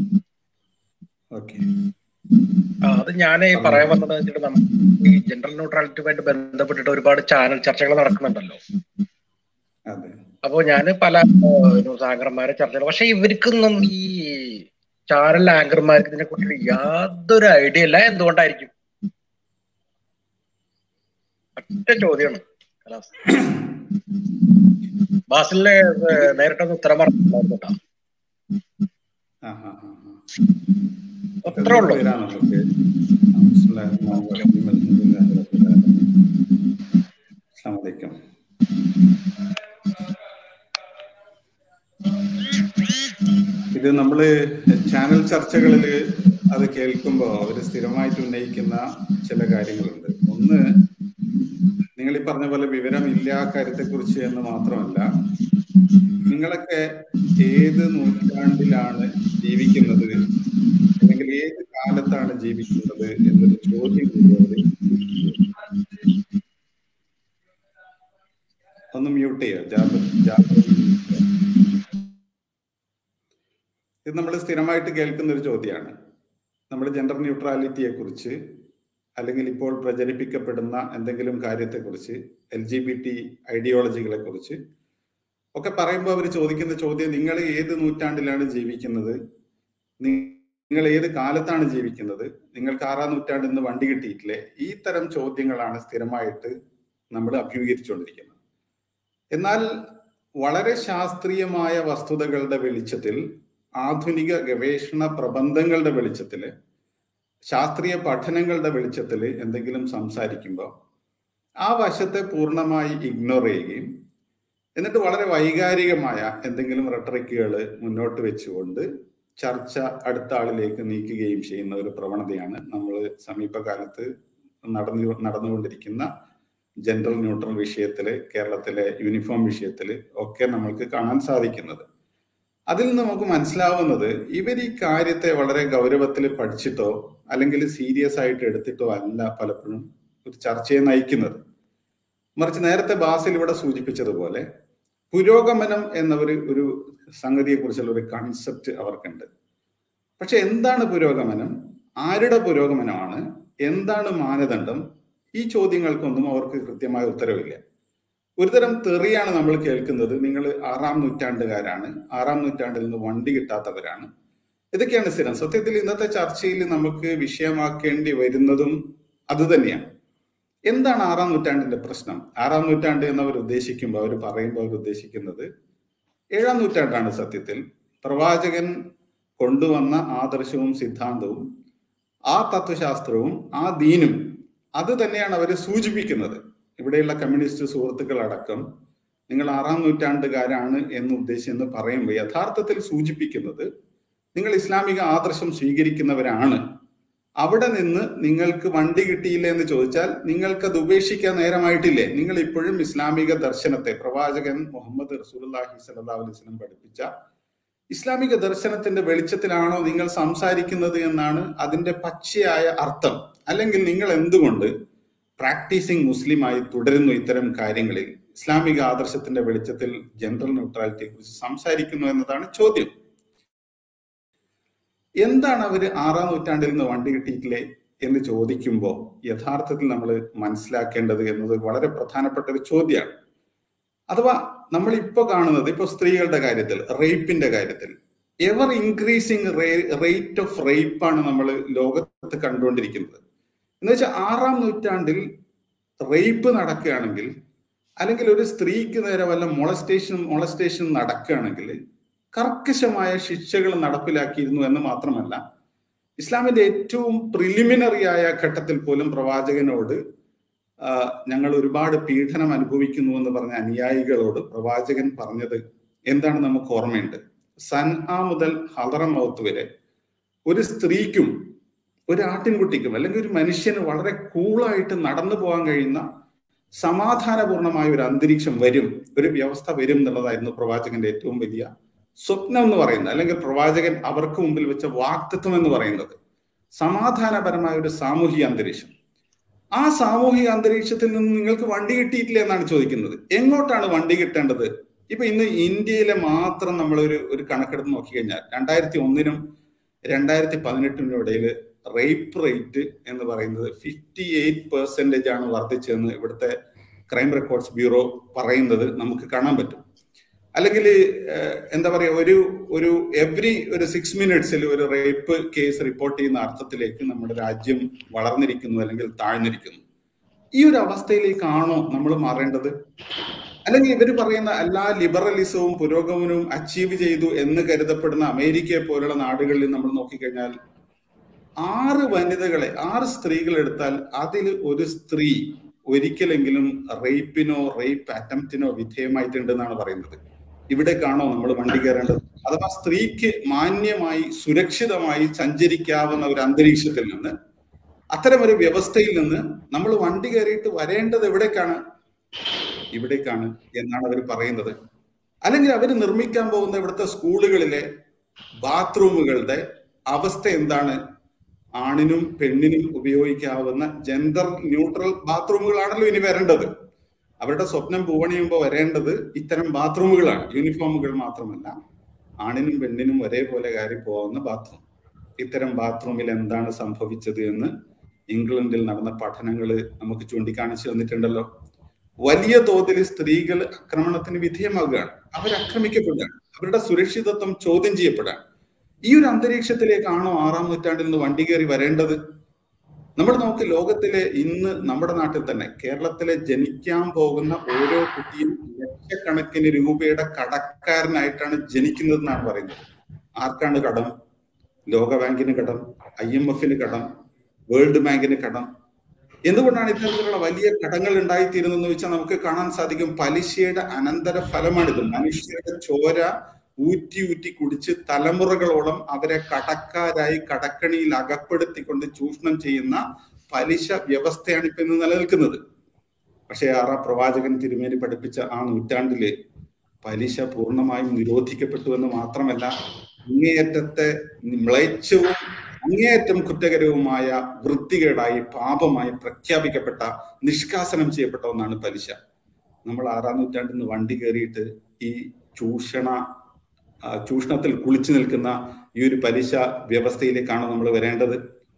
ഓക്കെ ആ അത് ഞാൻ പറയാൻ വന്നത് വെച്ചിട്ട് നമുക്ക് ഈ ജനറൽ ന്യൂട്രാലിറ്റിയുമായിട്ട് ബന്ധപ്പെട്ടിട്ട് ഒരുപാട് ചാനൽ ചർച്ചകൾ നടക്കുന്നുണ്ടല്ലോ അതെ അപ്പോ ഞാൻ പല ന്യൂസ് ആങ്കർമാരെ ചർച്ച പക്ഷെ ഇവർക്കൊന്നും ഈ ചാനൽ ആങ്കർമാർക്ക് ഇതിനെ കുറിച്ച് യാതൊരു ഐഡിയ ഇല്ല എന്തുകൊണ്ടായിരിക്കും ഒറ്റ ചോദ്യമാണ് കലാസ് ബാസിലിനെ ഏഹ്, നേരിട്ടൊന്ന് ഉത്തരം പറഞ്ഞിട്ടുണ്ടായിരുന്നു കേട്ടോ ആ, ആ, ആ, ആ. അത്രേ ഉള്ളൂ വരാം നമുക്ക്. ബിസ്മില്ലാഹിർ റഹ്മാനിർ റഹീം. അൽഹംദുലില്ലാഹി റബ്ബിൽ ആലമീൻ. അസ്സലാമു അലൈക്കും ഇത് നമ്മള് ചാനൽ ചർച്ചകളിൽ അത് കേൾക്കുമ്പോൾ അവർ സ്ഥിരമായിട്ട് ഉന്നയിക്കുന്ന ചില കാര്യങ്ങളുണ്ട് ഒന്ന് നിങ്ങൾ ഈ പറഞ്ഞ പോലെ വിവരമില്ല കാര്യത്തെക്കുറിച്ച് എന്ന് മാത്രമല്ല നിങ്ങളൊക്കെ ഏത് നൂറ്റാണ്ടിലാണ് ജീവിക്കുന്നത് അല്ലെങ്കിൽ ഏത് കാലത്താണ് ജീവിക്കുന്നത് എന്നൊരു ചോദ്യം കൂടി അവര് ഒന്ന് മ്യൂട്ട് ചെയ്യുക ജാബർ ജാബർ ഇത് നമ്മൾ സ്ഥിരമായിട്ട് കേൾക്കുന്ന ഒരു ചോദ്യമാണ് നമ്മൾ ജെൻഡർ ന്യൂട്രാലിറ്റിയെ കുറിച്ച് അല്ലെങ്കിൽ ഇപ്പോൾ പ്രചരിപ്പിക്കപ്പെടുന്ന എന്തെങ്കിലും കാര്യത്തെക്കുറിച്ച് എൽ ജി ബി ടി ഐഡിയോളജികളെ കുറിച്ച് ഒക്കെ പറയുമ്പോൾ അവർ ചോദിക്കുന്ന ചോദ്യം നിങ്ങൾ ഏത് നൂറ്റാണ്ടിലാണ് ജീവിക്കുന്നത് നി- നിങ്ങൾ ഏത് കാലത്താണ് ജീവിക്കുന്നത് നിങ്ങൾക്ക് ആറാം നൂറ്റാണ്ടിൽ നിന്ന് വണ്ടി കിട്ടിയിട്ടില്ലേ ഈ തരം ചോദ്യങ്ങളാണ് സ്ഥിരമായിട്ട് നമ്മൾ അഭിമുഖീകരിച്ചുകൊണ്ടിരിക്കുന്നത് എന്നാൽ വളരെ ശാസ്ത്രീയമായ വസ്തുതകളുടെ വെളിച്ചത്തിൽ ആധുനിക ഗവേഷണ പ്രബന്ധങ്ങളുടെ വെളിച്ചത്തിൽ ശാസ്ത്രീയ പഠനങ്ങളുടെ വെളിച്ചത്തിൽ എന്തെങ്കിലും സംസാരിക്കുമ്പോൾ ആ വശത്തെ പൂർണ്ണമായി ഇഗ്നോർ ചെയ്യുകയും എന്നിട്ട് വളരെ വൈകാരികമായ എന്തെങ്കിലും റെട്ടറിക്കുകൾ മുന്നോട്ട് വെച്ചുകൊണ്ട് ചർച്ച അടുത്ത ആളിലേക്ക് നീക്കുകയും ചെയ്യുന്ന ഒരു പ്രവണതയാണ് നമ്മൾ സമീപകാലത്ത് നടന്നു നടന്നുകൊണ്ടിരിക്കുന്ന ജെൻഡർ ന്യൂട്രൽ വിഷയത്തിൽ കേരളത്തിലെ യൂണിഫോം വിഷയത്തിൽ ഒക്കെ നമ്മൾക്ക് കാണാൻ സാധിക്കുന്നത് അതിൽ നിന്ന് നമുക്ക് മനസ്സിലാവുന്നത് ഇവർ ഈ കാര്യത്തെ വളരെ ഗൗരവത്തിൽ പഠിച്ചിട്ടോ അല്ലെങ്കിൽ സീരിയസ് ആയിട്ട് എടുത്തിട്ടോ അല്ല പലപ്പോഴും ഒരു ചർച്ചയെ നയിക്കുന്നത് മറിച്ച് നേരത്തെ ബാസിൽ ഇവിടെ സൂചിപ്പിച്ചതുപോലെ പുരോഗമനം എന്ന ഒരു ഒരു സംഗതിയെ കുറിച്ചുള്ള ഒരു കൺസെപ്റ്റ് അവർക്കുണ്ട് പക്ഷെ എന്താണ് പുരോഗമനം ആരുടെ പുരോഗമനമാണ് എന്താണ് മാനദണ്ഡം ഈ ചോദ്യങ്ങൾക്കൊന്നും അവർക്ക് കൃത്യമായ ഉത്തരവില്ല ഒരുതരം തെറിയാണ് നമ്മൾ കേൾക്കുന്നത് നിങ്ങൾ ആറാം നൂറ്റാണ്ടുകാരാണ് ആറാം നൂറ്റാണ്ടിൽ നിന്ന് വണ്ടി കിട്ടാത്തവരാണ് ഇതൊക്കെയാണ് സ്ഥിരം സത്യത്തിൽ ഇന്നത്തെ ചർച്ചയിൽ നമുക്ക് വിഷയമാക്കേണ്ടി വരുന്നതും അത് തന്നെയാണ് എന്താണ് ആറാം നൂറ്റാണ്ടിന്റെ പ്രശ്നം ആറാം നൂറ്റാണ്ട് എന്നവർ ഉദ്ദേശിക്കുമ്പോൾ അവർ പറയുമ്പോൾ അവർ ഉദ്ദേശിക്കുന്നത് ഏഴാം നൂറ്റാണ്ടാണ് സത്യത്തിൽ പ്രവാചകൻ കൊണ്ടുവന്ന ആദർശവും സിദ്ധാന്തവും ആ തത്വശാസ്ത്രവും ആ ദീനും അത് തന്നെയാണ് അവർ സൂചിപ്പിക്കുന്നത് ഇവിടെയുള്ള കമ്മ്യൂണിസ്റ്റ് സുഹൃത്തുക്കൾ അടക്കം നിങ്ങൾ ആറാം നൂറ്റാണ്ടുകാരാണ് എന്ന് ഉദ്ദേശിച്ചെന്ന് പറയുമ്പോൾ യഥാർത്ഥത്തിൽ സൂചിപ്പിക്കുന്നത് നിങ്ങൾ ഇസ്ലാമിക ആദർശം സ്വീകരിക്കുന്നവരാണ് അവിടെ നിന്ന് നിങ്ങൾക്ക് വണ്ടി കിട്ടിയില്ല എന്ന് ചോദിച്ചാൽ നിങ്ങൾക്ക് അത് ഉപേക്ഷിക്കാൻ നേരമായിട്ടില്ലേ നിങ്ങൾ ഇപ്പോഴും ഇസ്ലാമിക ദർശനത്തെ പ്രവാചകൻ മുഹമ്മദ് റസൂലുള്ളാഹി സ്വല്ലല്ലാഹു അലൈഹി വസല്ലം പഠിപ്പിച്ച ഇസ്ലാമിക ദർശനത്തിന്റെ വെളിച്ചത്തിലാണോ നിങ്ങൾ സംസാരിക്കുന്നത് എന്നാണ് അതിന്റെ പച്ചയായ അർത്ഥം അല്ലെങ്കിൽ നിങ്ങൾ എന്തുകൊണ്ട് പ്രാക്ടീസിങ് മുസ്ലിമായി തുടരുന്നു ഇത്തരം കാര്യങ്ങളിൽ ഇസ്ലാമിക ആദർശത്തിന്റെ വെളിച്ചത്തിൽ ജെൻഡർ ന്യൂട്രാലിറ്റിയെ കുറിച്ച് സംസാരിക്കുന്നു എന്നതാണ് ചോദ്യം എന്താണ് അവര് ആറാം നൂറ്റാണ്ടിൽ നിന്ന് വണ്ടി കിട്ടിയിട്ടില്ലേ എന്ന് ചോദിക്കുമ്പോൾ യഥാർത്ഥത്തിൽ നമ്മൾ മനസ്സിലാക്കേണ്ടത് എന്നത് വളരെ പ്രധാനപ്പെട്ട ഒരു ചോദ്യമാണ് അഥവാ നമ്മൾ ഇപ്പൊ കാണുന്നത് ഇപ്പൊ സ്ത്രീകളുടെ കാര്യത്തിൽ റേപ്പിന്റെ കാര്യത്തിൽ എവർ ഇൻക്രീസിങ് റേറ്റ് ഓഫ് റേപ്പാണ് നമ്മൾ ലോകത്ത് കണ്ടുകൊണ്ടിരിക്കുന്നത് എന്ന് വെച്ചാൽ ആറാം നൂറ്റാണ്ടിൽ റേപ്പ് നടക്കുകയാണെങ്കിൽ അല്ലെങ്കിൽ ഒരു സ്ത്രീക്ക് നേരെ വല്ല മൊളസ്റ്റേഷൻ മൊളസ്റ്റേഷൻ നടക്കുകയാണെങ്കിൽ കർക്കശമായ ശിക്ഷകൾ നടപ്പിലാക്കിയിരുന്നു എന്ന് മാത്രമല്ല ഇസ്ലാമിന്റെ ഏറ്റവും പ്രിലിമിനറി ആയ ഘട്ടത്തിൽ പോലും പ്രവാചകനോട് ആ, ഞങ്ങൾ ഒരുപാട് പീഡനം അനുഭവിക്കുന്നു എന്ന് പറഞ്ഞ അനുയായികളോട് പ്രവാചകൻ പറഞ്ഞത് എന്താണ് നമുക്ക് ഓർമ്മയുണ്ട് സൻ ആ മുതൽ ഹലറമൗത്ത് വരെ ഒരു സ്ത്രീക്കും ഒരു ആട്ടിൻകുട്ടിക്കും അല്ലെങ്കിൽ ഒരു മനുഷ്യന് വളരെ കൂളായിട്ട് നടന്നു പോകാൻ കഴിയുന്ന സമാധാനപൂർണമായ ഒരു അന്തരീക്ഷം വരും ഒരു വ്യവസ്ഥ വരും എന്നുള്ളതായിരുന്നു പ്രവാചകന്റെ ഏറ്റവും വലിയ സ്വപ്നം എന്ന് പറയുന്നത് അല്ലെങ്കിൽ പ്രവാചകൻ അവർക്ക് മുമ്പിൽ വെച്ച വാക്തത്വം എന്ന് പറയുന്നത് സമാധാനപരമായ ഒരു സാമൂഹിക അന്തരീക്ഷം ആ സാമൂഹിക അന്തരീക്ഷത്തിൽ നിന്ന് നിങ്ങൾക്ക് വണ്ടി കിട്ടിയിട്ടില്ല എന്നാണ് ചോദിക്കുന്നത് എങ്ങോട്ടാണ് വണ്ടി കിട്ടേണ്ടത് ഇപ്പൊ ഇന്ന് ഇന്ത്യയിലെ മാത്രം നമ്മൾ ഒരു ഒരു കണക്കെടുത്ത് നോക്കിക്കഴിഞ്ഞാൽ രണ്ടായിരത്തി ഒന്നിനും രണ്ടായിരത്തി പതിനെട്ടിനും ഇടയിൽ റേപ്പ് റേറ്റ് എന്ന് പറയുന്നത് ഫിഫ്റ്റി എയ്റ്റ് പെർസെന്റേജ് ആണ് വർദ്ധിച്ചതെന്ന് ഇവിടുത്തെ ക്രൈം റെക്കോർഡ്സ് ബ്യൂറോ പറയുന്നത് നമുക്ക് കാണാൻ പറ്റും അല്ലെങ്കിൽ എന്താ പറയാ ഒരു ഒരു എവറി ഒരു സിക്സ് മിനിറ്റ്സിൽ ഒരു റേപ്പ് കേസ് റിപ്പോർട്ട് ചെയ്യുന്ന അർത്ഥത്തിലേക്ക് നമ്മുടെ രാജ്യം വളർന്നിരിക്കുന്നു അല്ലെങ്കിൽ താഴ്ന്നിരിക്കുന്നു ഈ ഒരു അവസ്ഥയിലേക്കാണോ നമ്മൾ മാറേണ്ടത് അല്ലെങ്കിൽ ഇവർ പറയുന്ന എല്ലാ ലിബറലിസവും പുരോഗമനവും അച്ചീവ് ചെയ്തു എന്ന് കരുതപ്പെടുന്ന അമേരിക്കയെ പോലുള്ള നാടുകളിൽ നമ്മൾ നോക്കിക്കഴിഞ്ഞാൽ ആറ് വനിതകളെ ആറ് സ്ത്രീകൾ എടുത്താൽ അതിൽ ഒരു സ്ത്രീ ഒരിക്കലെങ്കിലും റേപ്പിനോ റേപ്പ് അറ്റംപ്റ്റിനോ വിധേയമായിട്ടുണ്ടെന്നാണ് പറയുന്നത് ഇവിടേക്കാണോ നമ്മൾ വണ്ടി കയറേണ്ടത് അഥവാ സ്ത്രീക്ക് മാന്യമായി സുരക്ഷിതമായി സഞ്ചരിക്കാവുന്ന ഒരു അന്തരീക്ഷത്തിൽ നിന്ന് അത്തരം ഒരു വ്യവസ്ഥയിൽ നിന്ന് നമ്മൾ വണ്ടി കയറിയിട്ട് വരേണ്ടത് എവിടേക്കാണ് ഇവിടേക്കാണ് എന്നാണ് അവർ പറയുന്നത് അല്ലെങ്കിൽ അവർ നിർമ്മിക്കാൻ പോകുന്ന ഇവിടുത്തെ സ്കൂളുകളിലെ ബാത്റൂമുകളുടെ അവസ്ഥ എന്താണ് ആണിനും പെണ്ണിനും ഉപയോഗിക്കാവുന്ന ജെൻഡർ ന്യൂട്രൽ ബാത്റൂമുകളാണല്ലോ ഇനി വരേണ്ടത് അവരുടെ സ്വപ്നം പൂവണിയുമ്പോൾ വരേണ്ടത് ഇത്തരം ബാത്റൂമുകളാണ് യൂണിഫോമുകൾ മാത്രമല്ല ആണിനും പെണ്ണിനും ഒരേപോലെ കയറി പോകുന്ന ബാത്റൂം ഇത്തരം ബാത്റൂമിൽ എന്താണ് സംഭവിച്ചത് എന്ന് ഇംഗ്ലണ്ടിൽ നടന്ന പഠനങ്ങൾ നമുക്ക് ചൂണ്ടിക്കാണിച്ചു തന്നിട്ടുണ്ടല്ലോ വലിയ തോതിൽ സ്ത്രീകൾ ആക്രമണത്തിന് വിധേയമാകുകയാണ് അവർ ആക്രമിക്കപ്പെടുകയാണ് അവരുടെ സുരക്ഷിതത്വം ചോദ്യം ചെയ്യപ്പെടുകയാണ് ഈ ഒരു അന്തരീക്ഷത്തിലേക്കാണോ ആറാം നൂറ്റാണ്ടിൽ നിന്ന് വണ്ടി കയറി വരേണ്ടത് നമ്മൾ നോക്ക് ലോകത്തിലെ ഇന്ന് നമ്മുടെ നാട്ടിൽ തന്നെ കേരളത്തിലെ ജനിക്കാൻ പോകുന്ന ഓരോ കുട്ടിയും ലക്ഷക്കണക്കിന് രൂപയുടെ കടക്കാരനായിട്ടാണ് ജനിക്കുന്നതെന്നാണ് പറയുന്നത് ആർക്കാണ് കടം ലോകബാങ്കിന് കടം ഐ എം എഫിന് കടം വേൾഡ് ബാങ്കിന് കടം എന്തുകൊണ്ടാണ് ഇത്തരത്തിലുള്ള വലിയ കടങ്ങൾ ഉണ്ടായിത്തീരുന്നതെന്ന് വെച്ചാൽ നമുക്ക് കാണാൻ സാധിക്കും പലിശയുടെ അനന്തര ഫലമാണിത് മനുഷ്യരുടെ ചോര ഊറ്റി ഊറ്റി കുടിച്ച് തലമുറകളോളം അവരെ കടക്കാരായി കടക്കണിയിൽ അകപ്പെടുത്തിക്കൊണ്ട് ചൂഷണം ചെയ്യുന്ന പലിശ വ്യവസ്ഥയാണ് ഇപ്പൊ ഇന്ന് നിലനിൽക്കുന്നത് പക്ഷേ ആറാ പ്രവാചകൻ തിരുമേനി പഠിപ്പിച്ച ആ നൂറ്റാണ്ടില് പലിശ പൂർണ്ണമായും നിരോധിക്കപ്പെട്ടു എന്ന് മാത്രമല്ല അങ്ങേയറ്റത്തെ മ്ലേച്ഛവും അങ്ങേയറ്റം കുറ്റകരവുമായ വൃത്തികേടായി പാപമായി പ്രഖ്യാപിക്കപ്പെട്ട നിഷ്കാസനം ചെയ്യപ്പെട്ട ഒന്നാണ് പലിശ നമ്മൾ ആറാം നൂറ്റാണ്ടിൽ നിന്ന് വണ്ടി കയറിയിട്ട് ഈ ചൂഷണ ചൂഷണത്തിൽ കുളിച്ചു നിൽക്കുന്ന ഈ ഒരു പലിശ വ്യവസ്ഥയിലേക്കാണ് നമ്മൾ വരേണ്ടത്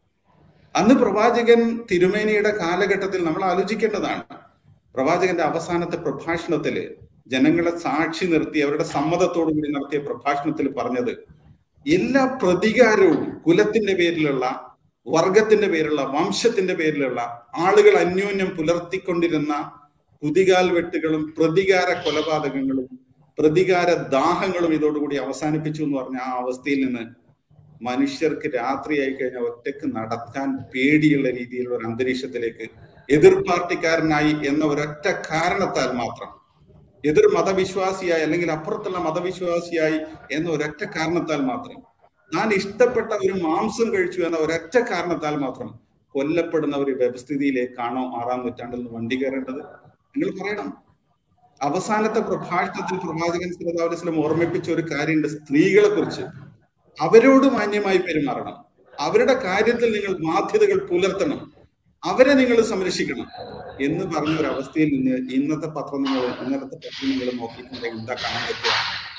അന്ന് പ്രവാചകൻ തിരുമേനിയുടെ കാലഘട്ടത്തിൽ നമ്മൾ ആലോചിക്കേണ്ടതാണ് പ്രവാചകന്റെ അവസാനത്തെ പ്രഭാഷണത്തില് ജനങ്ങളെ സാക്ഷി നിർത്തി അവരുടെ സമ്മതത്തോടു കൂടി നടത്തിയ പ്രഭാഷണത്തിൽ പറഞ്ഞത് എല്ലാ പ്രതികാരവും കുലത്തിന്റെ പേരിലുള്ള വർഗത്തിന്റെ പേരിലുള്ള വംശത്തിന്റെ പേരിലുള്ള ആളുകൾ അന്യോന്യം പുലർത്തിക്കൊണ്ടിരുന്ന കുതികാൽ വെട്ടുകളും പ്രതികാര കൊലപാതകങ്ങളും പ്രതികാര ദാഹങ്ങളും ഇതോടുകൂടി അവസാനിപ്പിച്ചു എന്ന് പറഞ്ഞ ആ അവസ്ഥയിൽ നിന്ന് മനുഷ്യർക്ക് രാത്രിയായി കഴിഞ്ഞാൽ ഒറ്റക്ക് നടക്കാൻ പേടിയുള്ള രീതിയിലുള്ള ഒരു അന്തരീക്ഷത്തിലേക്ക് എതിർ പാർട്ടിക്കാരനായി എന്ന ഒരൊറ്റ കാരണത്താൽ മാത്രം എതിർ മതവിശ്വാസിയായി അല്ലെങ്കിൽ അപ്പുറത്തുള്ള മതവിശ്വാസിയായി എന്ന ഒരൊറ്റ കാരണത്താൽ മാത്രം താൻ ഇഷ്ടപ്പെട്ട ഒരു മാംസം കഴിച്ചു എന്ന ഒരൊറ്റ കാരണത്താൽ മാത്രം കൊല്ലപ്പെടുന്ന ഒരു വ്യവസ്ഥിതിയിലേക്കാണോ ആറാം നൂറ്റാണ്ടിൽ നിന്ന് വണ്ടി കയറേണ്ടത് നിങ്ങൾ പറയണം അവസാനത്തെ പ്രഭാഷണത്തിൽ പ്രവാചകൻ സല്ലല്ലാഹു ഓർമ്മിപ്പിച്ച ഒരു കാര്യമുണ്ട് സ്ത്രീകളെ കുറിച്ച് അവരോട് മാന്യമായി പെരുമാറണം അവരുടെ കാര്യത്തിൽ നിങ്ങൾ ബാധ്യതകൾ പുലർത്തണം അവരെ നിങ്ങൾ സംരക്ഷിക്കണം എന്ന് പറഞ്ഞ ഒരു അവസ്ഥയിൽ നിന്ന് ഇന്നത്തെ പത്രം നിങ്ങൾ ഇന്നലത്തെ പത്രം നിങ്ങൾ നോക്കിയിട്ടുണ്ടെങ്കിൽ എന്താ കാണാൻ പറ്റുക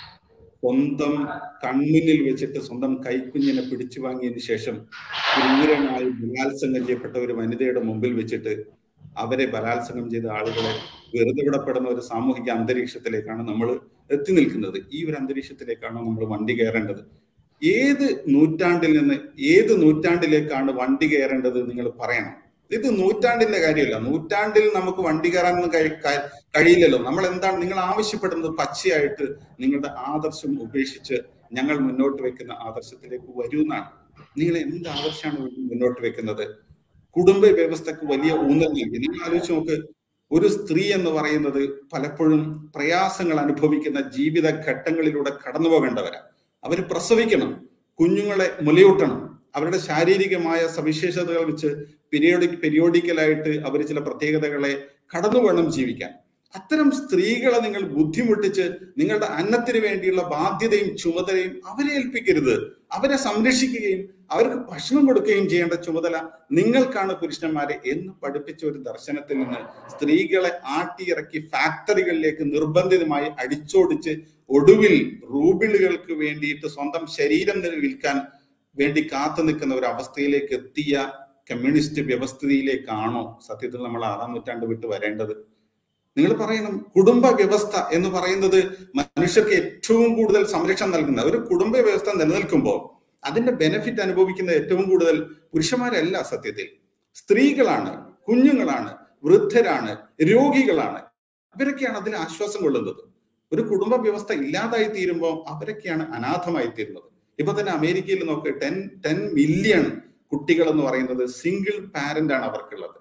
സ്വന്തം കൺമുന്നിൽ വെച്ചിട്ട് സ്വന്തം കൈക്കുഞ്ഞിനെ പിടിച്ചു വാങ്ങിയതിന് ശേഷം ക്രൂരമായി ബലാത്സംഗം ചെയ്യപ്പെട്ട ഒരു വനിതയുടെ മുമ്പിൽ വെച്ചിട്ട് അവരെ ബലാത്സംഗം ചെയ്ത ആളുകളെ വെറുതെ വിടപ്പെടുന്ന ഒരു സാമൂഹിക അന്തരീക്ഷത്തിലേക്കാണ് നമ്മൾ എത്തി നിൽക്കുന്നത് ഈ ഒരു അന്തരീക്ഷത്തിലേക്കാണ് നമ്മൾ വണ്ടി കയറേണ്ടത് ഏത് നൂറ്റാണ്ടിൽ നിന്ന് ഏത് നൂറ്റാണ്ടിലേക്കാണ് വണ്ടി കയറേണ്ടത് നിങ്ങൾ പറയണം ഇത് നൂറ്റാണ്ടിന്റെ കാര്യമല്ല നൂറ്റാണ്ടിൽ നമുക്ക് വണ്ടി കയറാനൊന്നും കഴിയില്ലല്ലോ നമ്മൾ എന്താണ് നിങ്ങൾ ആവശ്യപ്പെടുന്നത് പച്ചയായിട്ട് നിങ്ങളുടെ ആദർശം ഉപേക്ഷിച്ച് ഞങ്ങൾ മുന്നോട്ട് വെക്കുന്ന ആദർശത്തിലേക്ക് വരൂ എന്നാണ് നിങ്ങൾ എന്ത് ആദർശമാണ് മുന്നോട്ട് വെക്കുന്നത് കുടുംബ വ്യവസ്ഥക്ക് വലിയ ഊന്നൽ നൽകി നിങ്ങൾ ആലോചിച്ച് നോക്ക് ഒരു സ്ത്രീ എന്ന് പറയുന്നത് പലപ്പോഴും പ്രയാസങ്ങൾ അനുഭവിക്കുന്ന ജീവിത ഘട്ടങ്ങളിലൂടെ കടന്നു പോകേണ്ടവരാ അവർ പ്രസവിക്കണം കുഞ്ഞുങ്ങളെ മുലയൂട്ടണം അവരുടെ ശാരീരികമായ സവിശേഷതകൾ വെച്ച് പീരിയോഡിക് പീരിയോഡിക്കലായിട്ട് അവർ ചില പ്രത്യേകതകളെ കടന്നു വേണം ജീവിക്കാൻ അത്തരം സ്ത്രീകളെ നിങ്ങൾ ബുദ്ധിമുട്ടിച്ച് നിങ്ങളുടെ അന്നത്തിന് വേണ്ടിയുള്ള ബാധ്യതയും ചുമതലയും അവരെ ഏൽപ്പിക്കരുത് അവരെ സംരക്ഷിക്കുകയും അവർക്ക് ഭക്ഷണം കൊടുക്കുകയും ചെയ്യേണ്ട ചുമതല നിങ്ങൾക്കാണ് പുരുഷന്മാരെ എന്ന് പഠിപ്പിച്ച ഒരു ദർശനത്തിൽ നിന്ന് സ്ത്രീകളെ ആട്ടിയിറക്കി ഫാക്ടറികളിലേക്ക് നിർബന്ധിതമായി അടിച്ചോടിച്ച് ഒടുവിൽ റൂബിളുകൾക്ക് വേണ്ടിയിട്ട് സ്വന്തം ശരീരം വിൽക്കാൻ വേണ്ടി കാത്തു നിൽക്കുന്ന ഒരു അവസ്ഥയിലേക്ക് എത്തിയ കമ്മ്യൂണിസ്റ്റ് വ്യവസ്ഥിതിയിലേക്കാണോ സത്യത്തിൽ നമ്മൾ ആറാം നൂറ്റാണ്ട് വിട്ട് വരേണ്ടത് നിങ്ങൾ പറയണം കുടുംബ വ്യവസ്ഥ എന്ന് പറയുന്നത് മനുഷ്യർക്ക് ഏറ്റവും കൂടുതൽ സംരക്ഷണം നൽകുന്ന ഒരു കുടുംബ വ്യവസ്ഥ നിലനിൽക്കുമ്പോൾ അതിന്റെ ബെനിഫിറ്റ് അനുഭവിക്കുന്ന ഏറ്റവും കൂടുതൽ പുരുഷന്മാരല്ല സത്യത്തിൽ സ്ത്രീകളാണ് കുഞ്ഞുങ്ങളാണ് വൃദ്ധരാണ് രോഗികളാണ് ഇവരൊക്കെയാണ് അതിൽ ആശ്വാസം കൊള്ളുന്നത് ഒരു കുടുംബ വ്യവസ്ഥ ഇല്ലാതായി തീരുമ്പോൾ അവരൊക്കെയാണ് അനാഥമായി തീരുന്നത് ഇപ്പൊ തന്നെ അമേരിക്കയിൽ നോക്ക് ടെൻ ടെൻ മില്യൺ കുട്ടികൾ എന്ന് പറയുന്നത് സിംഗിൾ പാരന്റ് ആണ് അവർക്കുള്ളത്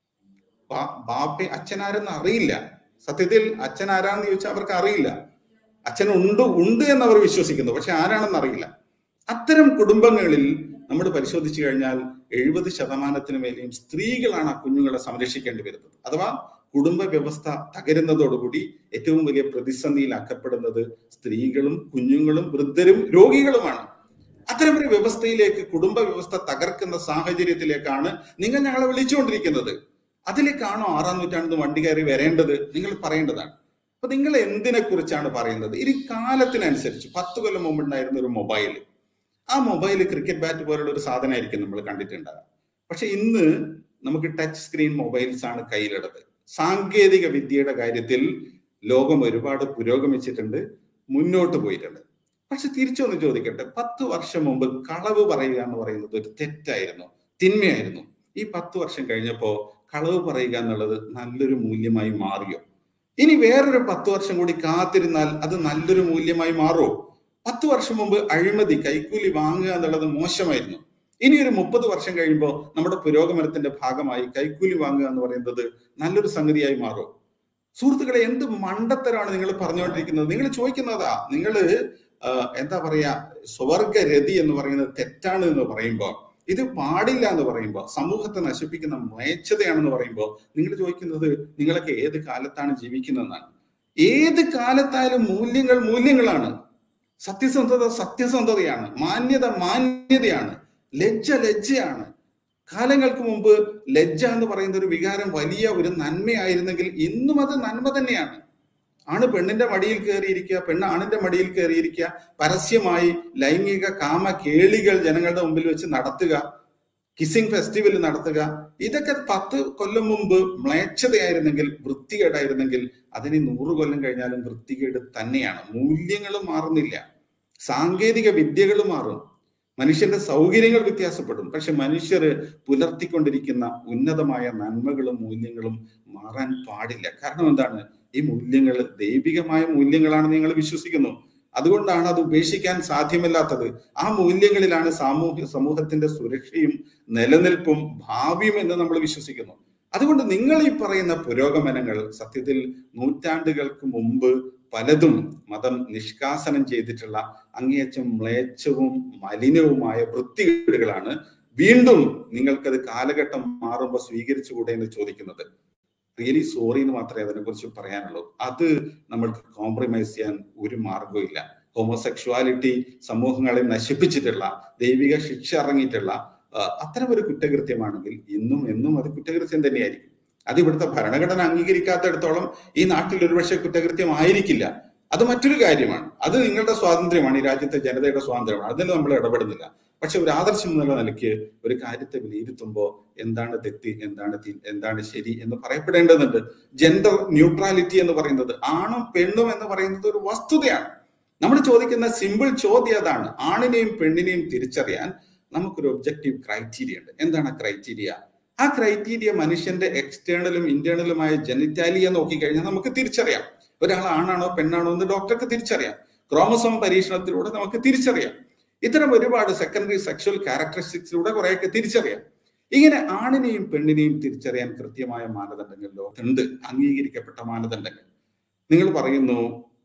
ബാപ്പ അച്ഛനാരെന്ന് അറിയില്ല സത്യത്തിൽ അച്ഛൻ ആരാണെന്ന് ചോദിച്ചാൽ അവർക്ക് അറിയില്ല അച്ഛൻ ഉണ്ട് ഉണ്ട് എന്ന് അവർ വിശ്വസിക്കുന്നു പക്ഷെ ആരാണെന്ന് അറിയില്ല അത്തരം കുടുംബങ്ങളിൽ നമ്മൾ പരിശോധിച്ചു കഴിഞ്ഞാൽ എഴുപത് ശതമാനത്തിന് മേലെയും സ്ത്രീകളാണ് ആ കുഞ്ഞുങ്ങളെ സംരക്ഷിക്കേണ്ടി വരുന്നത് അഥവാ കുടുംബ വ്യവസ്ഥ തകരുന്നതോടുകൂടി ഏറ്റവും വലിയ പ്രതിസന്ധിയിലാക്കപ്പെടുന്നത് സ്ത്രീകളും കുഞ്ഞുങ്ങളും വൃദ്ധരും രോഗികളുമാണ് അത്തരമൊരു വ്യവസ്ഥയിലേക്ക് കുടുംബ വ്യവസ്ഥ തകർക്കുന്ന സാഹചര്യത്തിലേക്കാണ് നിങ്ങൾ ഞങ്ങളെ വിളിച്ചുകൊണ്ടിരിക്കുന്നത് അതിലേക്കാണോ ആറാം നൂറ്റാണ്ട് വണ്ടി കയറി വരേണ്ടത് നിങ്ങൾ പറയേണ്ടതാണ് അപ്പൊ നിങ്ങൾ എന്തിനെ കുറിച്ചാണ് പറയുന്നത് ഇനി കാലത്തിനനുസരിച്ച് പത്ത് കൊല്ലം മുമ്പ് ഉണ്ടായിരുന്ന ഒരു മൊബൈൽ ആ മൊബൈൽ ക്രിക്കറ്റ് ബാറ്റ് പോലുള്ള ഒരു സാധനമായിരിക്കും നമ്മൾ കണ്ടിട്ടുണ്ടാകുക പക്ഷെ ഇന്ന് നമുക്ക് ടച്ച് സ്ക്രീൻ മൊബൈൽസ് ആണ് കയ്യിലുള്ളത് സാങ്കേതിക വിദ്യയുടെ കാര്യത്തിൽ ലോകം ഒരുപാട് പുരോഗമിച്ചിട്ടുണ്ട് മുന്നോട്ട് പോയിട്ടുണ്ട് പക്ഷെ തിരിച്ചൊന്ന് ചോദിക്കട്ടെ പത്ത് വർഷം മുമ്പ് കളവ് പറയുക എന്ന് പറയുന്നത് ഒരു തെറ്റായിരുന്നു തിന്മയായിരുന്നു ഈ പത്ത് വർഷം കഴിഞ്ഞപ്പോ കളവ് പറയുക എന്നുള്ളത് നല്ലൊരു മൂല്യമായി മാറിയോ ഇനി വേറൊരു പത്ത് വർഷം കൂടി കാത്തിരുന്നാൽ അത് നല്ലൊരു മൂല്യമായി മാറുമോ പത്ത് വർഷം മുമ്പ് അഴിമതി കൈക്കൂലി വാങ്ങുക എന്നുള്ളത് മോശമായിരുന്നു ഇനി ഒരു മുപ്പത് വർഷം കഴിയുമ്പോൾ നമ്മുടെ പുരോഗമനത്തിന്റെ ഭാഗമായി കൈക്കൂലി വാങ്ങുക എന്ന് പറയുന്നത് നല്ലൊരു സംഗതിയായി മാറും സുഹൃത്തുക്കളെ എന്ത് മണ്ടത്തരാണ് നിങ്ങൾ പറഞ്ഞുകൊണ്ടിരിക്കുന്നത് നിങ്ങൾ ചോദിക്കുന്നതാ നിങ്ങൾ എന്താ പറയാ സ്വർഗരതി എന്ന് പറയുന്നത് തെറ്റാണ് എന്ന് പറയുമ്പോൾ ഇത് പാടില്ല എന്ന് പറയുമ്പോൾ സമൂഹത്തെ നശിപ്പിക്കുന്ന മ്ലേച്ഛതയാണെന്ന് പറയുമ്പോൾ നിങ്ങൾ ചോദിക്കുന്നത് നിങ്ങളൊക്കെ ഏത് കാലത്താണ് ജീവിക്കുന്നതെന്നാണ് ഏത് കാലത്തായാലും മൂല്യങ്ങൾ മൂല്യങ്ങളാണ് സത്യസന്ധത സത്യസന്ധതയാണ് മാന്യത മാന്യതയാണ് ലജ്ജ ലജ്ജയാണ് കാലങ്ങൾക്ക് മുമ്പ് ലജ്ജ എന്ന് പറയുന്ന ഒരു വികാരം വലിയ ഒരു നന്മയായിരുന്നെങ്കിൽ ഇന്നും അത് നന്മ തന്നെയാണ് ആണ് പെണ്ണിന്റെ മടിയിൽ കയറിയിരിക്കുക പെണ്ണ് ആണിന്റെ മടിയിൽ കയറിയിരിക്കുക പരസ്യമായി ലൈംഗിക കാമ കേളികൾ ജനങ്ങളുടെ മുമ്പിൽ വെച്ച് നടത്തുക കിസിംഗ് ഫെസ്റ്റിവൽ നടത്തുക ഇതൊക്കെ പത്ത് കൊല്ലം മുമ്പ് മ്ലേച്ഛതയായിരുന്നെങ്കിൽ വൃത്തികേടായിരുന്നെങ്കിൽ അതിന് നൂറ് കൊല്ലം കഴിഞ്ഞാലും വൃത്തികേട് തന്നെയാണ് മൂല്യങ്ങൾ മാറുന്നില്ല സാങ്കേതിക വിദ്യകൾ മാറും മനുഷ്യന്റെ സൗകര്യങ്ങൾ വ്യത്യാസപ്പെടും പക്ഷെ മനുഷ്യർ പുലർത്തിക്കൊണ്ടിരിക്കുന്ന ഉന്നതമായ നന്മകളും മൂല്യങ്ങളും മാറാൻ പാടില്ല കാരണം എന്താണ് ഈ മൂല്യങ്ങൾ ദൈവികമായ മൂല്യങ്ങളാണെന്ന് നിങ്ങൾ വിശ്വസിക്കുന്നു അതുകൊണ്ടാണ് അത് ഉപേക്ഷിക്കാൻ സാധ്യമല്ലാത്തത് ആ മൂല്യങ്ങളിലാണ് സാമൂഹ്യ സമൂഹത്തിന്റെ സുരക്ഷയും നിലനിൽപ്പും ഭാവിയും എന്ന് നമ്മൾ വിശ്വസിക്കുന്നു അതുകൊണ്ട് നിങ്ങൾ ഈ പറയുന്ന പുരോഗമനങ്ങൾ സത്യത്തിൽ നൂറ്റാണ്ടുകൾക്ക് മുമ്പ് പലതും മതം നിഷ്കാസനം ചെയ്തിട്ടുള്ള അങ്ങേയറ്റം മ്ലേച്ഛവും മലിനവുമായ വൃത്തികേടുകളാണ് വീണ്ടും നിങ്ങൾക്കത് കാലഘട്ടം മാറുമ്പോൾ സ്വീകരിച്ചുകൂടെ എന്ന് ചോദിക്കുന്നത് റിയലി സോറി എന്ന് മാത്രമേ അതിനെക്കുറിച്ച് പറയാനുള്ളൂ അത് നമ്മൾക്ക് കോംപ്രമൈസ് ചെയ്യാൻ ഒരു മാർഗവും ഇല്ല ഹോമോസെക്ഷുവാലിറ്റി സമൂഹങ്ങളെ നശിപ്പിച്ചിട്ടുള്ള ദൈവിക ശിക്ഷ ഇറങ്ങിയിട്ടുള്ള അത്തരം ഒരു കുറ്റകൃത്യമാണെങ്കിൽ ഇന്നും എന്നും അത് കുറ്റകൃത്യം തന്നെയായിരിക്കും അത് ഇവിടുത്തെ ഭരണഘടന അംഗീകരിക്കാത്തടത്തോളം ഈ നാട്ടിൽ ഒരുപക്ഷെ കുറ്റകൃത്യം ആയിരിക്കില്ല അത് മറ്റൊരു കാര്യമാണ് അത് നിങ്ങളുടെ സ്വാതന്ത്ര്യമാണ് ഈ രാജ്യത്തെ ജനതയുടെ സ്വാതന്ത്ര്യമാണ് അതിൽ നമ്മൾ ഇടപെടുന്നില്ല പക്ഷെ ഒരു ആദർശം എന്നുള്ള നിലയ്ക്ക് ഒരു കാര്യത്തെ വിലയിരുത്തുമ്പോൾ എന്താണ് തെറ്റ് എന്താണ് എന്താണ് ശരി എന്ന് പറയപ്പെടേണ്ടതുണ്ട് ജെൻഡർ ന്യൂട്രാലിറ്റി എന്ന് പറയുന്നത് ആണും പെണ്ണും എന്ന് പറയുന്നത് ഒരു വസ്തുതയാണ് നമ്മൾ ചോദിക്കുന്ന സിമ്പിൾ ചോദ്യം അതാണ് ആണിനെയും പെണ്ണിനെയും തിരിച്ചറിയാൻ നമുക്കൊരു ഒബ്ജക്റ്റീവ് ക്രൈറ്റീരിയ ഉണ്ട് എന്താണ് ക്രൈറ്റീരിയ ആ ക്രൈറ്റീരിയ മനുഷ്യന്റെ എക്സ്റ്റേണലും ഇന്റേണലുമായ ജനിറ്റാലിയ നോക്കിക്കഴിഞ്ഞാൽ നമുക്ക് തിരിച്ചറിയാം ഒരാൾ ആണാണോ പെണ്ണാണോ എന്ന് ഡോക്ടർക്ക് തിരിച്ചറിയാം ക്രോമസോം പരീക്ഷണത്തിലൂടെ നമുക്ക് തിരിച്ചറിയാം ഇത്തരം ഒരുപാട് സെക്കൻഡറി സെക്ഷൽ ക്യാരക്ടറിസ്റ്റിക്സിലൂടെ കുറെയൊക്കെ തിരിച്ചറിയാം ഇങ്ങനെ ആണിനെയും പെണ്ണിനെയും തിരിച്ചറിയാൻ കൃത്യമായ മാനദണ്ഡങ്ങൾ ലോകത്തുണ്ട് അംഗീകരിക്കപ്പെട്ട മാനദണ്ഡങ്ങൾ നിങ്ങൾ പറയുന്നു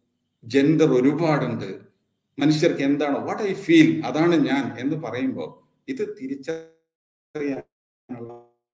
ജെൻഡർ ഒരുപാടുണ്ട് മനുഷ്യർക്ക് എന്താണോ വാട്ട് ഐ ഫീൽ അതാണ് ഞാൻ എന്ന് പറയുമ്പോൾ ഇത് തിരിച്ചറിയാനുള്ള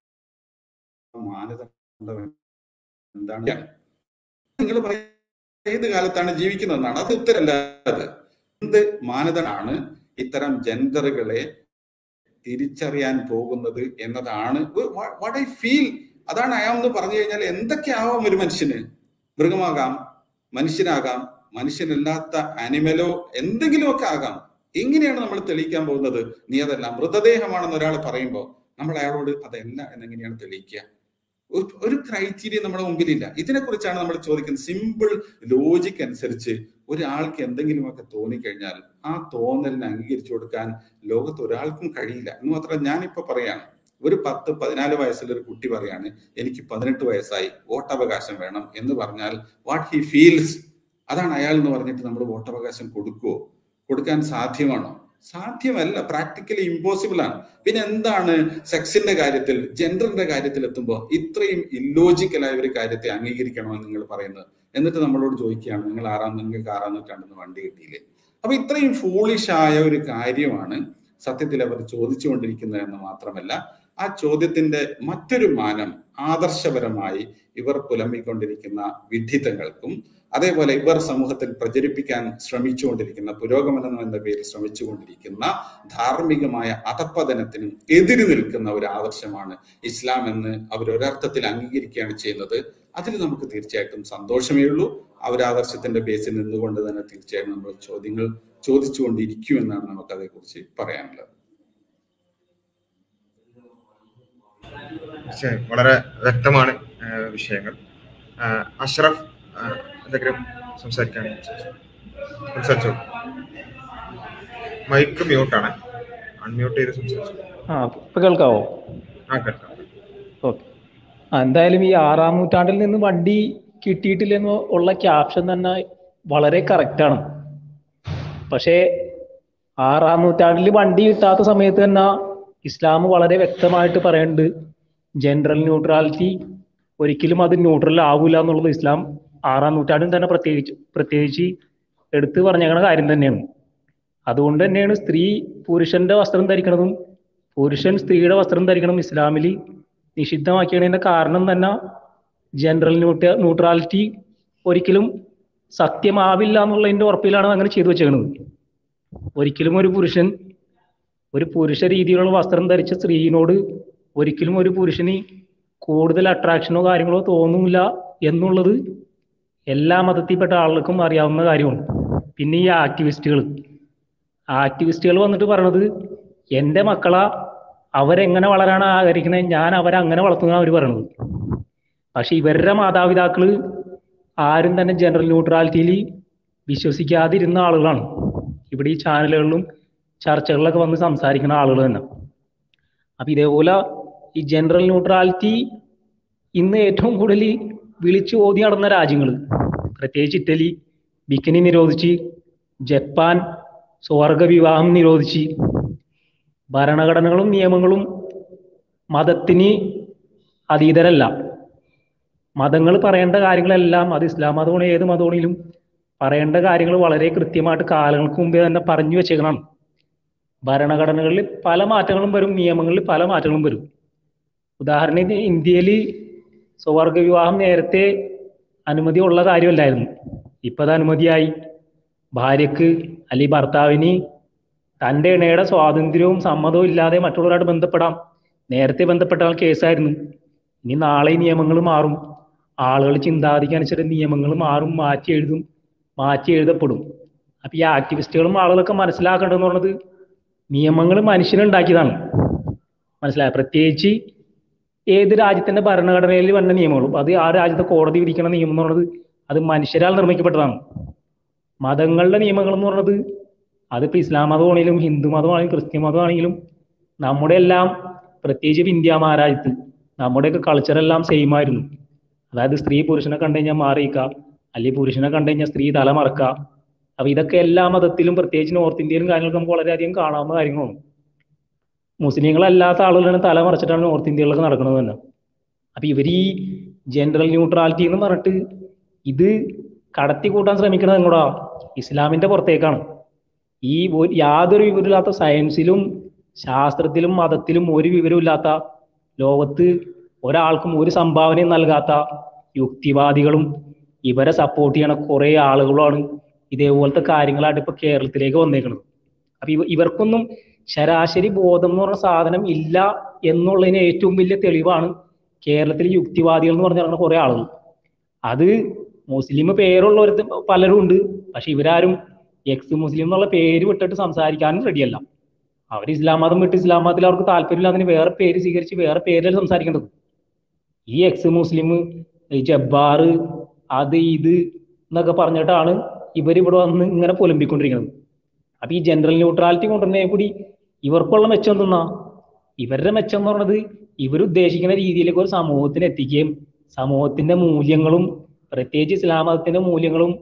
മാനദണ്ഡം എന്താണ് നിങ്ങൾ ഏത് കാലത്താണ് ജീവിക്കുന്നതെന്നാണ് അത് ഉത്തരല്ല അത് എന്ത് മാനദണ്ഡമാണ് ഇത്തരം ജെൻഡറുകളെ തിരിച്ചറിയാൻ പോകുന്നത് എന്നതാണ് വാട്ട് ഐ ഫീൽ അതാണ് അയാമെന്ന് പറഞ്ഞു കഴിഞ്ഞാൽ എന്തൊക്കെ ആവാം ഒരു മനുഷ്യന് മൃഗമാകാം മനുഷ്യനാകാം മനുഷ്യനല്ലാത്ത അനിമലോ എന്തെങ്കിലുമൊക്കെ ആകാം എങ്ങനെയാണ് നമ്മൾ തെളിയിക്കാൻ പോകുന്നത് നീ അതല്ല മൃതദേഹമാണെന്ന് ഒരാൾ പറയുമ്പോൾ നമ്മൾ അയാളോട് അതല്ല എന്നെങ്ങനെയാണ് തെളിയിക്കുക ഒരു- ഒരു ക്രൈറ്റീരിയ നമ്മുടെ മുമ്പിലില്ല ഇതിനെക്കുറിച്ചാണ് നമ്മൾ ചോദിക്കുന്നത് സിമ്പിൾ ലോജിക് അനുസരിച്ച് ഒരാൾക്ക് എന്തെങ്കിലുമൊക്കെ തോന്നിക്കഴിഞ്ഞാൽ ആ തോന്നലിനെ അംഗീകരിച്ചു കൊടുക്കാൻ ലോകത്ത് ഒരാൾക്കും കഴിയില്ല എന്ന് മാത്രമല്ല ഞാനിപ്പോ പറയാണ് ഒരു പത്ത് പതിനാല് വയസ്സുള്ള ഒരു കുട്ടി പറയാണ് എനിക്ക് പതിനെട്ട് വയസ്സായി വോട്ടവകാശം വേണം എന്ന് പറഞ്ഞാൽ വാട്ട് ഹി ഫീൽസ് അതാണ് അയാൾ എന്ന് പറഞ്ഞിട്ട് നമ്മൾ വോട്ടവകാശം കൊടുക്കുവോ കൊടുക്കാൻ സാധ്യമാണോ സാധ്യമല്ല പ്രാക്ടിക്കലി ഇമ്പോസിബിൾ ആണ് പിന്നെ എന്താണ് സെക്സിന്റെ കാര്യത്തിൽ ജെൻഡറിന്റെ കാര്യത്തിൽ എത്തുമ്പോൾ ഇത്രയും ഇല്ലോജിക്കലായ ഒരു കാര്യത്തെ അംഗീകരിക്കണമെന്ന് നിങ്ങൾ പറയുന്നത് എന്നിട്ട് നമ്മളോട് ചോദിക്കുകയാണ് നിങ്ങൾ ആറാം നിങ്ങൾക്ക് ആറാം നൂറ്റാണ്ടെന്ന് വണ്ടി കിട്ടിയില്ലേ അപ്പൊ ഇത്രയും ഫൂളിഷ് ആയ ഒരു കാര്യമാണ് സത്യത്തിൽ അവർ ചോദിച്ചുകൊണ്ടിരിക്കുന്നത് എന്ന് മാത്രമല്ല ആ ചോദ്യത്തിന്റെ മറ്റൊരു മാനം ആദർശപരമായി ഇവർ പുലമ്പിക്കൊണ്ടിരിക്കുന്ന വിഡിത്തങ്ങൾക്കും അതേപോലെ ഇവർ സമൂഹത്തിൽ പ്രചരിപ്പിക്കാൻ ശ്രമിച്ചുകൊണ്ടിരിക്കുന്ന പുരോഗമനം എന്ന പേരിൽ ശ്രമിച്ചുകൊണ്ടിരിക്കുന്ന ധാർമ്മികമായ അധപ്പതനത്തിനും എതിര് നിൽക്കുന്ന ഒരു ആദർശമാണ് ഇസ്ലാം എന്ന് അവർ ഒരർത്ഥത്തിൽ അംഗീകരിക്കുകയാണ് ചെയ്യുന്നത് അതിൽ നമുക്ക് തീർച്ചയായിട്ടും സന്തോഷമേ ഉള്ളൂ ആ ഒരു ആദർശത്തിന്റെ ബേസിൽ നിന്നുകൊണ്ട് തന്നെ തീർച്ചയായും നമ്മൾ ചോദ്യങ്ങൾ ചോദിച്ചുകൊണ്ടിരിക്കുമെന്നാണ് നമുക്ക് അതേക്കുറിച്ച് പറയാനുള്ളത് ശരി, വളരെ വ്യക്തമാണ് ആ, വിഷയങ്ങൾ ആ, അഷ്റഫ് ആ, എന്തെങ്കിലും സംസാരിക്കാൻ സംസാരിച്ചോ മൈക്ക് മ്യൂട്ടാണ് അൺമ്യൂട്ട് ചെയ്ത് സംസാരിച്ചു ആ ഇപ്പൊ കേൾക്കാവോ ആ കേൾക്കാം ഓക്കെ ആ എന്തായാലും ഈ ആറാം നൂറ്റാണ്ടിൽ നിന്ന് വണ്ടി കിട്ടിയിട്ടില്ലെന്ന് ഉള്ള ക്യാപ്ഷൻ തന്നെ വളരെ കറക്റ്റാണ് പക്ഷേ ആറാം നൂറ്റാണ്ടിൽ വണ്ടി കിട്ടാത്ത സമയത്ത് തന്നെ ഇസ്ലാം വളരെ വ്യക്തമായിട്ട് പറയുന്നുണ്ട് ജനറൽ ന്യൂട്രാലിറ്റി ഒരിക്കലും അത് ന്യൂട്രൽ ആവില്ല എന്നുള്ളത് ഇസ്ലാം ആറാം നൂറ്റാണ്ടിൽ തന്നെ പ്രത്യേകിച്ച് പ്രത്യേകിച്ച് എടുത്തു പറഞ്ഞേക്കണ കാര്യം തന്നെയാണ് അതുകൊണ്ട് തന്നെയാണ് സ്ത്രീ പുരുഷന്റെ വസ്ത്രം ധരിക്കണതും പുരുഷൻ സ്ത്രീയുടെ വസ്ത്രം ധരിക്കണം ഇസ്ലാമിൽ നിഷിദ്ധമാക്കിയതിന്റെ കാരണം തന്നെ ജനറൽ ന്യൂട്ര ന്യൂട്രാലിറ്റി ഒരിക്കലും സത്യമാവില്ല എന്നുള്ളതിന്റെ ഉറപ്പിലാണ് അങ്ങനെ ചെയ്തു വെച്ചേക്കുന്നത് ഒരിക്കലും ഒരു പുരുഷൻ ഒരു പുരുഷ രീതിയിലുള്ള വസ്ത്രം ധരിച്ച സ്ത്രീയോട് ഒരിക്കലും ഒരു പുരുഷന് കൂടുതൽ അട്രാക്ഷനോ കാര്യങ്ങളോ തോന്നുന്നില്ല എന്നുള്ളത് എല്ലാ മതത്തിൽപ്പെട്ട ആളുകൾക്കും അറിയാവുന്ന കാര്യമാണ് പിന്നെ ഈ ആക്ടിവിസ്റ്റുകൾ ആക്ടിവിസ്റ്റുകൾ വന്നിട്ട് പറയണത് എൻ്റെ മക്കളാ അവരെങ്ങനെ വളരാണ് ആഗ്രഹിക്കുന്നത് ഞാൻ അവരെ അങ്ങനെ വളർത്തുന്ന അവർ പറയണത് പക്ഷെ ഇവരുടെ മാതാപിതാക്കള് ആരും തന്നെ ജനറൽ ന്യൂട്രാലിറ്റിയിൽ വിശ്വസിക്കാതിരുന്ന ആളുകളാണ് ഇവിടെ ഈ ചാനലുകളിലും ചർച്ചകളിലൊക്കെ വന്ന് സംസാരിക്കുന്ന ആളുകൾ തന്നെ അപ്പൊ ഇതേപോലെ ഈ ജനറൽ ന്യൂട്രാലിറ്റി ഇന്ന് ഏറ്റവും കൂടുതൽ വിളിച്ചു ഓതി നടന്ന രാജ്യങ്ങൾ പ്രത്യേകിച്ച് ഇറ്റലി ബിക്കിനി നിരോധിച്ച് ജപ്പാൻ സ്വർഗ വിവാഹം നിരോധിച്ച് ഭരണഘടനകളും നിയമങ്ങളും മതത്തിന് അതീതരല്ല മതങ്ങൾ പറയേണ്ട കാര്യങ്ങളെല്ലാം അത് ഇസ്ലാം മതമാണോ ഏത് മതമാണെങ്കിലും പറയേണ്ട കാര്യങ്ങൾ വളരെ കൃത്യമായിട്ട് കാലങ്ങൾക്ക് മുമ്പേ തന്നെ പറഞ്ഞു വെച്ചേക്കണം ഭരണഘടനകളിൽ പല മാറ്റങ്ങളും വരും നിയമങ്ങളിൽ പല മാറ്റങ്ങളും വരും ഉദാഹരണത്തിന് ഇന്ത്യയിൽ സ്വർഗ വിവാഹം നേരത്തെ അനുമതി ഉള്ള കാര്യമല്ലായിരുന്നു ഇപ്പൊ അത് അനുമതിയായി ഭാര്യക്ക് അല്ലെങ്കിൽ ഭർത്താവിന് തൻ്റെ ഇണയുടെ സ്വാതന്ത്ര്യവും സമ്മതവും ഇല്ലാതെ മറ്റുള്ളവരായിട്ട് ബന്ധപ്പെടാം നേരത്തെ ബന്ധപ്പെട്ടാൽ കേസായിരുന്നു ഇനി നാളെ ഈ നിയമങ്ങൾ മാറും ആളുകൾ ചിന്താഗതിക്ക് അനുസരിച്ച് നിയമങ്ങൾ മാറും മാറ്റി എഴുതും മാറ്റി എഴുതപ്പെടും അപ്പൊ ഈ ആക്ടിവിസ്റ്റുകളും ആളുകളൊക്കെ മനസ്സിലാക്കേണ്ടതെന്ന് പറഞ്ഞത് നിയമങ്ങൾ മനുഷ്യനുണ്ടാക്കിയതാണ് മനസ്സിലായ പ്രത്യേകിച്ച് ഏത് രാജ്യത്തിന്റെ ഭരണഘടനയിൽ വന്ന നിയമങ്ങളും അത് ആ രാജ്യത്തെ കോടതി വിധിക്കുന്ന നിയമം എന്ന് പറയുന്നത് അത് മനുഷ്യരാൽ നിർമ്മിക്കപ്പെട്ടതാണ് മതങ്ങളുടെ നിയമങ്ങൾ എന്ന് പറയുന്നത് അതിപ്പോ ഇസ്ലാം മതമാണെങ്കിലും ഹിന്ദു മതമാണെങ്കിലും ക്രിസ്ത്യൻ മതമാണെങ്കിലും നമ്മുടെ എല്ലാം പ്രത്യേകിച്ച് ഇപ്പൊ ഇന്ത്യ മഹാരാജ്യത്ത് നമ്മുടെയൊക്കെ കൾച്ചർ എല്ലാം സെയിം ആയിരുന്നു അതായത് സ്ത്രീ പുരുഷനെ കണ്ടു കഴിഞ്ഞാൽ മാറിയിക്കുക അല്ലെങ്കിൽ പുരുഷനെ കണ്ടു കഴിഞ്ഞാൽ സ്ത്രീ തല മറക്കുക അപ്പൊ ഇതൊക്കെ എല്ലാ മതത്തിലും പ്രത്യേകിച്ച് നോർത്ത് ഇന്ത്യയിലും കാര്യങ്ങളൊക്കെ നമുക്ക് വളരെയധികം കാണാവുന്ന കാര്യങ്ങളാണ് മുസ്ലിങ്ങളല്ലാത്ത ആളുകളാണ് തല മറച്ചിട്ടാണ് നോർത്ത് ഇന്ത്യയിലൊക്കെ നടക്കുന്നത് തന്നെ അപ്പൊ ഇവർ ഈ ജനറൽ ന്യൂട്രാലിറ്റി എന്ന് പറഞ്ഞിട്ട് ഇത് കടത്തി കൂട്ടാൻ ശ്രമിക്കുന്നത് എങ്ങോട്ടാ ഇസ്ലാമിന്റെ പുറത്തേക്കാണ് ഈ ഒരു- യാതൊരു വിവരമില്ലാത്ത സയൻസിലും ശാസ്ത്രത്തിലും മതത്തിലും ഒരു വിവരമില്ലാത്ത ലോകത്ത് ഒരാൾക്കും ഒരു സംഭാവനയും നൽകാത്ത യുക്തിവാദികളും ഇവരെ സപ്പോർട്ട് ചെയ്യണ കുറെ ആളുകളാണ് ഇതേപോലത്തെ കാര്യങ്ങളായിട്ട് ഇപ്പൊ കേരളത്തിലേക്ക് വന്നേക്കുന്നത് അപ്പൊ ഇവ ഇവർക്കൊന്നും ശരാശരി ബോധം എന്ന് പറഞ്ഞ സാധനം ഇല്ല എന്നുള്ളതിന് ഏറ്റവും വലിയ തെളിവാണ് കേരളത്തിൽ യുക്തിവാദികൾ എന്ന് പറഞ്ഞ കുറെ ആളുകൾ അത് മുസ്ലിം പേരുള്ളവർ പലരും ഉണ്ട് പക്ഷെ ഇവരാരും എക്സ് മുസ്ലിം എന്നുള്ള പേര് വിട്ടിട്ട് സംസാരിക്കാനും റെഡിയല്ല അവർ ഇസ്ലാം മതം വിട്ട് ഇസ്ലാം മതത്തിൽ അവർക്ക് താല്പര്യമില്ല അതിന് വേറെ പേര് സ്വീകരിച്ച് വേറെ പേരിൽ സംസാരിക്കേണ്ടത് ഈ എക്സ് മുസ്ലിം ഈ ജബ്ബാർ അത് ഇത് എന്നൊക്കെ പറഞ്ഞിട്ടാണ് ഇവർ ഇവിടെ വന്ന് ഇങ്ങനെ പൊലമ്പിക്കൊണ്ടിരിക്കുന്നത് അപ്പൊ ഈ ജനറൽ ന്യൂട്രാലിറ്റി കൊണ്ടുവരുന്നതിനെ കൂടി ഇവർക്കുള്ള മെച്ചം എന്തെന്നാ ഇവരുടെ മെച്ചം എന്ന് പറയുന്നത് ഇവരുദ്ദേശിക്കുന്ന രീതിയിലേക്ക് ഒരു സമൂഹത്തിന് എത്തിക്കുകയും സമൂഹത്തിന്റെ മൂല്യങ്ങളും പ്രത്യേകിച്ച് ഇസ്ലാം മതത്തിന്റെ മൂല്യങ്ങളും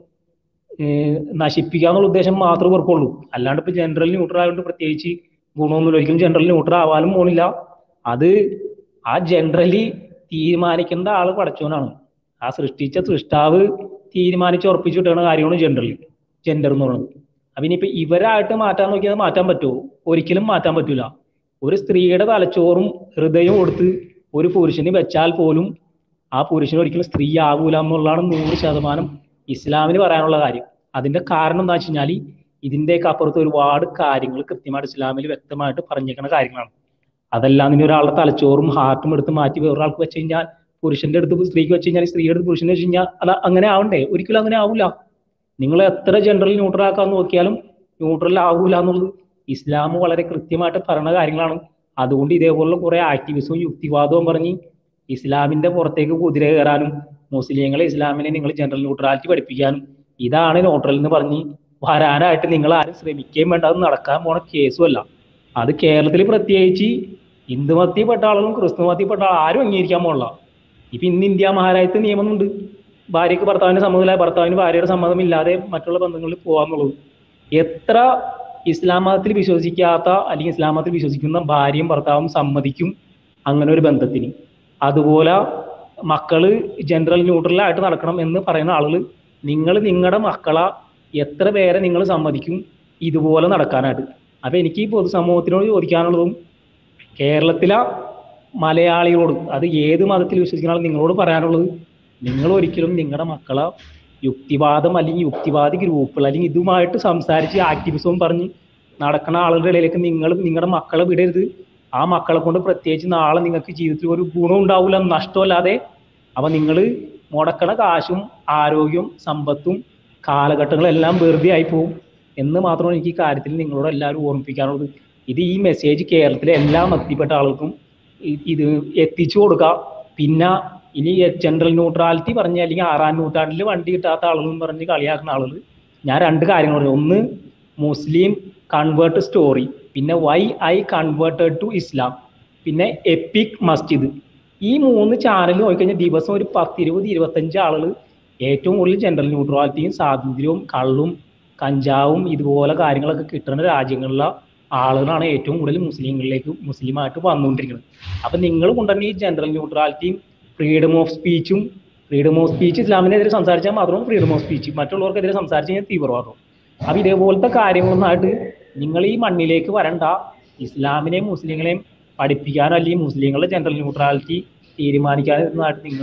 ഏഹ് നശിപ്പിക്കുക എന്നുള്ള ഉദ്ദേശം മാത്രമേ ഇവർക്കുള്ളൂ അല്ലാണ്ട് ഇപ്പൊ ജനറൽ ന്യൂട്രൽ ആയതുകൊണ്ട് പ്രത്യേകിച്ച് ഗുണമൊന്നുമില്ല ഒരിക്കലും ജനറൽ ന്യൂട്രൽ ആവാനും പോണില്ല അത് ആ ജനറലി തീരുമാനിക്കേണ്ട ആള് പടച്ചോനാണ് ആ സൃഷ്ടിച്ച സൃഷ്ടാവ് തീരുമാനിച്ച് ഉറപ്പിച്ചു വിട്ടുന്ന കാര്യമാണ് ജനറലി ജെൻഡർ എന്ന് പറയുന്നത് അപ്പൊ ഇനിയിപ്പോ ഇവരായിട്ട് മാറ്റാൻ നോക്കിയാൽ മാറ്റാൻ പറ്റുമോ ഒരിക്കലും മാറ്റാൻ പറ്റൂല ഒരു സ്ത്രീയുടെ തലച്ചോറും ഹൃദയവും കൊടുത്ത് ഒരു പുരുഷന് വെച്ചാൽ പോലും ആ പുരുഷന് ഒരിക്കലും സ്ത്രീ ആകൂല എന്നുള്ളതാണ് നൂറ് ശതമാനം ഇസ്ലാമിന് പറയാനുള്ള കാര്യം അതിന്റെ കാരണം എന്താ വെച്ച് കഴിഞ്ഞാൽ ഇതിന്റെയൊക്കെ അപ്പുറത്ത് ഒരുപാട് കാര്യങ്ങൾ കൃത്യമായിട്ട് ഇസ്ലാമിൽ വ്യക്തമായിട്ട് പറഞ്ഞേക്കുന്ന കാര്യങ്ങളാണ് അതല്ലാതെ ഇനി ഒരാളുടെ തലച്ചോറും ഹാർട്ടും എടുത്ത് മാറ്റി വേറൊരാൾക്ക് വെച്ച് കഴിഞ്ഞാൽ പുരുഷന്റെ അടുത്ത് സ്ത്രീക്ക് വെച്ച് കഴിഞ്ഞാൽ സ്ത്രീയുടെ അടുത്ത് പുരുഷനെ വെച്ച് കഴിഞ്ഞാൽ അത് അങ്ങനെ ആവണ്ടേ ഒരിക്കലും അങ്ങനെ ആവില്ല നിങ്ങൾ എത്ര ജനറൽ ന്യൂട്രൽ ആക്കാൻ നോക്കിയാലും ന്യൂട്രൽ ആവൂല എന്നുള്ളത് ഇസ്ലാം വളരെ കൃത്യമായിട്ട് പറയുന്ന കാര്യങ്ങളാണ് അതുകൊണ്ട് ഇതേപോലുള്ള കുറെ ആക്ടിവിസവും യുക്തിവാദവും പറഞ്ഞ് ഇസ്ലാമിന്റെ പുറത്തേക്ക് കുതിര കയറാനും മുസ്ലിങ്ങളെ ഇസ്ലാമിനെ നിങ്ങൾ ജനറൽ ന്യൂട്രാലിറ്റി പഠിപ്പിക്കാനും ഇതാണ് ന്യൂട്രൽ എന്ന് പറഞ്ഞ് വരാനായിട്ട് നിങ്ങൾ ആരും ശ്രമിക്കുകയും വേണ്ട അത് നടക്കാൻ പോണ കേസും അല്ല അത് കേരളത്തിൽ പ്രത്യേകിച്ച് ഹിന്ദു മതത്തിൽപ്പെട്ട ആളുകളും ക്രിസ്തു മതത്തിൽപ്പെട്ട ആളും ആരും അംഗീകരിക്കാൻ പോണില്ല ഇപ്പൊ ഇന്ന് ഇന്ത്യ മഹാരാജ്യത്ത് നിയമമുണ്ട് ഭാര്യയ്ക്ക് ഭർത്താവിന് സമ്മതമില്ല ഭർത്താവിന് ഭാര്യയുടെ സമ്മതമില്ലാതെ മറ്റുള്ള ബന്ധങ്ങളിൽ പോകാന്നുള്ളത് എത്ര ഇസ്ലാം മതത്തിൽ വിശ്വസിക്കാത്ത അല്ലെങ്കിൽ ഇസ്ലാം മതത്തിൽ വിശ്വസിക്കുന്ന ഭാര്യയും ഭർത്താവും സമ്മതിക്കും അങ്ങനെ ഒരു ബന്ധത്തിന് അതുപോലെ മക്കള് ജനറൽ ന്യൂട്രലായിട്ട് നടക്കണം എന്ന് പറയുന്ന ആളുകൾ നിങ്ങൾ നിങ്ങളുടെ മക്കളെ എത്ര പേരെ നിങ്ങൾ സമ്മതിക്കും ഇതുപോലെ നടക്കാനായിട്ട് അപ്പൊ എനിക്ക് ഈ പൊതുസമൂഹത്തിനോട് ചോദിക്കാനുള്ളതും കേരളത്തിലെ മലയാളികളോട് അത് ഏത് മതത്തിൽ വിശ്വസിക്കുന്ന ആൾ നിങ്ങളോട് പറയാനുള്ളത് നിങ്ങൾ ഒരിക്കലും നിങ്ങളുടെ മക്കളെ യുക്തിവാദം അല്ലെങ്കിൽ യുക്തിവാദി ഗ്രൂപ്പുകൾ അല്ലെങ്കിൽ ഇതുമായിട്ട് സംസാരിച്ച് ആക്ടിവിസവും പറഞ്ഞ് നടക്കുന്ന ആളുകളുടെ ഇടയിലേക്ക് നിങ്ങൾ നിങ്ങളുടെ മക്കളെ വിടരുത് ആ മക്കളെ കൊണ്ട് പ്രത്യേകിച്ച് നാളെ നിങ്ങൾക്ക് ജീവിതത്തിൽ ഒരു ഗുണം ഉണ്ടാവില്ല നഷ്ടമല്ലാതെ അപ്പൊ നിങ്ങൾ മുടക്കണ കാശും ആരോഗ്യവും സമ്പത്തും കാലഘട്ടങ്ങളെല്ലാം വെറുതെ ആയി പോകും എന്ന് മാത്രമാണ് എനിക്ക് ഈ കാര്യത്തിൽ നിങ്ങളോട് എല്ലാവരും ഓർമ്മിപ്പിക്കാനുള്ളത് ഇത് ഈ മെസ്സേജ് കേരളത്തിലെ എല്ലാ മത്തിപ്പെട്ട ആളുകൾക്കും ഇ- ഇത് എത്തിച്ചു കൊടുക്കുക പിന്നെ ഇനി ജനറൽ ന്യൂട്രാലിറ്റി പറഞ്ഞ അല്ലെങ്കിൽ ആറാം നൂറ്റാണ്ടിൽ വണ്ടി കിട്ടാത്ത ആളുകൾ എന്ന് പറഞ്ഞ് കളിയാക്കുന്ന ആളുകൾ ഞാൻ രണ്ട് കാര്യങ്ങൾ പറഞ്ഞു ഒന്ന് മുസ്ലിം കൺവേർട്ട് സ്റ്റോറി പിന്നെ why I converted to Islam പിന്നെ എപ്പിക് മസ്ജിദ് ഈ മൂന്ന് ചാനൽ നോക്കിക്കഴിഞ്ഞാൽ ദിവസം ഒരു പത്തിരുപത് ഇരുപത്തഞ്ച് ആളുകൾ ഏറ്റവും കൂടുതൽ ജനറൽ ന്യൂട്രാലിറ്റിയും സ്വാതന്ത്ര്യവും കള്ളും കഞ്ചാവും ഇതുപോലെ കാര്യങ്ങളൊക്കെ കിട്ടുന്ന രാജ്യങ്ങളിലെ ആളുകളാണ് ഏറ്റവും കൂടുതൽ മുസ്ലിങ്ങളിലേക്ക് മുസ്ലിമായിട്ട് വന്നുകൊണ്ടിരിക്കുന്നത് അപ്പൊ നിങ്ങൾ കൊണ്ടുവരുന്ന ഈ ജനറൽ ന്യൂട്രാലിറ്റിയും ഫ്രീഡം ഓഫ് സ്പീച്ചും ഫ്രീഡം ഓഫ് സ്പീച്ച് ഇസ്ലാമിനെതിരെ സംസാരിച്ചാൽ മാത്രം ഫ്രീഡം ഓഫ് സ്പീച്ച് മറ്റുള്ളവർക്കെതിരെ സംസാരിച്ചു കഴിഞ്ഞാൽ തീവ്രവാദം അപ്പൊ ഇതേപോലത്തെ കാര്യങ്ങളൊന്നായിട്ട് നിങ്ങൾ ഈ മണ്ണിലേക്ക് വരണ്ട ഇസ്ലാമിനെയും മുസ്ലിങ്ങളെയും പഠിപ്പിക്കാനോ അല്ലെങ്കിൽ മുസ്ലിങ്ങളുടെ ജനറൽ ന്യൂട്രാലിറ്റി തീരുമാനിക്കാനോ ഇരുന്നായിട്ട് നിങ്ങൾ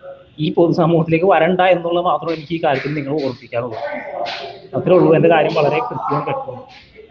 ഈ പൊതുസമൂഹത്തിലേക്ക് വരണ്ട എന്നുള്ളത് മാത്രം എനിക്ക് ഈ കാര്യത്തിൽ നിങ്ങൾ ഓർപ്പിക്കാനുള്ളൂ അത്രേ ഉള്ളൂ എന്റെ കാര്യം വളരെ കൃത്യവും വ്യക്തവും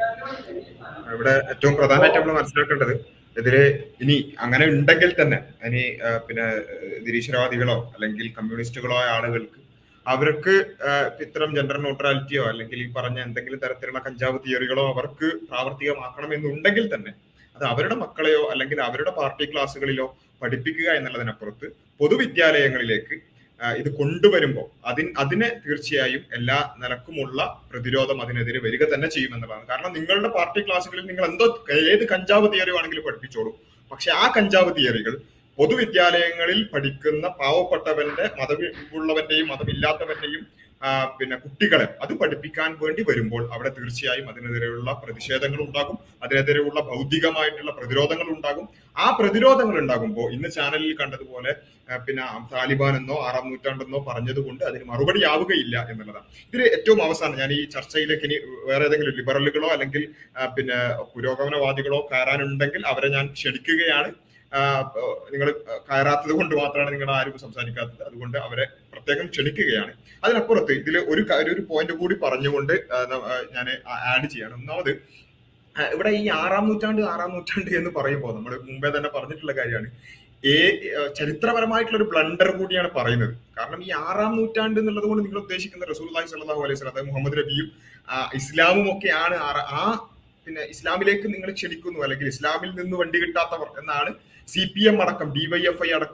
ഇവിടെ ഏറ്റവും പ്രധാനമായിട്ട് നമ്മൾ മനസ്സിലാക്കേണ്ടത് ഇതില് ഇനി അങ്ങനെ ഉണ്ടെങ്കിൽ തന്നെ ഇനി ആ, പിന്നെ ഏഹ്, നിരീശ്വരവാദികളോ അല്ലെങ്കിൽ കമ്മ്യൂണിസ്റ്റുകളോ ആയ ആളുകൾക്ക് അവർക്ക് ആ, ഇത്തരം ജെൻഡർ ന്യൂട്രാലിറ്റിയോ അല്ലെങ്കിൽ ഈ പറഞ്ഞ എന്തെങ്കിലും തരത്തിലുള്ള കഞ്ചാവ് തിയറികളോ അവർക്ക് പ്രാവർത്തികമാക്കണം എന്നുണ്ടെങ്കിൽ തന്നെ അത് അവരുടെ മക്കളെയോ അല്ലെങ്കിൽ അവരുടെ പാർട്ടി ക്ലാസ്സുകളിലോ പഠിപ്പിക്കുക എന്നുള്ളതിനപ്പുറത്ത് പൊതുവിദ്യാലയങ്ങളിലേക്ക് ആ, ഇത് കൊണ്ടുവരുമ്പോൾ അതിന് അതിനെ തീർച്ചയായും എല്ലാ നിലക്കുമുള്ള പ്രതിരോധം അതിനെതിരെ വരിക തന്നെ ചെയ്യുമെന്നുള്ളതാണ് കാരണം നിങ്ങളുടെ പാർട്ടി ക്ലാസ്സുകളിൽ നിങ്ങൾ എന്തോ ഏത് കഞ്ചാവ് തിയറി വേണമെങ്കിലും പഠിപ്പിച്ചോളൂ പക്ഷെ ആ കഞ്ചാവ് തിയറികൾ പൊതുവിദ്യാലയങ്ങളിൽ പഠിക്കുന്ന പാവപ്പെട്ടവന്റെ മതമുള്ളവന്റെയും മതമില്ലാത്തവന്റെയും ആ, പിന്നെ കുട്ടികളെ അത് പഠിപ്പിക്കാൻ വേണ്ടി വരുമ്പോൾ അവിടെ തീർച്ചയായും അതിനെതിരെയുള്ള പ്രതിഷേധങ്ങൾ ഉണ്ടാകും അതിനെതിരെയുള്ള ഭൗതികമായിട്ടുള്ള പ്രതിരോധങ്ങൾ ഉണ്ടാകും ആ പ്രതിരോധങ്ങൾ ഉണ്ടാകുമ്പോൾ ഇന്ന് ചാനലിൽ കണ്ടതുപോലെ ആ, പിന്നെ താലിബാൻ എന്നോ ആറാം നൂറ്റാണ്ടെന്നോ പറഞ്ഞതുകൊണ്ട് അതിന് മറുപടി ആവുകയില്ല എന്നുള്ളതാണ് ഇതിൽ ഏറ്റവും അവസാനം ഞാൻ ഈ ചർച്ചയിലേക്ക് ഇനി വേറെ ഏതെങ്കിലും ലിബറലുകളോ അല്ലെങ്കിൽ ആ, പിന്നെ പുരോഗമനവാദികളോ കയറാനുണ്ടെങ്കിൽ അവരെ ഞാൻ ക്ഷണിക്കുകയാണ് നിങ്ങൾ കയറാത്തത് കൊണ്ട് മാത്രമാണ് നിങ്ങൾ ആരും സംസാരിക്കാത്തത് അതുകൊണ്ട് അവരെ പ്രത്യേകം ക്ഷണിക്കുകയാണ് അതിനപ്പുറത്ത് ഇതിൽ ഒരു ക- ഒരു പോയിന്റ് കൂടി പറഞ്ഞുകൊണ്ട് ഞാൻ ആഡ് ചെയ്യാണ് ഒന്നാമത് ആ, ഇവിടെ ഈ ആറാം നൂറ്റാണ്ട് ആറാം നൂറ്റാണ്ട് എന്ന് പറയുമ്പോൾ നമ്മൾ മുമ്പേ തന്നെ പറഞ്ഞിട്ടുള്ള കാര്യമാണ് ഏ ആ, ചരിത്രപരമായിട്ടുള്ള ഒരു ബ്ലണ്ടർ കൂടിയാണ് പറയുന്നത് കാരണം ഈ ആറാം നൂറ്റാണ്ട് എന്നുള്ളത് കൊണ്ട് നിങ്ങൾ ഉദ്ദേശിക്കുന്ന റസൂൽ സല്ലല്ലാഹു അലൈഹി വസല്ലം അതായത് മുഹമ്മദ് നബിയും ആ, ഇസ്ലാമും ഒക്കെയാണ് ആറ- ആ പിന്നെ ഇസ്ലാമിലേക്ക് നിങ്ങൾ ക്ഷണിക്കുന്നു അല്ലെങ്കിൽ ഇസ്ലാമിൽ നിന്ന് വണ്ടി കിട്ടാത്തവർ എന്നാണ് സി പി എം അടക്കം ഡിവൈഎഫ്ഐ അടക്കം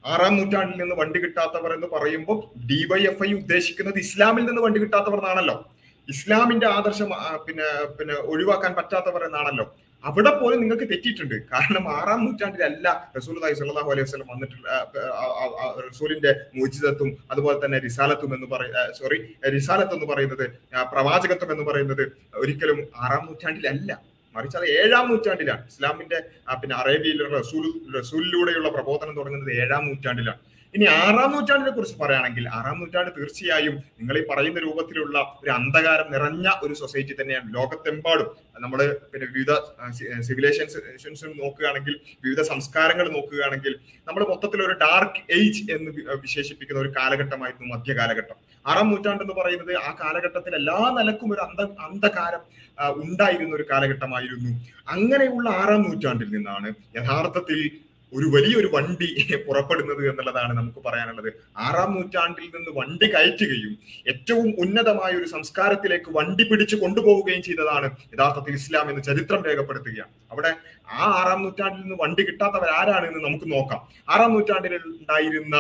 ആറാം നൂറ്റാണ്ടിൽ നിന്ന് വണ്ടി കിട്ടാത്തവർ എന്ന് പറയുമ്പോൾ ഡിവൈഎഫ്ഐ ഉദ്ദേശിക്കുന്നത് ഇസ്ലാമിൽ നിന്ന് വണ്ടി കിട്ടാത്തവർ എന്നാണല്ലോ ഇസ്ലാമിന്റെ ആദർശം ആ, പിന്നെ പിന്നെ ഒഴിവാക്കാൻ പറ്റാത്തവർ എന്നാണല്ലോ അവിടെ പോലും നിങ്ങൾക്ക് തെറ്റിയിട്ടുണ്ട് കാരണം ആറാം നൂറ്റാണ്ടിലല്ല റസൂൽ സല്ലല്ലാഹു അലൈഹി വസല്ലം വന്നിട്ടുള്ള ആ, ആ, ആ, ആ, റസൂലിന്റെ മോചിതത്വം അതുപോലെ തന്നെ റിസാലത്തും എന്ന് പറയ സോറി റിസാലത്ത് എന്ന് പറയുന്നത് ആ, പ്രവാചകത്വം എന്ന് പറയുന്നത് ഒരിക്കലും ആറാം നൂറ്റാണ്ടിലല്ല മറിച്ച് അത് ഏഴാം നൂറ്റാണ്ടിലാണ് ഇസ്ലാമിന്റെ ആ, പിന്നെ അറേബ്യയിലെ റസൂൽ റസൂലിലൂടെയുള്ള പ്രബോധനം തുടങ്ങുന്നത് ഏഴാം നൂറ്റാണ്ടിലാണ് ഇനി ആറാം നൂറ്റാണ്ടിനെ കുറിച്ച് പറയുകയാണെങ്കിൽ ആറാം നൂറ്റാണ്ട് തീർച്ചയായും നിങ്ങൾ ഈ പറയുന്ന രൂപത്തിലുള്ള ഒരു അന്ധകാരം നിറഞ്ഞ ഒരു സൊസൈറ്റി തന്നെയാണ് ലോകത്തെമ്പാടും നമ്മൾ പിന്നെ വിവിധ സിവിലൈസേഷൻസ് നോക്കുകയാണെങ്കിൽ വിവിധ സംസ്കാരങ്ങൾ നോക്കുകയാണെങ്കിൽ നമ്മൾ മൊത്തത്തിൽ ഒരു ഡാർക്ക് ഏജ് എന്ന് വി- വിശേഷിപ്പിക്കുന്ന ഒരു കാലഘട്ടമായിരുന്നു മധ്യകാലഘട്ടം ആറാം നൂറ്റാണ്ട് എന്ന് പറയുന്നത് ആ കാലഘട്ടത്തിൽ എല്ലാ നിലക്കും ഒരു അന്ധ അന്ധകാരം ആ, ഉണ്ടായിരുന്ന ഒരു കാലഘട്ടമായിരുന്നു അങ്ങനെയുള്ള ആറാം നൂറ്റാണ്ടിൽ നിന്നാണ് യഥാർത്ഥത്തിൽ ഒരു വലിയൊരു വണ്ടി പുറപ്പെടുന്നത് എന്നുള്ളതാണ് നമുക്ക് പറയാനുള്ളത് ആറാം നൂറ്റാണ്ടിൽ നിന്ന് വണ്ടി കയറ്റുകയും ഏറ്റവും ഉന്നതമായ ഒരു സംസ്കാരത്തിലേക്ക് വണ്ടി പിടിച്ച് കൊണ്ടുപോവുകയും ചെയ്തതാണ് യഥാർത്ഥത്തിൽ ഇസ്ലാം എന്ന് ചരിത്രം രേഖപ്പെടുത്തുകയാണ് അവിടെ ആ ആറാം നൂറ്റാണ്ടിൽ നിന്ന് വണ്ടി കിട്ടാത്തവർ ആരാണ് എന്ന് നമുക്ക് നോക്കാം ആറാം നൂറ്റാണ്ടിൽ ഉണ്ടായിരുന്ന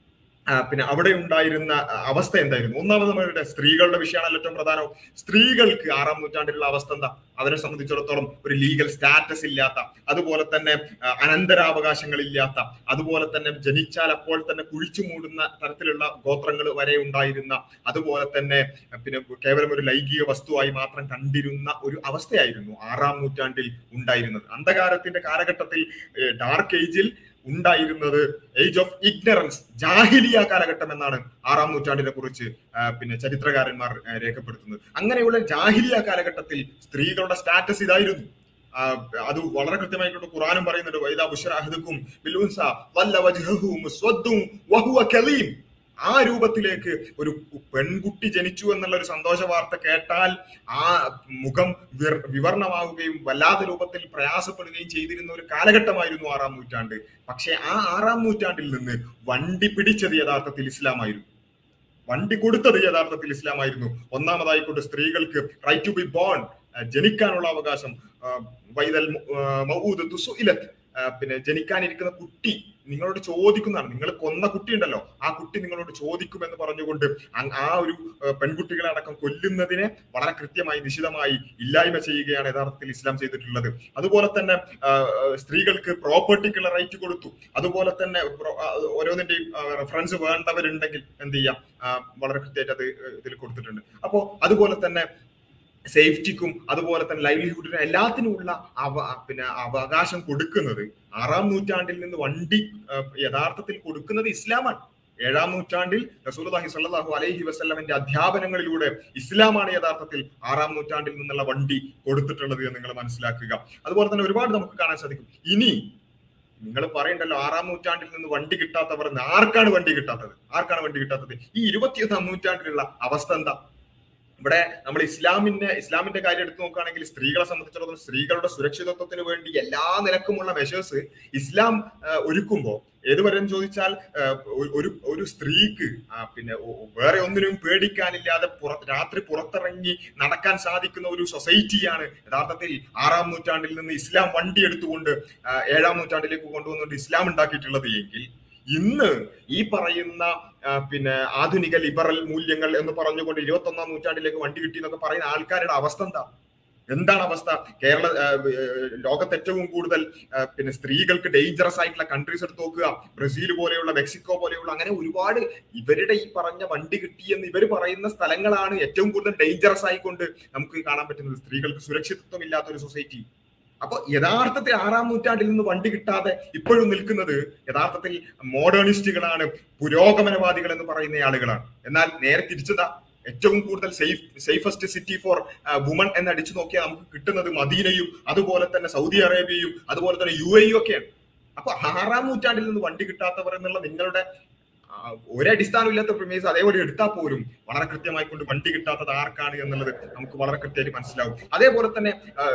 ആ, പിന്നെ അവിടെ ഉണ്ടായിരുന്ന ആ, അവസ്ഥ എന്തായിരുന്നു ഒന്നാമത് നമ്മളുടെ സ്ത്രീകളുടെ വിഷയമാണല്ലോ ഏറ്റവും പ്രധാനം സ്ത്രീകൾക്ക് ആറാം നൂറ്റാണ്ടിലുള്ള അവസ്ഥ എന്താ അവരെ സംബന്ധിച്ചിടത്തോളം ഒരു ലീഗൽ സ്റ്റാറ്റസ് ഇല്ലാത്ത അതുപോലെ തന്നെ ആ, അനന്തരാവകാശങ്ങൾ ഇല്ലാത്ത അതുപോലെ തന്നെ ജനിച്ചാൽ അപ്പോൾ തന്നെ കുഴിച്ചു മൂടുന്ന തരത്തിലുള്ള ഗോത്രങ്ങൾ വരെ ഉണ്ടായിരുന്ന അതുപോലെ തന്നെ ആ, പിന്നെ കേവലം ഒരു ലൈംഗിക വസ്തുവായി മാത്രം കണ്ടിരുന്ന ഒരു അവസ്ഥയായിരുന്നു ആറാം നൂറ്റാണ്ടിൽ ഉണ്ടായിരുന്നത് അന്ധകാരത്തിന്റെ കാലഘട്ടത്തിൽ ഡാർക്ക് ഏജിൽ ഉണ്ടായിരുന്നത് ഏജ് ഓഫ് ഇഗ്നറൻസ് ജാഹിലിയ കാലഘട്ടം എന്നാണ് ആറാം നൂറ്റാണ്ടിനെ കുറിച്ച് ആ, പിന്നെ ചരിത്രകാരന്മാർ ആ, രേഖപ്പെടുത്തുന്നത് അങ്ങനെയുള്ള ജാഹിലിയ കാലഘട്ടത്തിൽ സ്ത്രീകളുടെ സ്റ്റാറ്റസ് ഇതായിരുന്നു ആ, അത് വളരെ കൃത്യമായിക്കൊണ്ട് ഖുറാനും പറയുന്നുണ്ട് വൈദാ ബുഷറാഹിദുക്കും ബിൽഉൻസ വല്ല വജ്ഹഹു മുസ്വദ്ദും വഹുവ കലീം ആ രൂപത്തിലേക്ക് ഒരു പെൺകുട്ടി ജനിച്ചു എന്നുള്ള ഒരു സന്തോഷ വാർത്ത കേട്ടാൽ ആ മുഖം വിർ- വിവർണമാവുകയും വല്ലാത്ത രൂപത്തിൽ പ്രയാസപ്പെടുകയും ചെയ്തിരുന്ന ഒരു കാലഘട്ടമായിരുന്നു ആറാം നൂറ്റാണ്ട് പക്ഷെ ആ ആറാം നൂറ്റാണ്ടിൽ നിന്ന് വണ്ടി പിടിച്ചത് യഥാർത്ഥത്തിൽ ഇസ്ലാമായിരുന്നു വണ്ടി കൊടുത്തത് യഥാർത്ഥത്തിൽ ഇസ്ലാമായിരുന്നു ഒന്നാമതായിക്കൊണ്ട് സ്ത്രീകൾക്ക് റൈറ്റ് ടു ബി ബോൺ ജനിക്കാനുള്ള അവകാശം ആ, വൈതൽ ആ, മൗഊദത്തു സുഇലത്ത് ആ, പിന്നെ ജനിക്കാനിരിക്കുന്ന കുട്ടി നിങ്ങളോട് ചോദിക്കുന്നതാണ് നിങ്ങൾ കൊന്ന കുട്ടി ഉണ്ടല്ലോ ആ കുട്ടി നിങ്ങളോട് ചോദിക്കുമെന്ന് പറഞ്ഞുകൊണ്ട് അങ് ആ ഒരു ആ, പെൺകുട്ടികളെ അടക്കം കൊല്ലുന്നതിനെ വളരെ കൃത്യമായി നിശിതമായി ഇല്ലായ്മ ചെയ്യുകയാണ് യഥാർത്ഥത്തിൽ ഇസ്ലാം ചെയ്തിട്ടുള്ളത് അതുപോലെ തന്നെ ആ, സ്ത്രീകൾക്ക് പ്രോപ്പർട്ടിക്കുള്ള റൈറ്റ് കൊടുത്തു അതുപോലെ തന്നെ പ്രോ- ആ, ഓരോന്നിന്റെയും റെഫറൻസ് വേണ്ടവരുണ്ടെങ്കിൽ എന്ത് ചെയ്യാം ആ, വളരെ കൃത്യമായിട്ട് അത് ഇതിൽ കൊടുത്തിട്ടുണ്ട് അപ്പോ അതുപോലെ തന്നെ സേഫ്റ്റിക്കും അതുപോലെ തന്നെ ലൈവ്ലിഹുഡിനും എല്ലാത്തിനുമുള്ള അവ പിന്നെ അവകാശം കൊടുക്കുന്നത് ആറാം നൂറ്റാണ്ടിൽ നിന്ന് വണ്ടി ആ, യഥാർത്ഥത്തിൽ കൊടുക്കുന്നത് ഇസ്ലാമാണ് ഏഴാം നൂറ്റാണ്ടിൽ റസൂലുള്ളാഹി സ്വല്ലല്ലാഹു അലൈഹി വസല്ലമന്റെ അധ്യാപനങ്ങളിലൂടെ ഇസ്ലാമാണ് യഥാർത്ഥത്തിൽ ആറാം നൂറ്റാണ്ടിൽ നിന്നുള്ള വണ്ടി കൊടുത്തിട്ടുള്ളത് എന്ന് നിങ്ങൾ മനസ്സിലാക്കുക അതുപോലെ തന്നെ ഒരുപാട് നമുക്ക് കാണാൻ സാധിക്കും ഇനി നിങ്ങൾ പറയണ്ടല്ലോ ആറാം നൂറ്റാണ്ടിൽ നിന്ന് വണ്ടി കിട്ടാത്തവർ എന്ന്. ആർക്കാണ് വണ്ടി കിട്ടാത്തത് ആർക്കാണ് വണ്ടി കിട്ടാത്തത് ഈ ഇരുപത്തിയൊന്നാം നൂറ്റാണ്ടിലുള്ള അവസ്ഥ എന്താ ഇവിടെ നമ്മൾ ഇസ്ലാമിന്റെ ഇസ്ലാമിന്റെ കാര്യം എടുത്തു നോക്കുകയാണെങ്കിൽ സ്ത്രീകളെ സംബന്ധിച്ചിടത്തോളം സ്ത്രീകളുടെ സുരക്ഷിതത്വത്തിന് വേണ്ടി എല്ലാ നിലക്കുമുള്ള മെഷേഴ്സ് ഇസ്ലാം ആ, ഒരുക്കുമ്പോൾ ഏതുവരെ എന്ന് ചോദിച്ചാൽ ആ, ഒരു- ഒരു ഒരു സ്ത്രീക്ക് ആ, പിന്നെ ഒ- വേറെ ഒന്നിനും പേടിക്കാനില്ലാതെ പുറ രാത്രി പുറത്തിറങ്ങി നടക്കാൻ സാധിക്കുന്ന ഒരു സൊസൈറ്റിയാണ് യഥാർത്ഥത്തിൽ ആറാം നൂറ്റാണ്ടിൽ നിന്ന് ഇസ്ലാം വണ്ടി എടുത്തുകൊണ്ട് ആ, ഏഴാം നൂറ്റാണ്ടിലേക്ക് കൊണ്ടുവന്നുകൊണ്ട് ഇസ്ലാം ഉണ്ടാക്കിയിട്ടുള്ളത് എങ്കിൽ ഇന്ന് ഈ പറയുന്ന ആ, പിന്നെ ആധുനിക ലിബറൽ മൂല്യങ്ങൾ എന്ന് പറഞ്ഞുകൊണ്ട് ഇരുപത്തി ഒന്നാം നൂറ്റാണ്ടിലേക്ക് വണ്ടി കിട്ടി എന്നൊക്കെ പറയുന്ന ആൾക്കാരുടെ അവസ്ഥ എന്താ എന്താണ് അവസ്ഥ കേരള ആ, ഏർ, ലോകത്ത് ഏറ്റവും കൂടുതൽ ആ, പിന്നെ സ്ത്രീകൾക്ക് ഡേഞ്ചറസ് ആയിട്ടുള്ള കൺട്രീസ് എടുത്ത് നോക്കുക ബ്രസീൽ പോലെയുള്ള മെക്സിക്കോ പോലെയുള്ള അങ്ങനെ ഒരുപാട് ഇവരുടെ ഈ പറഞ്ഞ വണ്ടി കിട്ടിയെന്ന് ഇവർ പറയുന്ന സ്ഥലങ്ങളാണ് ഏറ്റവും കൂടുതൽ ഡേഞ്ചറസ് ആയിക്കൊണ്ട് നമുക്ക് കാണാൻ പറ്റുന്നത് സ്ത്രീകൾക്ക് സുരക്ഷിതത്വം ഇല്ലാത്ത ഒരു സൊസൈറ്റി അപ്പൊ യഥാർത്ഥത്തിൽ ആറാം നൂറ്റാണ്ടിൽ നിന്ന് വണ്ടി കിട്ടാതെ ഇപ്പോഴും നിൽക്കുന്നത് യഥാർത്ഥത്തിൽ മോഡേണിസ്റ്റുകളാണ് പുരോഗമനവാദികൾ എന്ന് പറയുന്ന ആളുകളാണ് എന്നാൽ നേരെ തിരിച്ചതാ ഏറ്റവും കൂടുതൽ safe safest city for woman എന്ന് അടിച്ചു നോക്കിയാൽ നമുക്ക് കിട്ടുന്നത് മദീനയും അതുപോലെ തന്നെ സൗദി അറേബ്യയും അതുപോലെ തന്നെ യു എയും ഒക്കെയാണ് അപ്പൊ ആറാം നൂറ്റാണ്ടിൽ നിന്ന് വണ്ടി കിട്ടാത്തവർ എന്നുള്ള നിങ്ങളുടെ ആ, ഒരടിസ്ഥാനം ഇല്ലാത്ത പ്രിമേസ് അതേപോലെ എടുത്താൽ പോലും വളരെ കൃത്യമായി കൊണ്ട് വണ്ടി കിട്ടാത്തത് ആർക്കാണ് എന്നുള്ളത് നമുക്ക് വളരെ കൃത്യമായിട്ട് മനസ്സിലാവും അതേപോലെ തന്നെ ആ,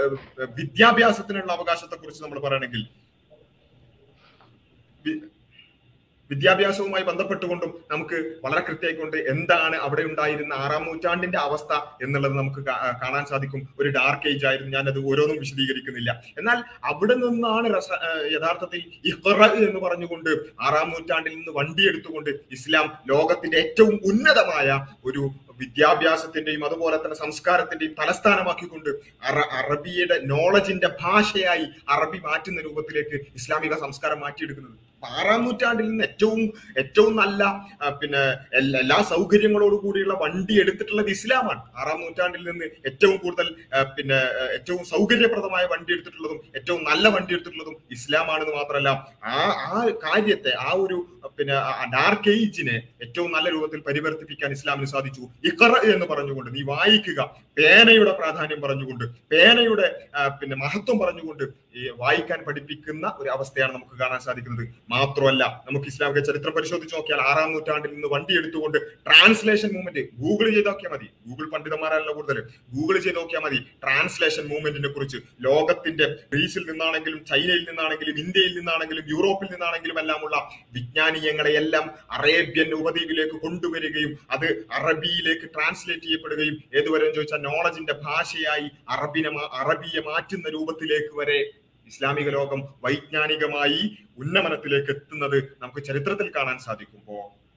വിദ്യാഭ്യാസത്തിനുള്ള അവകാശത്തെ കുറിച്ച് നമ്മൾ പറയുകയാണെങ്കിൽ വി- വിദ്യാഭ്യാസവുമായി ബന്ധപ്പെട്ടുകൊണ്ടും നമുക്ക് വളരെ കൃത്യമായിക്കൊണ്ട് എന്താണ് അവിടെ ഉണ്ടായിരുന്ന ആറാം നൂറ്റാണ്ടിന്റെ അവസ്ഥ എന്നുള്ളത് നമുക്ക് കാ- കാണാൻ സാധിക്കും ഒരു ഡാർക്ക് ഏജ് ആയിരുന്നു ഞാൻ അത് ഓരോന്നും വിശദീകരിക്കുന്നില്ല എന്നാൽ അവിടെ നിന്നാണ് രസ ആ, യഥാർത്ഥത്തിൽ ഇഖ്റ എന്ന് പറഞ്ഞുകൊണ്ട് ആറാം നൂറ്റാണ്ടിൽ നിന്ന് വണ്ടി എടുത്തുകൊണ്ട് ഇസ്ലാം ലോകത്തിന്റെ ഏറ്റവും ഉന്നതമായ ഒരു വിദ്യാഭ്യാസത്തിന്റെയും അതുപോലെ തന്നെ സംസ്കാരത്തിന്റെയും തലസ്ഥാനമാക്കിക്കൊണ്ട് അറ അറബിയുടെ നോളജിന്റെ ഭാഷയായി അറബി മാറ്റുന്ന രൂപത്തിലേക്ക് ഇസ്ലാമിക സംസ്കാരം മാറ്റിയെടുക്കുന്നത് അപ്പൊ ആറാം നൂറ്റാണ്ടിൽ നിന്ന് ഏറ്റവും ഏറ്റവും നല്ല ആ, പിന്നെ എല്ലാ എല്ലാ സൗകര്യങ്ങളോട് കൂടിയുള്ള വണ്ടി എടുത്തിട്ടുള്ളത് ഇസ്ലാമാണ് ആറാം നൂറ്റാണ്ടിൽ നിന്ന് ഏറ്റവും കൂടുതൽ ആ, പിന്നെ ആ, ഏറ്റവും സൗകര്യപ്രദമായ വണ്ടി എടുത്തിട്ടുള്ളതും ഏറ്റവും നല്ല വണ്ടി എടുത്തിട്ടുള്ളതും ഇസ്ലാമാണെന്ന് മാത്രമല്ല ആ ആ കാര്യത്തെ ആ ഒരു പിന്നെ ഡാർക്ക് ഏജിനെ ഏറ്റവും നല്ല രൂപത്തിൽ പരിവർത്തിപ്പിക്കാൻ ഇസ്ലാമിന് സാധിച്ചു ഇഖറ എന്ന് പറഞ്ഞുകൊണ്ട് നീ വായിക്കുക പേനയുടെ പ്രാധാന്യം പറഞ്ഞുകൊണ്ട് പേനയുടെ ആ, പിന്നെ മഹത്വം പറഞ്ഞുകൊണ്ട് ഈ വായിക്കാൻ പഠിപ്പിക്കുന്ന ഒരു അവസ്ഥയാണ് നമുക്ക് കാണാൻ സാധിക്കുന്നത് മാത്രമല്ല നമുക്ക് ഇസ്ലാമിക ചരിത്രം പരിശോധിച്ച് നോക്കിയാൽ ആറാം നൂറ്റാണ്ടിൽ നിന്ന് വണ്ടി എടുത്തുകൊണ്ട് ട്രാൻസ്ലേഷൻ മൂവ്മെന്റ് ഗൂഗിൾ ചെയ്ത് നോക്കിയാൽ മതി ഗൂഗിൾ പണ്ഡിതന്മാരല്ല കൂടുതൽ ഗൂഗിൾ ചെയ്ത് നോക്കിയാൽ മതി ട്രാൻസ്ലേഷൻ മൂവ്മെന്റിനെ കുറിച്ച് ലോകത്തിന്റെ ഗ്രീസിൽ നിന്നാണെങ്കിലും ചൈനയിൽ നിന്നാണെങ്കിലും ഇന്ത്യയിൽ നിന്നാണെങ്കിലും യൂറോപ്പിൽ നിന്നാണെങ്കിലും എല്ലാമുള്ള വിജ്ഞാനീയങ്ങളെ എല്ലാം അറേബ്യൻ ഉപദ്വീപിലേക്ക് കൊണ്ടുവരികയും അത് അറബിയിലേക്ക് ട്രാൻസ്ലേറ്റ് ചെയ്യപ്പെടുകയും ഏതുവരെ എന്ന് ചോദിച്ചാൽ നോളജിന്റെ ഭാഷയായി അറബിനെ മാ- അറബിയെ മാറ്റുന്ന രൂപത്തിലേക്ക് വരെ ഇസ്ലാമിക ലോകം വൈജ്ഞാനികമായി ഉന്നമനത്തിലേക്ക് എത്തുന്നത് നമുക്ക് ചരിത്രത്തിൽ കാണാൻ സാധിക്കുമ്പോ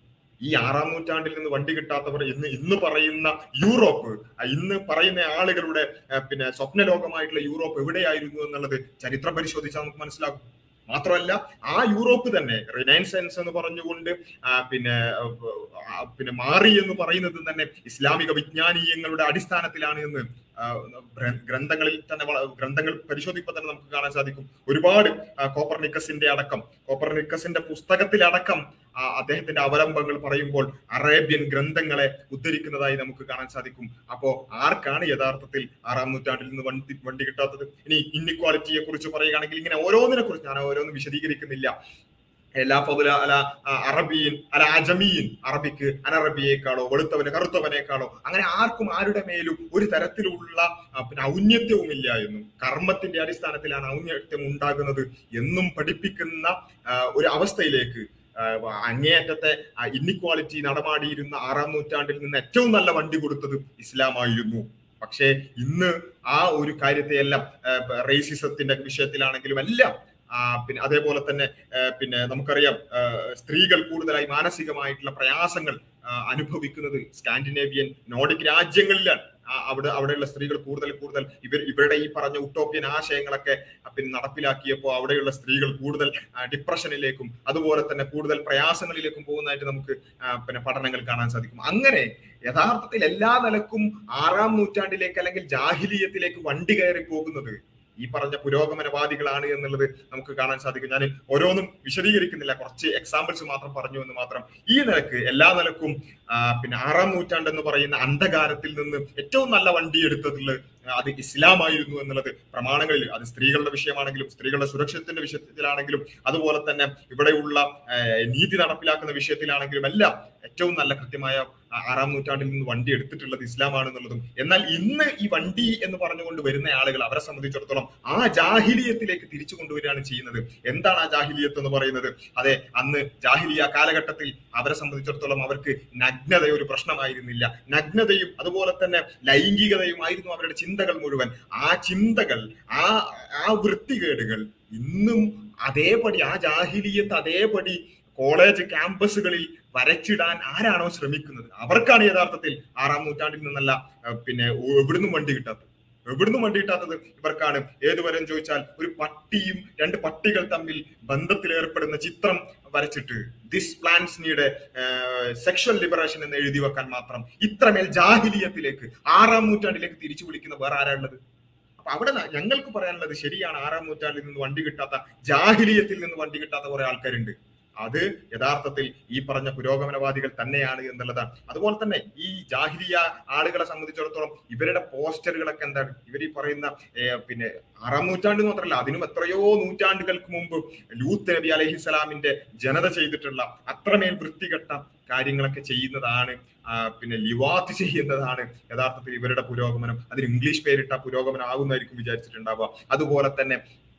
ഈ ആറാം നൂറ്റാണ്ടിൽ നിന്ന് വണ്ടി കിട്ടാത്തവർ ഇന്ന് ഇന്ന് പറയുന്ന യൂറോപ്പ് ആ ഇന്ന് പറയുന്ന ആളുകളുടെ ആ, പിന്നെ സ്വപ്ന ലോകമായിട്ടുള്ള യൂറോപ്പ് എവിടെയായിരുന്നു എന്നുള്ളത് ചരിത്രം പരിശോധിച്ചാൽ നമുക്ക് മനസ്സിലാകും മാത്രമല്ല ആ യൂറോപ്പ് തന്നെ റിനൈൻസൻസ് എന്ന് പറഞ്ഞുകൊണ്ട് ആ, പിന്നെ ആ, പിന്നെ മാറി എന്ന് പറയുന്നത് തന്നെ ഇസ്ലാമിക വിജ്ഞാനീയങ്ങളുടെ അടിസ്ഥാനത്തിലാണ് എന്ന് ആ, ഗ്ര- ഗ്രന്ഥങ്ങളിൽ തന്നെ വള- ഗ്രന്ഥങ്ങൾ പരിശോധിക്കുമ്പോൾ തന്നെ നമുക്ക് കാണാൻ സാധിക്കും ഒരുപാട് ആ, കോപ്പർനിക്കസിന്റെ അടക്കം കോപ്പർനിക്കസിന്റെ പുസ്തകത്തിലടക്കം ആ, അദ്ദേഹത്തിന്റെ അവലംബങ്ങൾ പറയുമ്പോൾ അറേബ്യൻ ഗ്രന്ഥങ്ങളെ ഉദ്ധരിക്കുന്നതായി നമുക്ക് കാണാൻ സാധിക്കും അപ്പോ ആർക്കാണ് യഥാർത്ഥത്തിൽ ആറാം നൂറ്റാണ്ടിൽ നിന്ന് വണ്ടി വണ്ടി കിട്ടാത്തത് ഇനി ഇന്നിക്വാലിറ്റിയെ കുറിച്ച് പറയുകയാണെങ്കിൽ ഇങ്ങനെ ഓരോന്നിനെ കുറിച്ച് ഞാൻ ഓരോന്നും വിശദീകരിക്കുന്നില്ല എല്ലാ ഫതുല അല ആ, അറബിയൻ അല അജമീൻ അറബിക്ക് അനറബിയേക്കാളോ വെളുത്തവന് കറുത്തവനേക്കാളോ അങ്ങനെ ആർക്കും ആരുടെ മേലും ഒരു തരത്തിലുള്ള ആ, പിന്നെ ഔന്നത്യവും ഇല്ല എന്നും കർമ്മത്തിന്റെ അടിസ്ഥാനത്തിലാണ് ഔന്നത്യം ഉണ്ടാകുന്നത് എന്നും പഠിപ്പിക്കുന്ന ആ, ഒരു അവസ്ഥയിലേക്ക് ആ, അങ്ങേയറ്റത്തെ ഇന്നിക്വാളിറ്റി നടമാടിയിരുന്ന ആറാം നൂറ്റാണ്ടിൽ നിന്ന് ഏറ്റവും നല്ല വണ്ടി കൊടുത്തത് ഇസ്ലാമായിരുന്നു പക്ഷേ ഇന്ന് ആ ഒരു കാര്യത്തെയെല്ലാം റേസിസത്തിന്റെ വിഷയത്തിലാണെങ്കിലും എല്ലാം ആ, പിന്നെ അതേപോലെ തന്നെ ആ, പിന്നെ നമുക്കറിയാം ആ, സ്ത്രീകൾ കൂടുതലായി മാനസികമായിട്ടുള്ള പ്രയാസങ്ങൾ ആ, അനുഭവിക്കുന്നത് സ്കാൻഡിനേവിയൻ നോർഡിക് രാജ്യങ്ങളിലാണ് ആ, അവിടെ അവിടെയുള്ള സ്ത്രീകൾ കൂടുതൽ കൂടുതൽ ഇവർ ഇവരുടെ ഈ പറഞ്ഞ ഉട്ടോപ്യൻ ആശയങ്ങളൊക്കെ ആ, പിന്നെ നടപ്പിലാക്കിയപ്പോൾ അവിടെയുള്ള സ്ത്രീകൾ കൂടുതൽ ആ, ഡിപ്രഷനിലേക്കും അതുപോലെ തന്നെ കൂടുതൽ പ്രയാസങ്ങളിലേക്കും പോകുന്നതായിട്ട് നമുക്ക് ആ, പിന്നെ പഠനങ്ങൾ കാണാൻ സാധിക്കും അങ്ങനെ യഥാർത്ഥത്തിൽ എല്ലാ നിലക്കും ആറാം നൂറ്റാണ്ടിലേക്ക് അല്ലെങ്കിൽ ജാഹിലീയത്തിലേക്ക് വണ്ടി കയറി പോകുന്നത് ഈ പറഞ്ഞ പുരോഗമനവാദികളാണ് എന്നുള്ളത് നമുക്ക് കാണാൻ സാധിക്കും ഞാൻ ഓരോന്നും വിശദീകരിക്കുന്നില്ല കുറച്ച് എക്സാമ്പിൾസ് മാത്രം പറഞ്ഞു എന്ന് മാത്രം ഈ നിലക്ക് എല്ലാ നിലക്കും ആ, പിന്നെ ആറാം നൂറ്റാണ്ട് എന്ന് പറയുന്ന അന്ധകാരത്തിൽ നിന്ന് ഏറ്റവും നല്ല വണ്ടി എടുത്തതിൽ അത് ഇസ്ലാമായിരുന്നു എന്നുള്ളത് പ്രമാണങ്ങളിൽ അത് സ്ത്രീകളുടെ വിഷയമാണെങ്കിലും സ്ത്രീകളുടെ സുരക്ഷിതത്തിന്റെ വിഷയത്തിലാണെങ്കിലും അതുപോലെ തന്നെ ഇവിടെയുള്ള ആ, നീതി നടപ്പിലാക്കുന്ന വിഷയത്തിലാണെങ്കിലും എല്ലാം ഏറ്റവും നല്ല കൃത്യമായ ആ, ആറാം നൂറ്റാണ്ടിൽ നിന്ന് വണ്ടി എടുത്തിട്ടുള്ളത് ഇസ്ലാമാണെന്നുള്ളതും എന്നാൽ ഇന്ന് ഈ വണ്ടി എന്ന് പറഞ്ഞുകൊണ്ട് വരുന്ന ആളുകൾ അവരെ സംബന്ധിച്ചിടത്തോളം ആ ജാഹിലിയത്തിലേക്ക് തിരിച്ചു കൊണ്ടുവരികയാണ് ചെയ്യുന്നത് എന്താണ് ആ ജാഹിലിയത്ത് എന്ന് പറയുന്നത് അതെ അന്ന് ജാഹിലിയ കാലഘട്ടത്തിൽ അവരെ സംബന്ധിച്ചിടത്തോളം അവർക്ക് നഗ്നത ഒരു പ്രശ്നമായിരുന്നില്ല നഗ്നതയും അതുപോലെ തന്നെ ലൈംഗികതയുമായിരുന്നു അവരുടെ ചിന്തകൾ മുഴുവൻ ആ ചിന്തകൾ ആ ആ വൃത്തികേടുകൾ ഇന്നും അതേപടി ആ ജാഹിലിയത്ത് അതേപടി കോളേജ് ക്യാമ്പസുകളിൽ വരച്ചിടാൻ ആരാണോ ശ്രമിക്കുന്നത് അവർക്കാണ് യഥാർത്ഥത്തിൽ ആറാം നൂറ്റാണ്ടിൽ നിന്നല്ല അഹ് പിന്നെ എവിടുന്നും വണ്ടി കിട്ടാത്തത് എവിടുന്നും വണ്ടി കിട്ടാത്തത് ഇവർക്കാണ് ഏതുവരെ എന്ന് ചോദിച്ചാൽ ഒരു പട്ടിയും രണ്ട് പട്ടികൾ തമ്മിൽ ബന്ധത്തിൽ ഏർപ്പെടുന്ന ചിത്രം വരച്ചിട്ട് this plans need sexual liberation എന്ന് എഴുതി വെക്കാൻ മാത്രം ഇത്രമേൽ ജാഹിലിയത്തിലേക്ക് ആറാം നൂറ്റാണ്ടിലേക്ക് തിരിച്ചു വിളിക്കുന്ന വേറെ ആരാ ഉള്ളത് അപ്പൊ അവിടെ ന- ഞങ്ങൾക്ക് പറയാനുള്ളത് ശരിയാണ് ആറാം നൂറ്റാണ്ടിൽ നിന്ന് വണ്ടി കിട്ടാത്ത ജാഹിലിയത്തിൽ നിന്ന് വണ്ടി കിട്ടാത്ത കുറെ ആൾക്കാരുണ്ട് അത് യഥാർത്ഥത്തിൽ ഈ പറഞ്ഞ പുരോഗമനവാദികൾ തന്നെയാണ് എന്നുള്ളതാണ് അതുപോലെ തന്നെ ഈ ജാഹിലിയ ആളുകളെ സംബന്ധിച്ചിടത്തോളം ഇവരുടെ പോസ്റ്ററുകളൊക്കെ എന്താണ് ഇവർ ഈ പറയുന്ന ഏ, പിന്നെ ആറാം നൂറ്റാണ്ട് മാത്രമല്ല അതിനും എത്രയോ നൂറ്റാണ്ടുകൾക്ക് മുമ്പ് ലൂത്ത് നബി അലഹിസ്സലാമിന്റെ ജനത ചെയ്തിട്ടുള്ള അത്രമേൽ വൃത്തികെട്ട കാര്യങ്ങളൊക്കെ ചെയ്യുന്നതാണ് ആ, പിന്നെ ലിവാത്ത് ചെയ്യുന്നതാണ് യഥാർത്ഥത്തിൽ ഇവരുടെ പുരോഗമനം അതിന് ഇംഗ്ലീഷ് പേരിട്ട പുരോഗമനം ആകുന്നതായിരിക്കും വിചാരിച്ചിട്ടുണ്ടാവുക അതുപോലെ തന്നെ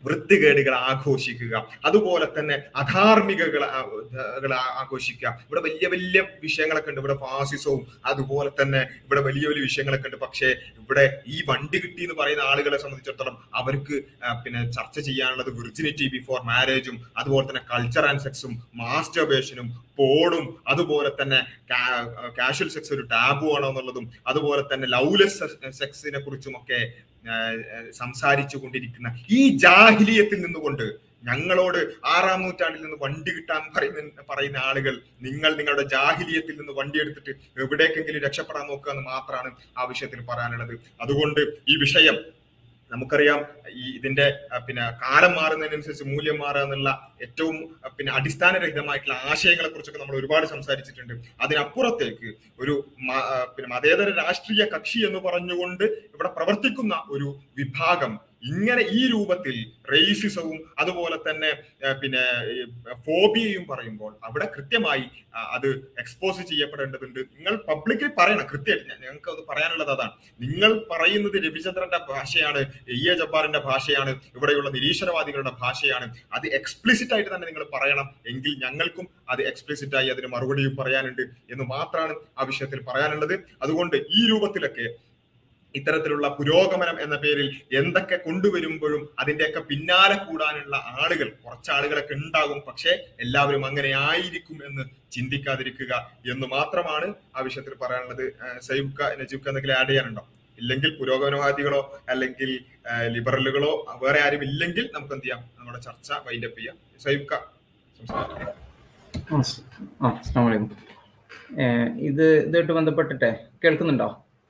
വൃത്തികേടുകൾ ആഘോഷിക്കുക അതുപോലെ തന്നെ അധാർമികകൾ ആഘോഷിക്കുക ഇവിടെ വലിയ വലിയ വിഷയങ്ങളൊക്കെ ഉണ്ട് ഇവിടെ ഫാസിസവും അതുപോലെ തന്നെ ഇവിടെ വലിയ വലിയ വിഷയങ്ങളൊക്കെ ഉണ്ട് പക്ഷേ ഇവിടെ ഈ വണ്ടി കിട്ടി എന്ന് പറയുന്ന ആളുകളെ സംബന്ധിച്ചിടത്തോളം അവർക്ക് ആ, പിന്നെ ചർച്ച ചെയ്യാനുള്ളത് വിർജിനിറ്റി ബിഫോർ മാരേജും അതുപോലെ തന്നെ കൾച്ചർ ആൻഡ് സെക്സും മാസ്റ്റർബേഷനും പോണും അതുപോലെ തന്നെ കാഷ്വൽ സെക്സ് ഒരു ടാബു ആണോ എന്നുള്ളതും അതുപോലെ തന്നെ ലൗലെസ് സെക്സിനെ കുറിച്ചുമൊക്കെ ആ, ആ, സംസാരിച്ചു കൊണ്ടിരിക്കുന്ന ഈ ജാഹിലിയത്തിൽ നിന്നുകൊണ്ട് ഞങ്ങളോട് ആറാം നൂറ്റാണ്ടിൽ നിന്ന് വണ്ടി കിട്ടാൻ പറയുന്ന പറയുന്ന ആളുകൾ നിങ്ങൾ നിങ്ങളുടെ ജാഹിലിയത്തിൽ നിന്ന് വണ്ടി എടുത്തിട്ട് എവിടേക്കെങ്കിലും രക്ഷപ്പെടാൻ നോക്കുക എന്ന് മാത്രമാണ് ആ വിഷയത്തിൽ പറയാനുള്ളത് അതുകൊണ്ട് ഈ വിഷയം നമുക്കറിയാം ഈ ഇതിന്റെ അഹ് പിന്നെ കാലം മാറുന്നതിനനുസരിച്ച് മൂല്യം മാറുക എന്നുള്ള ഏറ്റവും അഹ് പിന്നെ അടിസ്ഥാനരഹിതമായിട്ടുള്ള ആശയങ്ങളെ കുറിച്ചൊക്കെ നമ്മൾ ഒരുപാട് സംസാരിച്ചിട്ടുണ്ട് അതിനപ്പുറത്തേക്ക് ഒരു മ- അഹ് പിന്നെ മതേതര രാഷ്ട്രീയ കക്ഷി എന്ന് പറഞ്ഞുകൊണ്ട് ഇവിടെ പ്രവർത്തിക്കുന്ന ഒരു വിഭാഗം ഇങ്ങനെ ഈ രൂപത്തിൽ റേസിസവും അതുപോലെ തന്നെ അഹ് പിന്നെ ഈ ഫോബിയയും പറയുമ്പോൾ അവിടെ കൃത്യമായി അഹ് അത് എക്സ്പോസ് ചെയ്യപ്പെടേണ്ടതുണ്ട് നിങ്ങൾ പബ്ലിക്കിൽ പറയണം കൃത്യമായിട്ട് ഞാൻ- ഞങ്ങൾക്ക് അത് പറയാനുള്ളത് അതാണ് നിങ്ങൾ പറയുന്നത് രവിചന്ദ്രന്റെ ഭാഷയാണ് ഇ എ ജബ്ബാറിന്റെ ഭാഷയാണ് ഇവിടെയുള്ള നിരീശ്വരവാദികളുടെ ഭാഷയാണ് അത് എക്സ്പ്ലിസിറ്റ് ആയിട്ട് തന്നെ നിങ്ങൾ പറയണം എങ്കിൽ ഞങ്ങൾക്കും അത് എക്സ്പ്ലിസിറ്റ് ആയി അതിന് മറുപടിയും പറയാനുണ്ട് എന്ന് മാത്രമാണ് ആ വിഷയത്തിൽ പറയാനുള്ളത് അതുകൊണ്ട് ഈ രൂപത്തിലൊക്കെ ഇത്തരത്തിലുള്ള പുരോഗമനം എന്ന പേരിൽ എന്തൊക്കെ കൊണ്ടുവരുമ്പോഴും അതിന്റെയൊക്കെ പിന്നാലെ കൂടാനുള്ള ആളുകൾ കുറച്ച് ആളുകളൊക്കെ ഉണ്ടാകും പക്ഷേ എല്ലാവരും അങ്ങനെ ആയിരിക്കും എന്ന് ചിന്തിക്കാതിരിക്കുക എന്ന് മാത്രമാണ് ആ വിഷയത്തിൽ പറയാനുള്ളത് ഏഹ് സൈബുക്ക നജീബ്ക്ക എന്തെങ്കിലും ആഡ് ചെയ്യാനുണ്ടോ ഇല്ലെങ്കിൽ പുരോഗമനവാദികളോ അല്ലെങ്കിൽ ഏഹ് ലിബറലുകളോ വേറെ ആരും ഇല്ലെങ്കിൽ നമുക്ക് എന്ത് ചെയ്യാം നമ്മുടെ ചർച്ച വൈൻഡപ്പ് ചെയ്യാം സൈബുക്ക സംസാരിക്കാം ആ, സ്- ആ, അസ്സലാമു അലൈക്കും. ഏഹ് ഇത് ഇതായിട്ട് ബന്ധപ്പെട്ടിട്ടെ കേൾക്കുന്നുണ്ടോ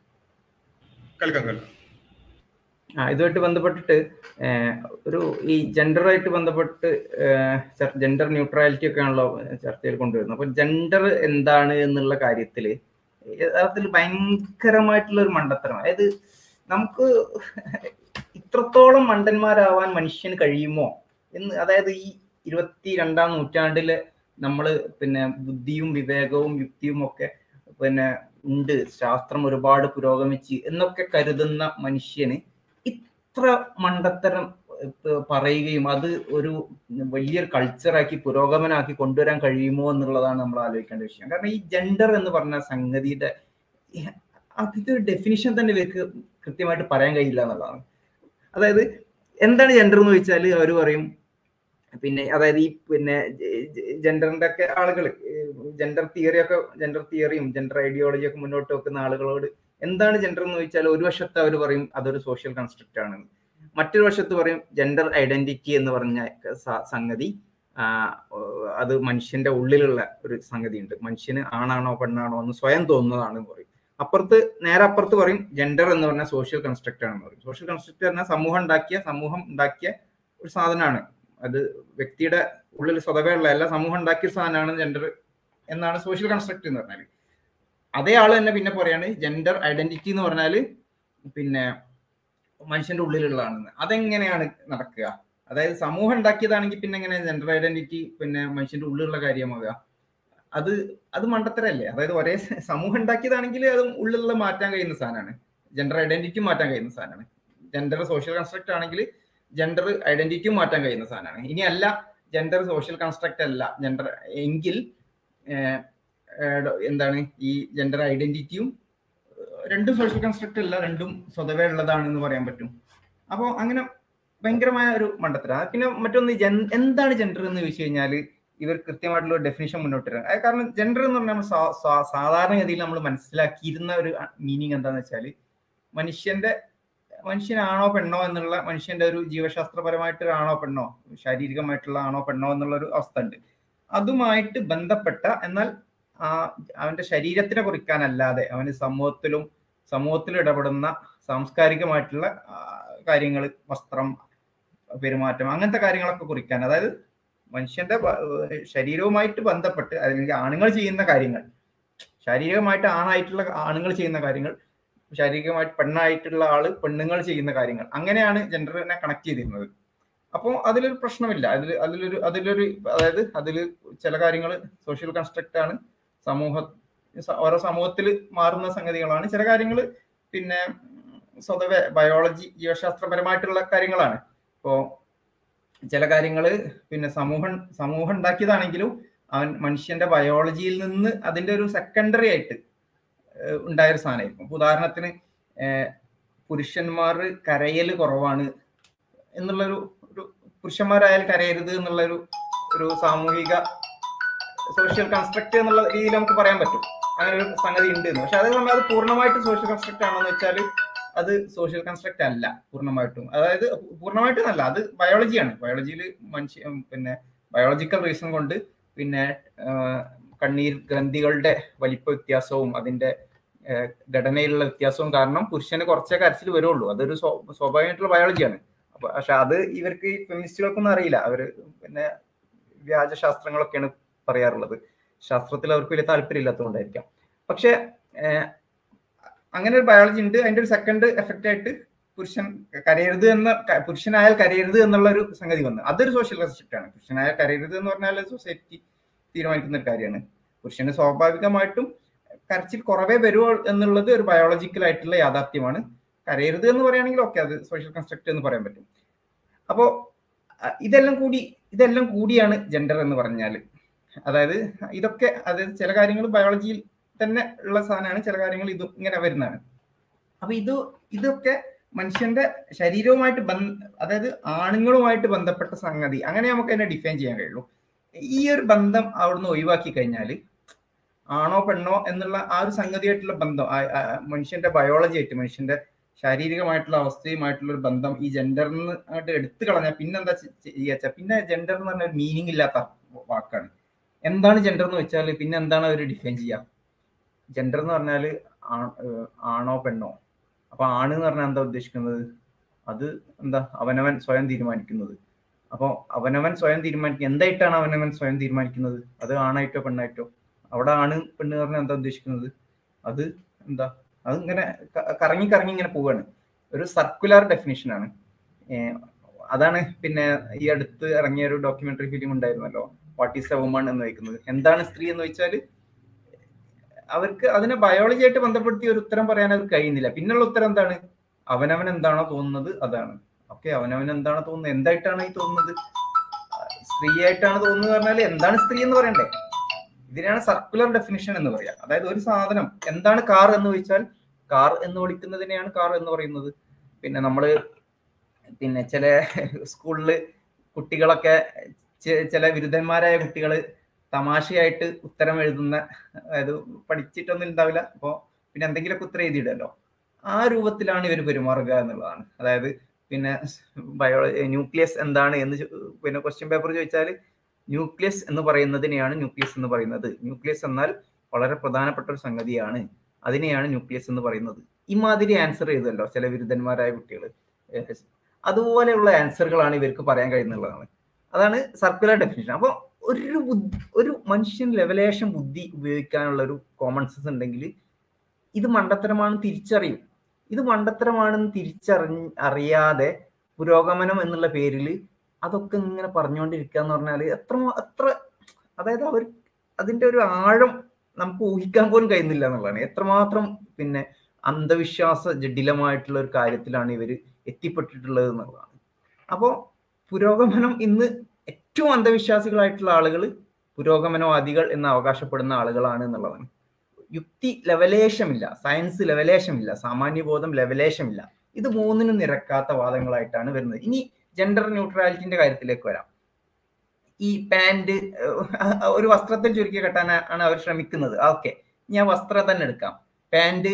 കേൾക്കാം കേൾക്കാം ആ ഇതുമായിട്ട് ബന്ധപ്പെട്ടിട്ട് ഏഹ് ഒരു ഈ ജെൻഡറായിട്ട് ബന്ധപ്പെട്ട് ജെൻഡർ ന്യൂട്രാലിറ്റി ഒക്കെ ആണല്ലോ ചർച്ചയിൽ കൊണ്ടുവരുന്നത് അപ്പൊ ജെൻഡർ എന്താണ് എന്നുള്ള കാര്യത്തിൽ യഥാർത്ഥത്തിൽ ഭയങ്കരമായിട്ടുള്ള ഒരു മണ്ടത്തരം അതായത് നമുക്ക് ഇത്രത്തോളം മണ്ടന്മാരാവാൻ മനുഷ്യന് കഴിയുമോ എന്ന് അതായത് ഈ ഇരുപത്തി രണ്ടാം നൂറ്റാണ്ടില് നമ്മള് പിന്നെ ബുദ്ധിയും വിവേകവും യുക്തിയും ഒക്കെ പിന്നെ ഉണ്ട് ശാസ്ത്രം ഒരുപാട് പുരോഗമിച്ച് എന്നൊക്കെ കരുതുന്ന മനുഷ്യന് ഇത്ര മണ്ടത്തരം ഏഹ് പറയുകയും അത് ഒരു വലിയൊരു കൾച്ചറാക്കി പുരോഗമനാക്കി കൊണ്ടുവരാൻ കഴിയുമോ എന്നുള്ളതാണ് നമ്മൾ ആലോചിക്കേണ്ട വിഷയം കാരണം ഈ ജെൻഡർ എന്ന് പറഞ്ഞ സംഗതിയുടെ അതിന്റെ ഒരു ഡെഫിനിഷൻ തന്നെ ഇവർക്ക് കൃത്യമായിട്ട് പറയാൻ കഴിയില്ല എന്നുള്ളതാണ് അതായത് എന്താണ് ജെൻഡർ എന്ന് ചോദിച്ചാൽ അവർ പറയും പിന്നെ അതായത് ഈ പിന്നെ ജെൻഡറിന്റെ ഒക്കെ ആളുകൾ ജെൻഡർ തിയറി ഒക്കെ ജെൻഡർ തിയറിയും ജെൻഡർ ഐഡിയോളജി ഒക്കെ മുന്നോട്ട് വെക്കുന്ന ആളുകളോട് എന്താണ് ജെൻഡർ എന്ന് ചോദിച്ചാൽ ഒരു വശത്ത് അവർ പറയും അതൊരു സോഷ്യൽ കൺസ്ട്രക്റ്റ് ആണ് മറ്റൊരു വശത്ത് പറയും ജെൻഡർ ഐഡന്റിറ്റി എന്ന് പറഞ്ഞ സ- സംഗതി ആ, അത് മനുഷ്യന്റെ ഉള്ളിലുള്ള ഒരു സംഗതി ഉണ്ട് മനുഷ്യന് ആണാണോ പെണ്ണാണോ എന്ന് സ്വയം തോന്നുന്നതാണെന്ന് പറയും അപ്പുറത്ത് നേരെ അപ്പുറത്ത് പറയും ജെൻഡർ എന്ന് പറഞ്ഞാൽ സോഷ്യൽ കൺസ്ട്രക്റ്റ് ആണെന്ന് പറയും സോഷ്യൽ കൺസ്ട്രക്റ്റ് പറഞ്ഞാൽ സമൂഹം ഉണ്ടാക്കിയ സമൂഹം ഉണ്ടാക്കിയ ഒരു സാധനമാണ് അത് വ്യക്തിയുടെ ഉള്ളിൽ സ്വതവേ ഉള്ള എല്ലാ സമൂഹം ഉണ്ടാക്കിയ ഒരു സാധനമാണ് ജെൻഡർ എന്നാണ് സോഷ്യൽ കൺസ്ട്രക്റ്റ് എന്ന് പറഞ്ഞാൽ അതേ ആള് തന്നെ പിന്നെ പറയാണ് ജെൻഡർ ഐഡന്റിറ്റി എന്ന് പറഞ്ഞാൽ പിന്നെ മനുഷ്യന്റെ ഉള്ളിലുള്ളതാണെന്ന് അതെങ്ങനെയാണ് നടക്കുക അതായത് സമൂഹം ഉണ്ടാക്കിയതാണെങ്കിൽ പിന്നെ എങ്ങനെ ജെൻഡർ ഐഡന്റിറ്റി പിന്നെ മനുഷ്യന്റെ ഉള്ളിലുള്ള കാര്യമാകുക അത് അത് മണ്ടത്തരല്ലേ അതായത് ഒരേ സ- സമൂഹം ഉണ്ടാക്കിയതാണെങ്കിൽ അത് ഉള്ളിലുള്ള മാറ്റാൻ കഴിയുന്ന സാധനമാണ് ജെൻഡർ ഐഡന്റിറ്റി മാറ്റാൻ കഴിയുന്ന സാധനമാണ് ജെൻഡർ സോഷ്യൽ കൺസ്ട്രക്ട് ആണെങ്കിൽ ജെൻഡർ ഐഡന്റിറ്റിയും മാറ്റാൻ കഴിയുന്ന സാധനമാണ് ഇനി അല്ല ജെൻഡർ സോഷ്യൽ കൺസ്ട്രക്ട് അല്ല ജെൻഡർ എങ്കിൽ ഏഹ്, ഏഹ്, എന്താണ് ഈ ജെൻഡർ ഐഡന്റിറ്റിയും രണ്ടും സോഷ്യൽ കൺസ്ട്രക്ട് അല്ല രണ്ടും സ്വതവേ ഉള്ളതാണെന്ന് പറയാൻ പറ്റും അപ്പോൾ അങ്ങനെ ഭയങ്കരമായ ഒരു മണ്ടത്തരം അത് പിന്നെ മറ്റൊന്ന് ജൻ- എന്താണ് ജെൻഡർ എന്ന് ചോദിച്ചു കഴിഞ്ഞാൽ ഇവർ കൃത്യമായിട്ടുള്ള ഡെഫിനേഷൻ മുന്നോട്ട് വരാം അത് കാരണം ജെൻഡർ എന്ന് പറഞ്ഞാൽ നമ്മൾ സാ- സാ- സാധാരണഗതിയിൽ നമ്മൾ മനസ്സിലാക്കിയിരുന്ന ഒരു മീനിങ് എന്താന്ന് വെച്ചാൽ മനുഷ്യന്റെ മനുഷ്യനാണോ പെണ്ണോ എന്നുള്ള മനുഷ്യന്റെ ഒരു ജീവശാസ്ത്രപരമായിട്ട് ആണോ പെണ്ണോ ശാരീരികമായിട്ടുള്ള ആണോ പെണ്ണോ എന്നുള്ള ഒരു അവസ്ഥ ഉണ്ട് അതുമായിട്ട് ബന്ധപ്പെട്ട എന്നാൽ ആ അവന്റെ ശരീരത്തിനെ കുറിക്കാനല്ലാതെ അവന് സമൂഹത്തിലും സമൂഹത്തിൽ ഇടപെടുന്ന സാംസ്കാരികമായിട്ടുള്ള കാര്യങ്ങൾ വസ്ത്രം പെരുമാറ്റം അങ്ങനത്തെ കാര്യങ്ങളൊക്കെ കുറിക്കാൻ അതായത് മനുഷ്യന്റെ ബ- ശരീരവുമായിട്ട് ബന്ധപ്പെട്ട് അല്ലെങ്കിൽ ആണുങ്ങൾ ചെയ്യുന്ന കാര്യങ്ങൾ ശാരീരികമായിട്ട് ആണായിട്ടുള്ള ആണുങ്ങൾ ചെയ്യുന്ന കാര്യങ്ങൾ ശാരീരികമായിട്ട് പെണ്ണായിട്ടുള്ള ആള് പെണ്ണുങ്ങൾ ചെയ്യുന്ന കാര്യങ്ങൾ അങ്ങനെയാണ് ജെൻഡറിനെ കണക്ട് ചെയ്തിരുന്നത് അപ്പോൾ അതിലൊരു പ്രശ്നമില്ല അതിൽ അതിലൊരു അതിലൊരു അതായത് അതിൽ ചില കാര്യങ്ങൾ സോഷ്യൽ കൺസ്ട്രക്റ്റ് ആണ് സമൂഹ സ- ഓരോ സമൂഹത്തിൽ മാറുന്ന സംഗതികളാണ് ചില കാര്യങ്ങൾ പിന്നെ സ്വതവേ ബയോളജി ജീവശാസ്ത്രപരമായിട്ടുള്ള കാര്യങ്ങളാണ് ഇപ്പോ ചില കാര്യങ്ങൾ പിന്നെ സമൂഹം സമൂഹം ഉണ്ടാക്കിയതാണെങ്കിലും അവൻ മനുഷ്യന്റെ ബയോളജിയിൽ നിന്ന് അതിന്റെ ഒരു സെക്കൻഡറി ആയിട്ട് ഏഹ് ഉണ്ടായൊരു സാധനമായിരിക്കും ഇപ്പൊ ഉദാഹരണത്തിന് ഏഹ് പുരുഷന്മാർ കരയൽ കുറവാണ് എന്നുള്ളൊരു ഒരു പുരുഷന്മാരായാൽ കരയരുത് എന്നുള്ളൊരു ഒരു സാമൂഹിക സോഷ്യൽ കൺസ്ട്രക്ട് എന്നുള്ള രീതിയിൽ നമുക്ക് പറയാൻ പറ്റും അങ്ങനെ ഒരു സംഗതി ഉണ്ട് എന്ന് പക്ഷെ അതേ സമയം അത് പൂർണ്ണമായിട്ട് സോഷ്യൽ കൺസ്ട്രക്ട് ആണെന്ന് വെച്ചാൽ അത് സോഷ്യൽ കൺസ്ട്രക്ട് അല്ല പൂർണ്ണമായിട്ടും അതായത് പൂർണ്ണമായിട്ടും അല്ല അത് ബയോളജിയാണ് ബയോളജിയിൽ മനുഷ്യ പിന്നെ ബയോളജിക്കൽ റീസൺ കൊണ്ട് പിന്നെ ആഹ് കണ്ണീർ ഗ്രന്ഥികളുടെ വലിപ്പ വ്യത്യാസവും അതിന്റെ ആഹ് ഘടനയിലുള്ള വ്യത്യാസവും കാരണം പുരുഷന് കുറച്ചേ കരച്ചിൽ വരുള്ളൂ അതൊരു സ്വ- സ്വാഭാവികമായിട്ടുള്ള ബയോളജിയാണ് അപ്പൊ പക്ഷെ അത് ഇവർക്ക് ഈ ഫെമിനിസ്റ്റുകൾക്കൊന്നും അറിയില്ല അവര് പിന്നെ വ്യാജ ശാസ്ത്രങ്ങളൊക്കെയാണ് പറയാറുള്ളത് ശാസ്ത്രത്തിൽ അവർക്ക് വലിയ താല്പര്യം ഇല്ലാത്തതുകൊണ്ടായിരിക്കാം പക്ഷെ ആഹ് അങ്ങനെ ഒരു ബയോളജി ഉണ്ട് അതിന്റെ ഒരു സെക്കൻഡ് എഫക്റ്റ് ആയിട്ട് പുരുഷൻ കരയരുത് എന്ന ക- പുരുഷനായാൽ കരയരുത് എന്നുള്ള ഒരു സംഗതി വന്നു അതൊരു സോഷ്യൽ കൺസെപ്റ്റ് ആണ് പുരുഷനായാൽ കരയരുത് എന്ന് പറഞ്ഞാൽ സൊസൈറ്റി തീരുമാനിക്കുന്ന ഒരു കാര്യമാണ് പുരുഷന് സ്വാഭാവികമായിട്ടും കരച്ചിൽ കുറവേ വരുമോ എന്നുള്ളത് ഒരു ബയോളജിക്കൽ ആയിട്ടുള്ള യാഥാർത്ഥ്യമാണ് കരയരുത് എന്ന് പറയുകയാണെങ്കിൽ ഓക്കെ അത് സോഷ്യൽ കൺസ്ട്രക്ട് എന്ന് പറയാൻ പറ്റും അപ്പോ അഹ് ഇതെല്ലാം കൂടി ഇതെല്ലാം കൂടിയാണ് ജെൻഡർ എന്ന് പറഞ്ഞാൽ അതായത് ഇതൊക്കെ അതായത് ചില കാര്യങ്ങൾ ബയോളജിയിൽ തന്നെ ഉള്ള സാധനമാണ് ചില കാര്യങ്ങൾ ഇത് ഇങ്ങനെ വരുന്നതാണ് അപ്പൊ ഇത് ഇതൊക്കെ മനുഷ്യന്റെ ശരീരവുമായിട്ട് ബന്ധ അതായത് ആണുങ്ങളുമായിട്ട് ബന്ധപ്പെട്ട സംഗതി അങ്ങനെ നമുക്ക് അതിനെ ഡിഫൈൻ ചെയ്യാൻ കഴിയുള്ളൂ ഈ ഒരു ബന്ധം അവിടുന്ന് ഒഴിവാക്കി കഴിഞ്ഞാൽ ആണോ പെണ്ണോ എന്നുള്ള ആ ഒരു സംഗതിയായിട്ടുള്ള ബന്ധം ആ- ആ മനുഷ്യന്റെ ബയോളജി ആയിട്ട് മനുഷ്യന്റെ ശാരീരികമായിട്ടുള്ള അവസ്ഥയുമായിട്ടുള്ള ഒരു ബന്ധം ഈ ജെൻഡറിന് ആയിട്ട് എടുത്തു കളഞ്ഞാൽ പിന്നെന്താ ചെയ്യാച്ച പിന്നെ ജെൻഡർ എന്ന് പറഞ്ഞ ഒരു മീനിങ് ഇല്ലാത്ത വാക്കാണ് എന്താണ് ജെൻഡർ എന്ന് വെച്ചാൽ പിന്നെ എന്താണ് അവർ ഡിഫൈൻ ചെയ്യുക ജെൻഡർ എന്ന് പറഞ്ഞാൽ ആണോ പെണ്ണോ അപ്പൊ ആണ് എന്ന് പറഞ്ഞാൽ എന്താ ഉദ്ദേശിക്കുന്നത് അത് എന്താ അവനവൻ സ്വയം തീരുമാനിക്കുന്നത് അപ്പോൾ അവനവൻ സ്വയം തീരുമാനിക്കുക എന്തായിട്ടാണ് അവനവൻ സ്വയം തീരുമാനിക്കുന്നത് അത് ആണായിട്ടോ പെണ്ണായിട്ടോ അവിടെ ആണ് പെണ്ണ് പറഞ്ഞാൽ എന്താ ഉദ്ദേശിക്കുന്നത് അത് എന്താ അത് ഇങ്ങനെ ക- കറങ്ങി കറങ്ങി ഇങ്ങനെ പോവാണ് ഒരു സർക്കുലർ ഡെഫിനിഷൻ ആണ് ഏർ അതാണ് പിന്നെ ഈ അടുത്ത് ഇറങ്ങിയ ഒരു ഡോക്യുമെന്ററി ഫിലിം ഉണ്ടായിരുന്നല്ലോ വാട്ട് ഈസ് എ വുമൺ എന്ന് വയ്ക്കുന്നത് എന്താണ് സ്ത്രീ എന്ന് വെച്ചാൽ അവർക്ക് അതിനെ ബയോളജി ആയിട്ട് ബന്ധപ്പെടുത്തി ഒരു ഉത്തരം പറയാൻ അവർക്ക് കഴിയുന്നില്ല പിന്നുള്ള ഉത്തരം എന്താണ് അവനവൻ എന്താണോ തോന്നുന്നത് അതാണ് ഓക്കെ അവനവൻ എന്താണോ തോന്നുന്നത് എന്തായിട്ടാണ് ഈ തോന്നുന്നത് സ്ത്രീ ആയിട്ടാണ് തോന്നുന്നത് പറഞ്ഞാൽ എന്താണ് സ്ത്രീ എന്ന് പറയണ്ടേ ഇതിനാണ് സർക്കുലർ ഡെഫിനിഷൻ എന്ന് പറയാ അതായത് ഒരു സാധനം എന്താണ് കാർ എന്ന് ചോദിച്ചാൽ കാർ എന്ന് വിളിക്കുന്നതിനെയാണ് കാർ എന്ന് പറയുന്നത് പിന്നെ നമ്മള് പിന്നെ ചില സ്കൂളില് കുട്ടികളൊക്കെ ചെ- ചില ബിരുദന്മാരായ കുട്ടികൾ തമാശയായിട്ട് ഉത്തരം എഴുതുന്ന അതായത് പഠിച്ചിട്ടൊന്നും ഉണ്ടാവില്ല അപ്പോൾ പിന്നെ എന്തെങ്കിലുമൊക്കെ ഉത്തരം എഴുതിയിടല്ലോ ആ രൂപത്തിലാണ് ഇവർ പെരുമാറുക എന്നുള്ളതാണ് അതായത് പിന്നെ ബയോളജി ന്യൂക്ലിയസ് എന്താണ് എന്ന് ചോ- പിന്നെ ക്വസ്റ്റ്യൻ പേപ്പർ ചോദിച്ചാൽ ന്യൂക്ലിയസ് എന്ന് പറയുന്നതിനെയാണ് ന്യൂക്ലിയസ് എന്ന് പറയുന്നത് ന്യൂക്ലിയസ് എന്നാൽ വളരെ പ്രധാനപ്പെട്ട ഒരു സംഗതിയാണ് അതിനെയാണ് ന്യൂക്ലിയസ് എന്ന് പറയുന്നത് ഇമാതിരി ആൻസർ ചെയ്തല്ലോ ചില ബിരുദന്മാരായ കുട്ടികൾ അതുപോലെയുള്ള ആൻസറുകളാണ് ഇവർക്ക് പറയാൻ കഴിയുന്നുള്ളതാണ് അതാണ് സർക്കുലർ ഡെഫിനിഷൻ അപ്പോൾ ഒരു ബുദ്ധി ഒരു മനുഷ്യൻ ലെവലേഷൻ ബുദ്ധി ഉപയോഗിക്കാനുള്ള ഒരു കോമൺ സെൻസ് ഉണ്ടെങ്കിൽ ഇത് മണ്ടത്തരമാണെന്ന് തിരിച്ചറിയും ഇത് മണ്ടത്തരമാണെന്ന് തിരിച്ചറി അറിയാതെ പുരോഗമനം എന്നുള്ള പേരിൽ അതൊക്കെ ഇങ്ങനെ പറഞ്ഞുകൊണ്ടിരിക്കുക എന്ന് പറഞ്ഞാൽ എത്ര എത്ര അതായത് അവർ അതിന്റെ ഒരു ആഴം നമുക്ക് ഊഹിക്കാൻ പോലും കഴിയുന്നില്ല എന്നുള്ളതാണ് എത്രമാത്രം പിന്നെ അന്ധവിശ്വാസ ജഡിലമായിട്ടുള്ള ഒരു കാര്യത്തിലാണ് ഇവർ എത്തിപ്പെട്ടിട്ടുള്ളത് എന്നുള്ളതാണ് അപ്പോൾ പുരോഗമനം ഇന്ന് ഏറ്റവും അന്ധവിശ്വാസികളായിട്ടുള്ള ആളുകൾ പുരോഗമനവാദികൾ എന്ന് അവകാശപ്പെടുന്ന ആളുകളാണ് എന്നുള്ളതാണ് യുക്തി ലെവലേശമില്ല സയൻസ് ലെവലേശമില്ല സാമാന്യബോധം ലെവലേശമില്ല ഇത് മൂന്നിനും നിരക്കാത്ത വാദങ്ങളായിട്ടാണ് വരുന്നത് ഇനി ജെൻഡർ ന്യൂട്രാലിറ്റിന്റെ കാര്യത്തിലേക്ക് വരാം ഈ പാന്റ് ഒരു വസ്ത്രത്തിൽ ചുരുക്കി കെട്ടാൻ ആണ് അവർ ശ്രമിക്കുന്നത് ഓക്കെ ഞാൻ വസ്ത്രം തന്നെ എടുക്കാം പാന്റ്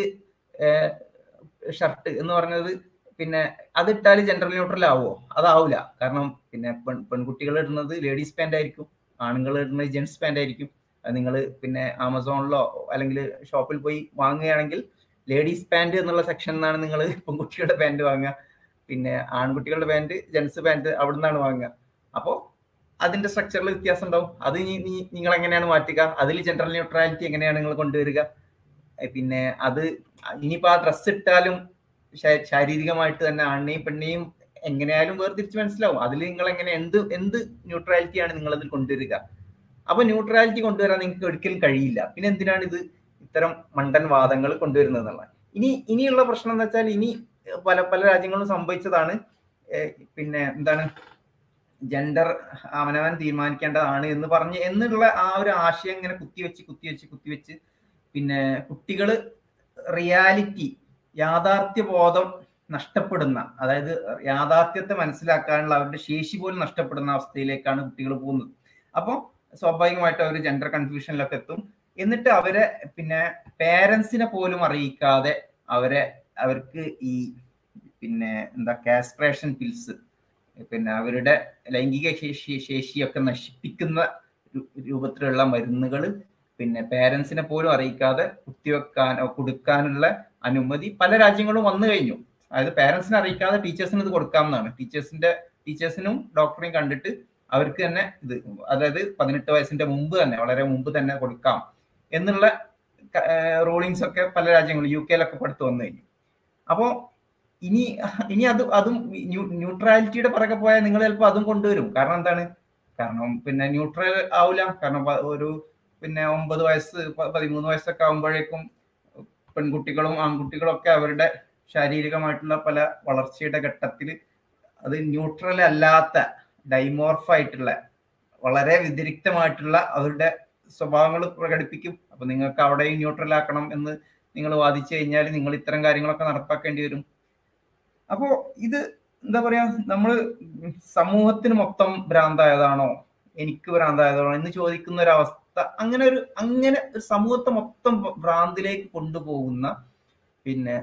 ഷർട്ട് എന്ന് പറഞ്ഞത് പിന്നെ അതിട്ടാൽ ജെൻഡർ ന്യൂട്രൽ ആവുമോ അതാവൂല കാരണം പിന്നെ പെൺ പെൺകുട്ടികൾ ഇടുന്നത് ലേഡീസ് പാന്റ് ആയിരിക്കും ആണുങ്ങൾ ഇടുന്നത് ജെൻസ് പാന്റ് ആയിരിക്കും അത് നിങ്ങൾ പിന്നെ ആമസോണിലോ അല്ലെങ്കിൽ ഷോപ്പിൽ പോയി വാങ്ങുകയാണെങ്കിൽ ലേഡീസ് പാന്റ് എന്നുള്ള സെക്ഷൻ നിന്നാണ് നിങ്ങൾ പെൺകുട്ടികളുടെ പാന്റ് വാങ്ങുക പിന്നെ ആൺകുട്ടികളുടെ പാന്റ് ജെൻസ് പാന്റ് അവിടെ നിന്നാണ് വാങ്ങുക അപ്പോൾ അതിന്റെ സ്ട്രക്ചറിൽ വ്യത്യാസം ഉണ്ടാവും അത് നിങ്ങൾ എങ്ങനെയാണ് മാറ്റുക അതിൽ ജെൻഡർ ന്യൂട്രാലിറ്റി എങ്ങനെയാണ് നിങ്ങൾ കൊണ്ടുവരിക പിന്നെ അത് ഇനിയിപ്പോൾ ആ ഡ്രസ്സ് ഇട്ടാലും ശാരീരികമായിട്ട് തന്നെ ആണിനെയും പെണ്ണിനെയും എങ്ങനെയായാലും വേർതിരിച്ച് മനസ്സിലാവും അതിൽ നിങ്ങൾ എങ്ങനെ എന്ത് എന്ത് ന്യൂട്രാലിറ്റിയാണ് നിങ്ങൾ അതിൽ കൊണ്ടുവരിക അപ്പൊ ന്യൂട്രാലിറ്റി കൊണ്ടുവരാൻ നിങ്ങൾക്ക് ഒരിക്കലും കഴിയില്ല പിന്നെ എന്തിനാണ് ഇത് ഇത്തരം മണ്ടൻ വാദങ്ങൾ കൊണ്ടുവരുന്നത് എന്നുള്ളത് ഇനി ഇനിയുള്ള പ്രശ്നം എന്ന് വെച്ചാൽ ഇനി പല പല രാജ്യങ്ങളും സംഭവിച്ചതാണ് പിന്നെ എന്താണ് ജെൻഡർ അവനവൻ തീരുമാനിക്കേണ്ടതാണ് എന്ന് പറഞ്ഞ് എന്നുള്ള ആ ഒരു ആശയം ഇങ്ങനെ കുത്തിവെച്ച് കുത്തിവെച്ച് കുത്തിവെച്ച് പിന്നെ കുട്ടികൾ റിയാലിറ്റി യാഥാർത്ഥ്യ ബോധം നഷ്ടപ്പെടുന്ന അതായത് യാഥാർത്ഥ്യത്തെ മനസ്സിലാക്കാനുള്ള അവരുടെ ശേഷി പോലും നഷ്ടപ്പെടുന്ന അവസ്ഥയിലേക്കാണ് കുട്ടികൾ പോകുന്നത് അപ്പോൾ സ്വാഭാവികമായിട്ട് അവർ ജെൻഡർ കൺഫ്യൂഷനിലൊക്കെ എത്തും എന്നിട്ട് അവരെ പിന്നെ പേരൻസിനെ പോലും അറിയിക്കാതെ അവരെ അവർക്ക് ഈ പിന്നെ എന്താ കാസ്ട്രേഷൻ പിൽസ് പിന്നെ അവരുടെ ലൈംഗിക ശേഷി ശേഷിയൊക്കെ നശിപ്പിക്കുന്ന രു- രൂപത്തിലുള്ള മരുന്നുകൾ പിന്നെ പേരൻസിനെ പോലും അറിയിക്കാതെ കുത്തിവെക്കാൻ കൊടുക്കാനുള്ള അനുമതി പല രാജ്യങ്ങളും വന്നു കഴിഞ്ഞു അതായത് പേരൻസിനെ അറിയിക്കാതെ ടീച്ചേഴ്സിന് ഇത് കൊടുക്കാമെന്നാണ് ടീച്ചേഴ്സിന്റെ ടീച്ചേഴ്സിനും ഡോക്ടറെയും കണ്ടിട്ട് അവർക്ക് തന്നെ ഇത് അതായത് പതിനെട്ട് വയസ്സിന്റെ മുമ്പ് തന്നെ വളരെ മുമ്പ് തന്നെ കൊടുക്കാം എന്നുള്ള റൂളിങ്സ് ഒക്കെ പല രാജ്യങ്ങളും യു കെയിലൊക്കെ പഠിത്തു വന്നു കഴിഞ്ഞു അപ്പോൾ ഇനി ഇനി അത് അതും ന്യൂട്രാലിറ്റിയുടെ പുറകെ പോയാൽ നിങ്ങൾ ചിലപ്പോൾ അതും കൊണ്ടുവരും കാരണം എന്താണ് കാരണം പിന്നെ ന്യൂട്രൽ ആവില്ല കാരണം പ- ഒരു പിന്നെ ഒമ്പത് വയസ്സ് പ- പതിമൂന്ന് വയസ്സൊക്കെ ആകുമ്പോഴേക്കും പെൺകുട്ടികളും ആൺകുട്ടികളും ഒക്കെ അവരുടെ ശാരീരികമായിട്ടുള്ള പല വളർച്ചയുടെ ഘട്ടത്തിൽ അത് ന്യൂട്രൽ അല്ലാത്ത ഡൈമോർഫ് ആയിട്ടുള്ള വളരെ വ്യതിരിക്തമായിട്ടുള്ള അവരുടെ സ്വഭാവങ്ങൾ പ്രകടിപ്പിക്കും അപ്പൊ നിങ്ങൾക്ക് അവിടെയും ന്യൂട്രൽ ആക്കണം എന്ന് നിങ്ങൾ വാദിച്ചു കഴിഞ്ഞാൽ നിങ്ങൾ ഇത്തരം കാര്യങ്ങളൊക്കെ നടപ്പാക്കേണ്ടി വരും അപ്പോ ഇത് എന്താ പറയാ നമ്മൾ സമൂഹത്തിന് മൊത്തം ഭ്രാന്തായതാണോ എനിക്ക് ഭ്രാന്തായതാണോ എന്ന് ചോദിക്കുന്ന ഒരു അവസ്ഥ അങ്ങനെ ഒരു അങ്ങനെ ഒരു സമൂഹത്തെ മൊത്തം ഭ്രാന്തിലേക്ക് കൊണ്ടുപോകുന്ന പിന്നെ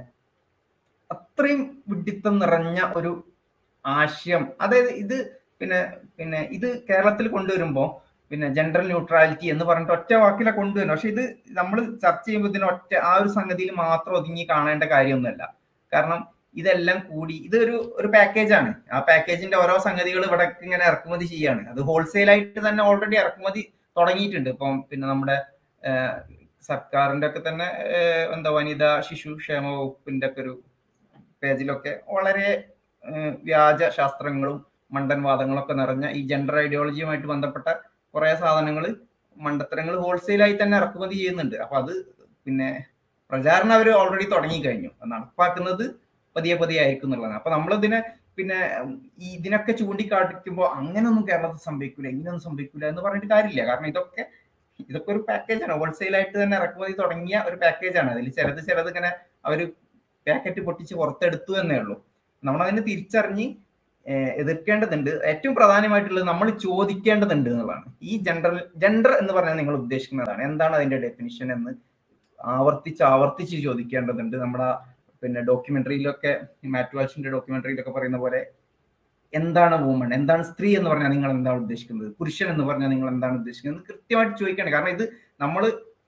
അത്രയും വിഡിത്തം നിറഞ്ഞ ഒരു ആശയം അതായത് ഇത് പിന്നെ പിന്നെ ഇത് കേരളത്തിൽ കൊണ്ടുവരുമ്പോൾ പിന്നെ ജെൻഡർ ന്യൂട്രാലിറ്റി എന്ന് പറഞ്ഞിട്ട് ഒറ്റ വാക്കിലെ കൊണ്ടുവരും പക്ഷെ ഇത് നമ്മൾ ചർച്ച ചെയ്യുമ്പോൾ ഇതിന് ഒറ്റ ആ ഒരു സംഗതിയിൽ മാത്രം ഒതുങ്ങി കാണേണ്ട കാര്യമൊന്നുമല്ല കാരണം ഇതെല്ലാം കൂടി ഇതൊരു ഒരു പാക്കേജാണ് ആ പാക്കേജിന്റെ ഓരോ സംഗതികൾ ഇവിടെ ഇങ്ങനെ ഇറക്കുമതി ചെയ്യാണ് അത് ഹോൾസെയിൽ ആയിട്ട് തന്നെ ഓൾറെഡി ഇറക്കുമതി തുടങ്ങിയിട്ടുണ്ട് ഇപ്പം പിന്നെ നമ്മുടെ ഏഹ്, സർക്കാരിന്റെ ഒക്കെ തന്നെ ഏഹ്, എന്താ വനിതാ ശിശു ക്ഷേമ വകുപ്പിന്റെ ഒക്കെ ഒരു പേജിലൊക്കെ വളരെ ഏഹ്, വ്യാജ ശാസ്ത്രങ്ങളും മണ്ടൻ വാദങ്ങളൊക്കെ നിറഞ്ഞ ഈ ജെൻഡർ ഐഡിയോളജിയുമായിട്ട് ബന്ധപ്പെട്ട കുറെ സാധനങ്ങൾ മണ്ടത്തരങ്ങൾ ഹോൾസെയിലായി തന്നെ ഇറക്കുമതി ചെയ്യുന്നുണ്ട് അപ്പൊ അത് പിന്നെ പ്രചാരണം അവർ ഓൾറെഡി തുടങ്ങി കഴിഞ്ഞു നടപ്പാക്കുന്നത് പതിയെ പതിയെ ആയിരിക്കും എന്നുള്ളതാണ് അപ്പൊ നമ്മളിതിനെ പിന്നെ ഉം, ഈ ഇതിനൊക്കെ ചൂണ്ടിക്കാട്ടിക്കുമ്പോൾ അങ്ങനെയൊന്നും കേരളത്തിൽ സംഭവിക്കൂല ഇങ്ങനെയൊന്നും സംഭവിക്കൂല എന്ന് പറഞ്ഞിട്ട് കാര്യമില്ല കാരണം ഇതൊക്കെ ഇതൊക്കെ ഒരു പാക്കേജാണ് ഹോൾസെയിൽ ആയിട്ട് തന്നെ ഇറക്കുമതി തുടങ്ങിയ ഒരു പാക്കേജാണ് അതിൽ ചിലത് ചിലത് ഇങ്ങനെ അവർ പാക്കറ്റ് പൊട്ടിച്ച് പുറത്തെടുത്തു എന്നേ ഉള്ളൂ നമ്മളതിനെ തിരിച്ചറിഞ്ഞ് ഏഹ്, എതിർക്കേണ്ടതുണ്ട് ഏറ്റവും പ്രധാനമായിട്ടുള്ളത് നമ്മൾ ചോദിക്കേണ്ടതുണ്ട് എന്നുള്ളതാണ് ഈ ജെൻഡർ ജെൻഡർ എന്ന് പറഞ്ഞാൽ നിങ്ങൾ ഉദ്ദേശിക്കുന്നതാണ് എന്താണ് അതിന്റെ ഡെഫിനിഷൻ എന്ന് ആവർത്തിച്ച് ആവർത്തിച്ച് ചോദിക്കേണ്ടതുണ്ട് നമ്മുടെ ആ പിന്നെ ഡോക്യുമെന്ററിയിലൊക്കെ മാറ്റ് വാൽഷിന്റെ ഡോക്യുമെന്ററിയിലൊക്കെ പറയുന്ന പോലെ എന്താണ് വുമൺ എന്താണ് സ്ത്രീ എന്ന് പറഞ്ഞാൽ നിങ്ങൾ എന്താണ് ഉദ്ദേശിക്കുന്നത് പുരുഷൻ എന്ന് പറഞ്ഞാൽ നിങ്ങൾ എന്താണ് ഉദ്ദേശിക്കുന്നത് എന്ന് കൃത്യമായിട്ട് ചോദിക്കണം കാരണം ഇത് നമ്മൾ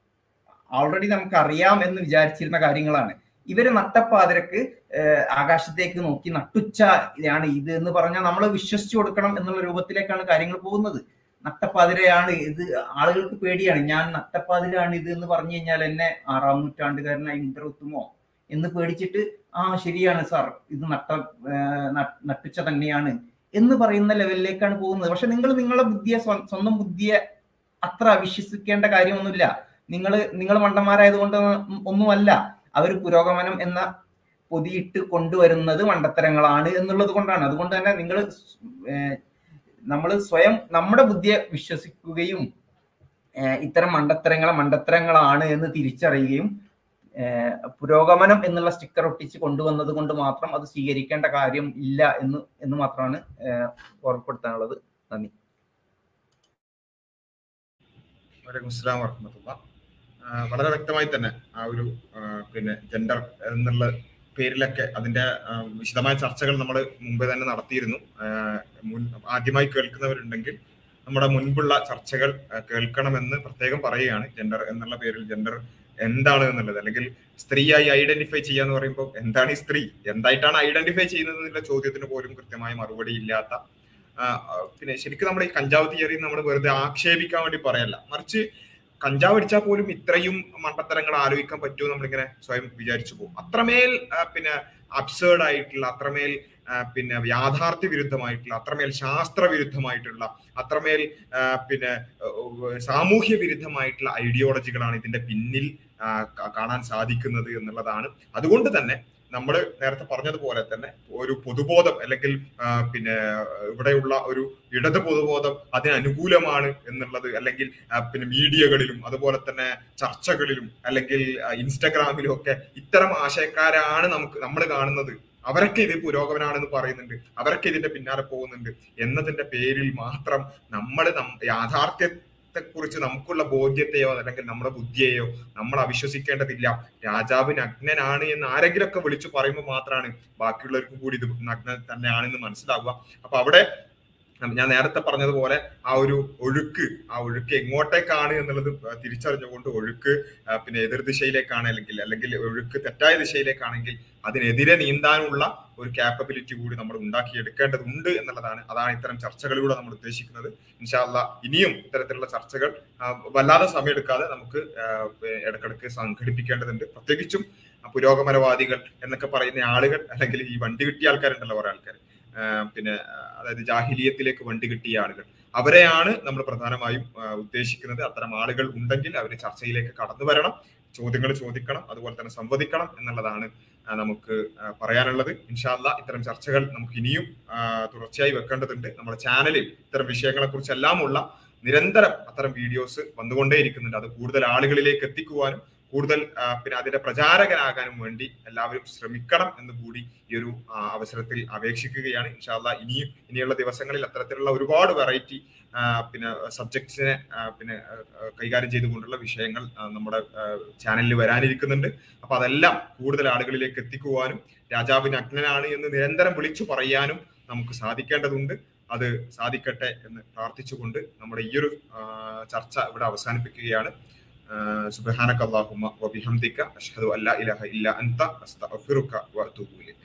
ഓൾറെഡി നമുക്ക് അറിയാം എന്ന് വിചാരിച്ചിരുന്ന കാര്യങ്ങളാണ് ഇവര് നട്ടപ്പാതിരക്ക് ഏഹ്, ആകാശത്തേക്ക് നോക്കി നട്ടുച്ച ഇതാണ് ഇത് എന്ന് പറഞ്ഞാൽ നമ്മൾ വിശ്വസിച്ചു കൊടുക്കണം എന്നുള്ള രൂപത്തിലേക്കാണ് കാര്യങ്ങൾ പോകുന്നത് നട്ടപ്പാതിരയാണ് ഇത് ആളുകൾക്ക് പേടിയാണ് ഞാൻ നട്ടപ്പാതിരാണ് ഇത് എന്ന് പറഞ്ഞു കഴിഞ്ഞാൽ എന്നെ ആറാം നൂറ്റാണ്ടുകാരനായി മുദ്രകുത്തുമോ എന്ന് പേടിച്ചിട്ട് ആ ശരിയാണ് സാർ ഇത് നട്ട ഏഹ്, ന- നട്ടുച്ച തന്നെയാണ് എന്ന് പറയുന്ന ലെവലിലേക്കാണ് പോകുന്നത് പക്ഷെ നിങ്ങൾ നിങ്ങളെ ബുദ്ധിയെ സ്വ- സ്വന്തം ബുദ്ധിയെ അത്ര അവിശ്വസിക്കേണ്ട കാര്യമൊന്നുമില്ല നിങ്ങൾ നിങ്ങൾ മണ്ടന്മാരായതുകൊണ്ട് ഒന്നുമല്ല അവർ പുരോഗമനം എന്ന പൊതിയിട്ട് കൊണ്ടുവരുന്നത് മണ്ടത്തരങ്ങളാണ് എന്നുള്ളത് കൊണ്ടാണ് അതുകൊണ്ട് തന്നെ നിങ്ങൾ നമ്മൾ സ്വയം നമ്മുടെ ബുദ്ധിയെ വിശ്വസിക്കുകയും ഏഹ്, ഇത്തരം മണ്ടത്തരങ്ങളെ മണ്ടത്തരങ്ങളാണ് എന്ന് തിരിച്ചറിയുകയും ഏഹ്, പുരോഗമനം എന്നുള്ള സ്റ്റിക്കർ ഒട്ടിച്ച് കൊണ്ടുവന്നത് കൊണ്ട് മാത്രം അത് സ്വീകരിക്കേണ്ട കാര്യം ഇല്ല എന്ന് എന്ന് മാത്രമാണ് ഏഹ്, ഓർമ്മപ്പെടുത്താനുള്ളത് നന്ദി വലൈക്കും അസ്സലാം വറഹമത്തുള്ള വളരെ വ്യക്തമായി തന്നെ ആ ഒരു ആ, പിന്നെ ജെൻഡർ എന്നുള്ള പേരിലൊക്കെ അതിന്റെ ആ, വിശദമായ ചർച്ചകൾ നമ്മൾ മുമ്പേ തന്നെ നടത്തിയിരുന്നു ആ, മുൻ ആദ്യമായി കേൾക്കുന്നവരുണ്ടെങ്കിൽ നമ്മുടെ മുൻപുള്ള ചർച്ചകൾ ആ, കേൾക്കണമെന്ന് പ്രത്യേകം പറയുകയാണ് ജെൻഡർ എന്നുള്ള പേരിൽ ജെൻഡർ എന്താണ് എന്നുള്ളത് അല്ലെങ്കിൽ സ്ത്രീയായി ഐഡന്റിഫൈ ചെയ്യാന്ന് പറയുമ്പോൾ എന്താണ് ഈ സ്ത്രീ എന്തായിട്ടാണ് ഐഡന്റിഫൈ ചെയ്യുന്നത് എന്നുള്ള ചോദ്യത്തിന് പോലും കൃത്യമായ മറുപടി ഇല്ലാത്ത ആ, ആ, പിന്നെ ശരിക്കും നമ്മുടെ ഈ കഞ്ചാവ് തിയറി നമ്മൾ വെറുതെ ആക്ഷേപിക്കാൻ വേണ്ടി പറയല്ല മറിച്ച് കഞ്ചാവ് അടിച്ചാൽ പോലും ഇത്രയും മണ്ടത്തരങ്ങൾ ആലോചിക്കാൻ പറ്റുമോ നമ്മളിങ്ങനെ സ്വയം വിചാരിച്ചു പോകും അത്രമേൽ ആ, പിന്നെ അബ്സേർഡ് ആയിട്ടുള്ള അത്രമേൽ ആ, പിന്നെ യാഥാർത്ഥ്യ വിരുദ്ധമായിട്ടുള്ള അത്രമേൽ ശാസ്ത്ര വിരുദ്ധമായിട്ടുള്ള അത്രമേൽ ആ, പിന്നെ ഏഹ്, സാമൂഹ്യ വിരുദ്ധമായിട്ടുള്ള ഐഡിയോളജികളാണ് ഇതിന്റെ പിന്നിൽ ആ, ക- കാണാൻ സാധിക്കുന്നത് എന്നുള്ളതാണ് അതുകൊണ്ട് തന്നെ നമ്മൾ നേരത്തെ പറഞ്ഞതുപോലെ തന്നെ ഒരു പൊതുബോധം അല്ലെങ്കിൽ ആ, പിന്നെ ഇവിടെയുള്ള ഒരു ഇടത് പൊതുബോധം അതിന് അനുകൂലമാണ് എന്നുള്ളത് അല്ലെങ്കിൽ ആ, പിന്നെ മീഡിയകളിലും അതുപോലെ തന്നെ ചർച്ചകളിലും അല്ലെങ്കിൽ ആ, ഇൻസ്റ്റഗ്രാമിലും ഒക്കെ ഇത്തരം ആശയക്കാരാണ് നമുക്ക് നമ്മൾ കാണുന്നത് അവരൊക്കെ ഇത് പുരോഗമനാണെന്ന് പറയുന്നുണ്ട് അവരൊക്കെ ഇതിന്റെ പിന്നാലെ പോകുന്നുണ്ട് എന്നതിന്റെ പേരിൽ മാത്രം നമ്മൾ യാഥാർത്ഥ്യത്തെ കുറിച്ച് നമുക്കുള്ള ബോധ്യത്തെയോ അല്ലെങ്കിൽ നമ്മുടെ ബുദ്ധിയെയോ നമ്മൾ അവിശ്വസിക്കേണ്ടതില്ല രാജാവ് നഗ്നനാണ് എന്ന് ആരെങ്കിലും ഒക്കെ വിളിച്ചു പറയുമ്പോൾ മാത്രമാണ് ബാക്കിയുള്ളവർക്കും കൂടി ഇത് നഗ്നൻ തന്നെയാണെന്ന് മനസ്സിലാവുക അപ്പൊ അവിടെ ഞാൻ നേരത്തെ പറഞ്ഞതുപോലെ ആ ഒരു ഒഴുക്ക് ആ ഒഴുക്ക് എങ്ങോട്ടേക്കാണ് എന്നുള്ളത് തിരിച്ചറിഞ്ഞുകൊണ്ട് ഒഴുക്ക് ആ, പിന്നെ എതിർ ദിശയിലേക്കാണ് അല്ലെങ്കിൽ അല്ലെങ്കിൽ ഒഴുക്ക് തെറ്റായ ദിശയിലേക്കാണെങ്കിൽ അതിനെതിരെ നീന്താനുള്ള ഒരു ക്യാപ്പബിലിറ്റി കൂടി നമ്മൾ ഉണ്ടാക്കിയെടുക്കേണ്ടതുണ്ട് എന്നുള്ളതാണ് അതാണ് ഇത്തരം ചർച്ചകളിലൂടെ നമ്മൾ ഉദ്ദേശിക്കുന്നത് ഇൻഷാല്ല ഇനിയും ഇത്തരത്തിലുള്ള ചർച്ചകൾ ആ, വല്ലാതെ സമയമെടുക്കാതെ നമുക്ക് ആ, ഇടക്കിടക്ക് സംഘടിപ്പിക്കേണ്ടതുണ്ട് പ്രത്യേകിച്ചും ആ, പുരോഗമനവാദികൾ എന്നൊക്കെ പറയുന്ന ആളുകൾ അല്ലെങ്കിൽ ഈ വണ്ടി കിട്ടിയ ആൾക്കാരുണ്ടല്ലോ കുറെ ആൾക്കാർ പിന്നെ ആ, അതായത് ജാഹിലിയത്തിലേക്ക് വണ്ടി കിട്ടിയ ആളുകൾ അവരെയാണ് നമ്മൾ പ്രധാനമായും ആ, ഉദ്ദേശിക്കുന്നത് അത്തരം ആളുകൾ ഉണ്ടെങ്കിൽ അവർ ചർച്ചയിലേക്ക് കടന്നു വരണം ചോദ്യങ്ങൾ ചോദിക്കണം അതുപോലെ തന്നെ സംവദിക്കണം എന്നുള്ളതാണ് ആ, നമുക്ക് ആ, പറയാനുള്ളത് ഇൻഷാല്ല ഇത്തരം ചർച്ചകൾ നമുക്ക് ഇനിയും ആ, തുടർച്ചയായി വെക്കേണ്ടതുണ്ട് നമ്മുടെ ചാനലിൽ ഇത്തരം വിഷയങ്ങളെ കുറിച്ചെല്ലാമുള്ള നിരന്തരം അത്തരം വീഡിയോസ് വന്നുകൊണ്ടേയിരിക്കുന്നുണ്ട് അത് കൂടുതൽ ആളുകളിലേക്ക് എത്തിക്കുവാനും കൂടുതൽ ആ, പിന്നെ അതിന്റെ പ്രചാരകനാകാനും വേണ്ടി എല്ലാവരും ശ്രമിക്കണം എന്ന് കൂടി ഈ ഒരു ആ, അവസരത്തിൽ അപേക്ഷിക്കുകയാണ് ഇൻഷാല്ല ഇനിയും ഇനിയുള്ള ദിവസങ്ങളിൽ അത്തരത്തിലുള്ള ഒരുപാട് വെറൈറ്റി പിന്നെ സബ്ജക്ട്സിനെ പിന്നെ ആ, ആ, കൈകാര്യം ചെയ്തുകൊണ്ടുള്ള വിഷയങ്ങൾ ആ, നമ്മുടെ ചാനലിൽ വരാനിരിക്കുന്നുണ്ട് അപ്പൊ അതെല്ലാം കൂടുതൽ ആളുകളിലേക്ക് എത്തിക്കുവാനും രാജാവിന് അഗ്നനാണ് എന്ന് നിരന്തരം വിളിച്ചു പറയാനും നമുക്ക് സാധിക്കേണ്ടതുണ്ട് അത് സാധിക്കട്ടെ എന്ന് പ്രാർത്ഥിച്ചുകൊണ്ട് നമ്മുടെ ഈ ഒരു ആ, ചർച്ച ഇവിടെ അവസാനിപ്പിക്കുകയാണ് സുബഹാനക അല്ലാഹുമ്മ വബിഹംദിക അഷ്ഹദു അല്ലാ ഇലാഹ ഇല്ല അൻത അസ്തഗ്ഫിറുക വഅതൂബു ഇലൈക്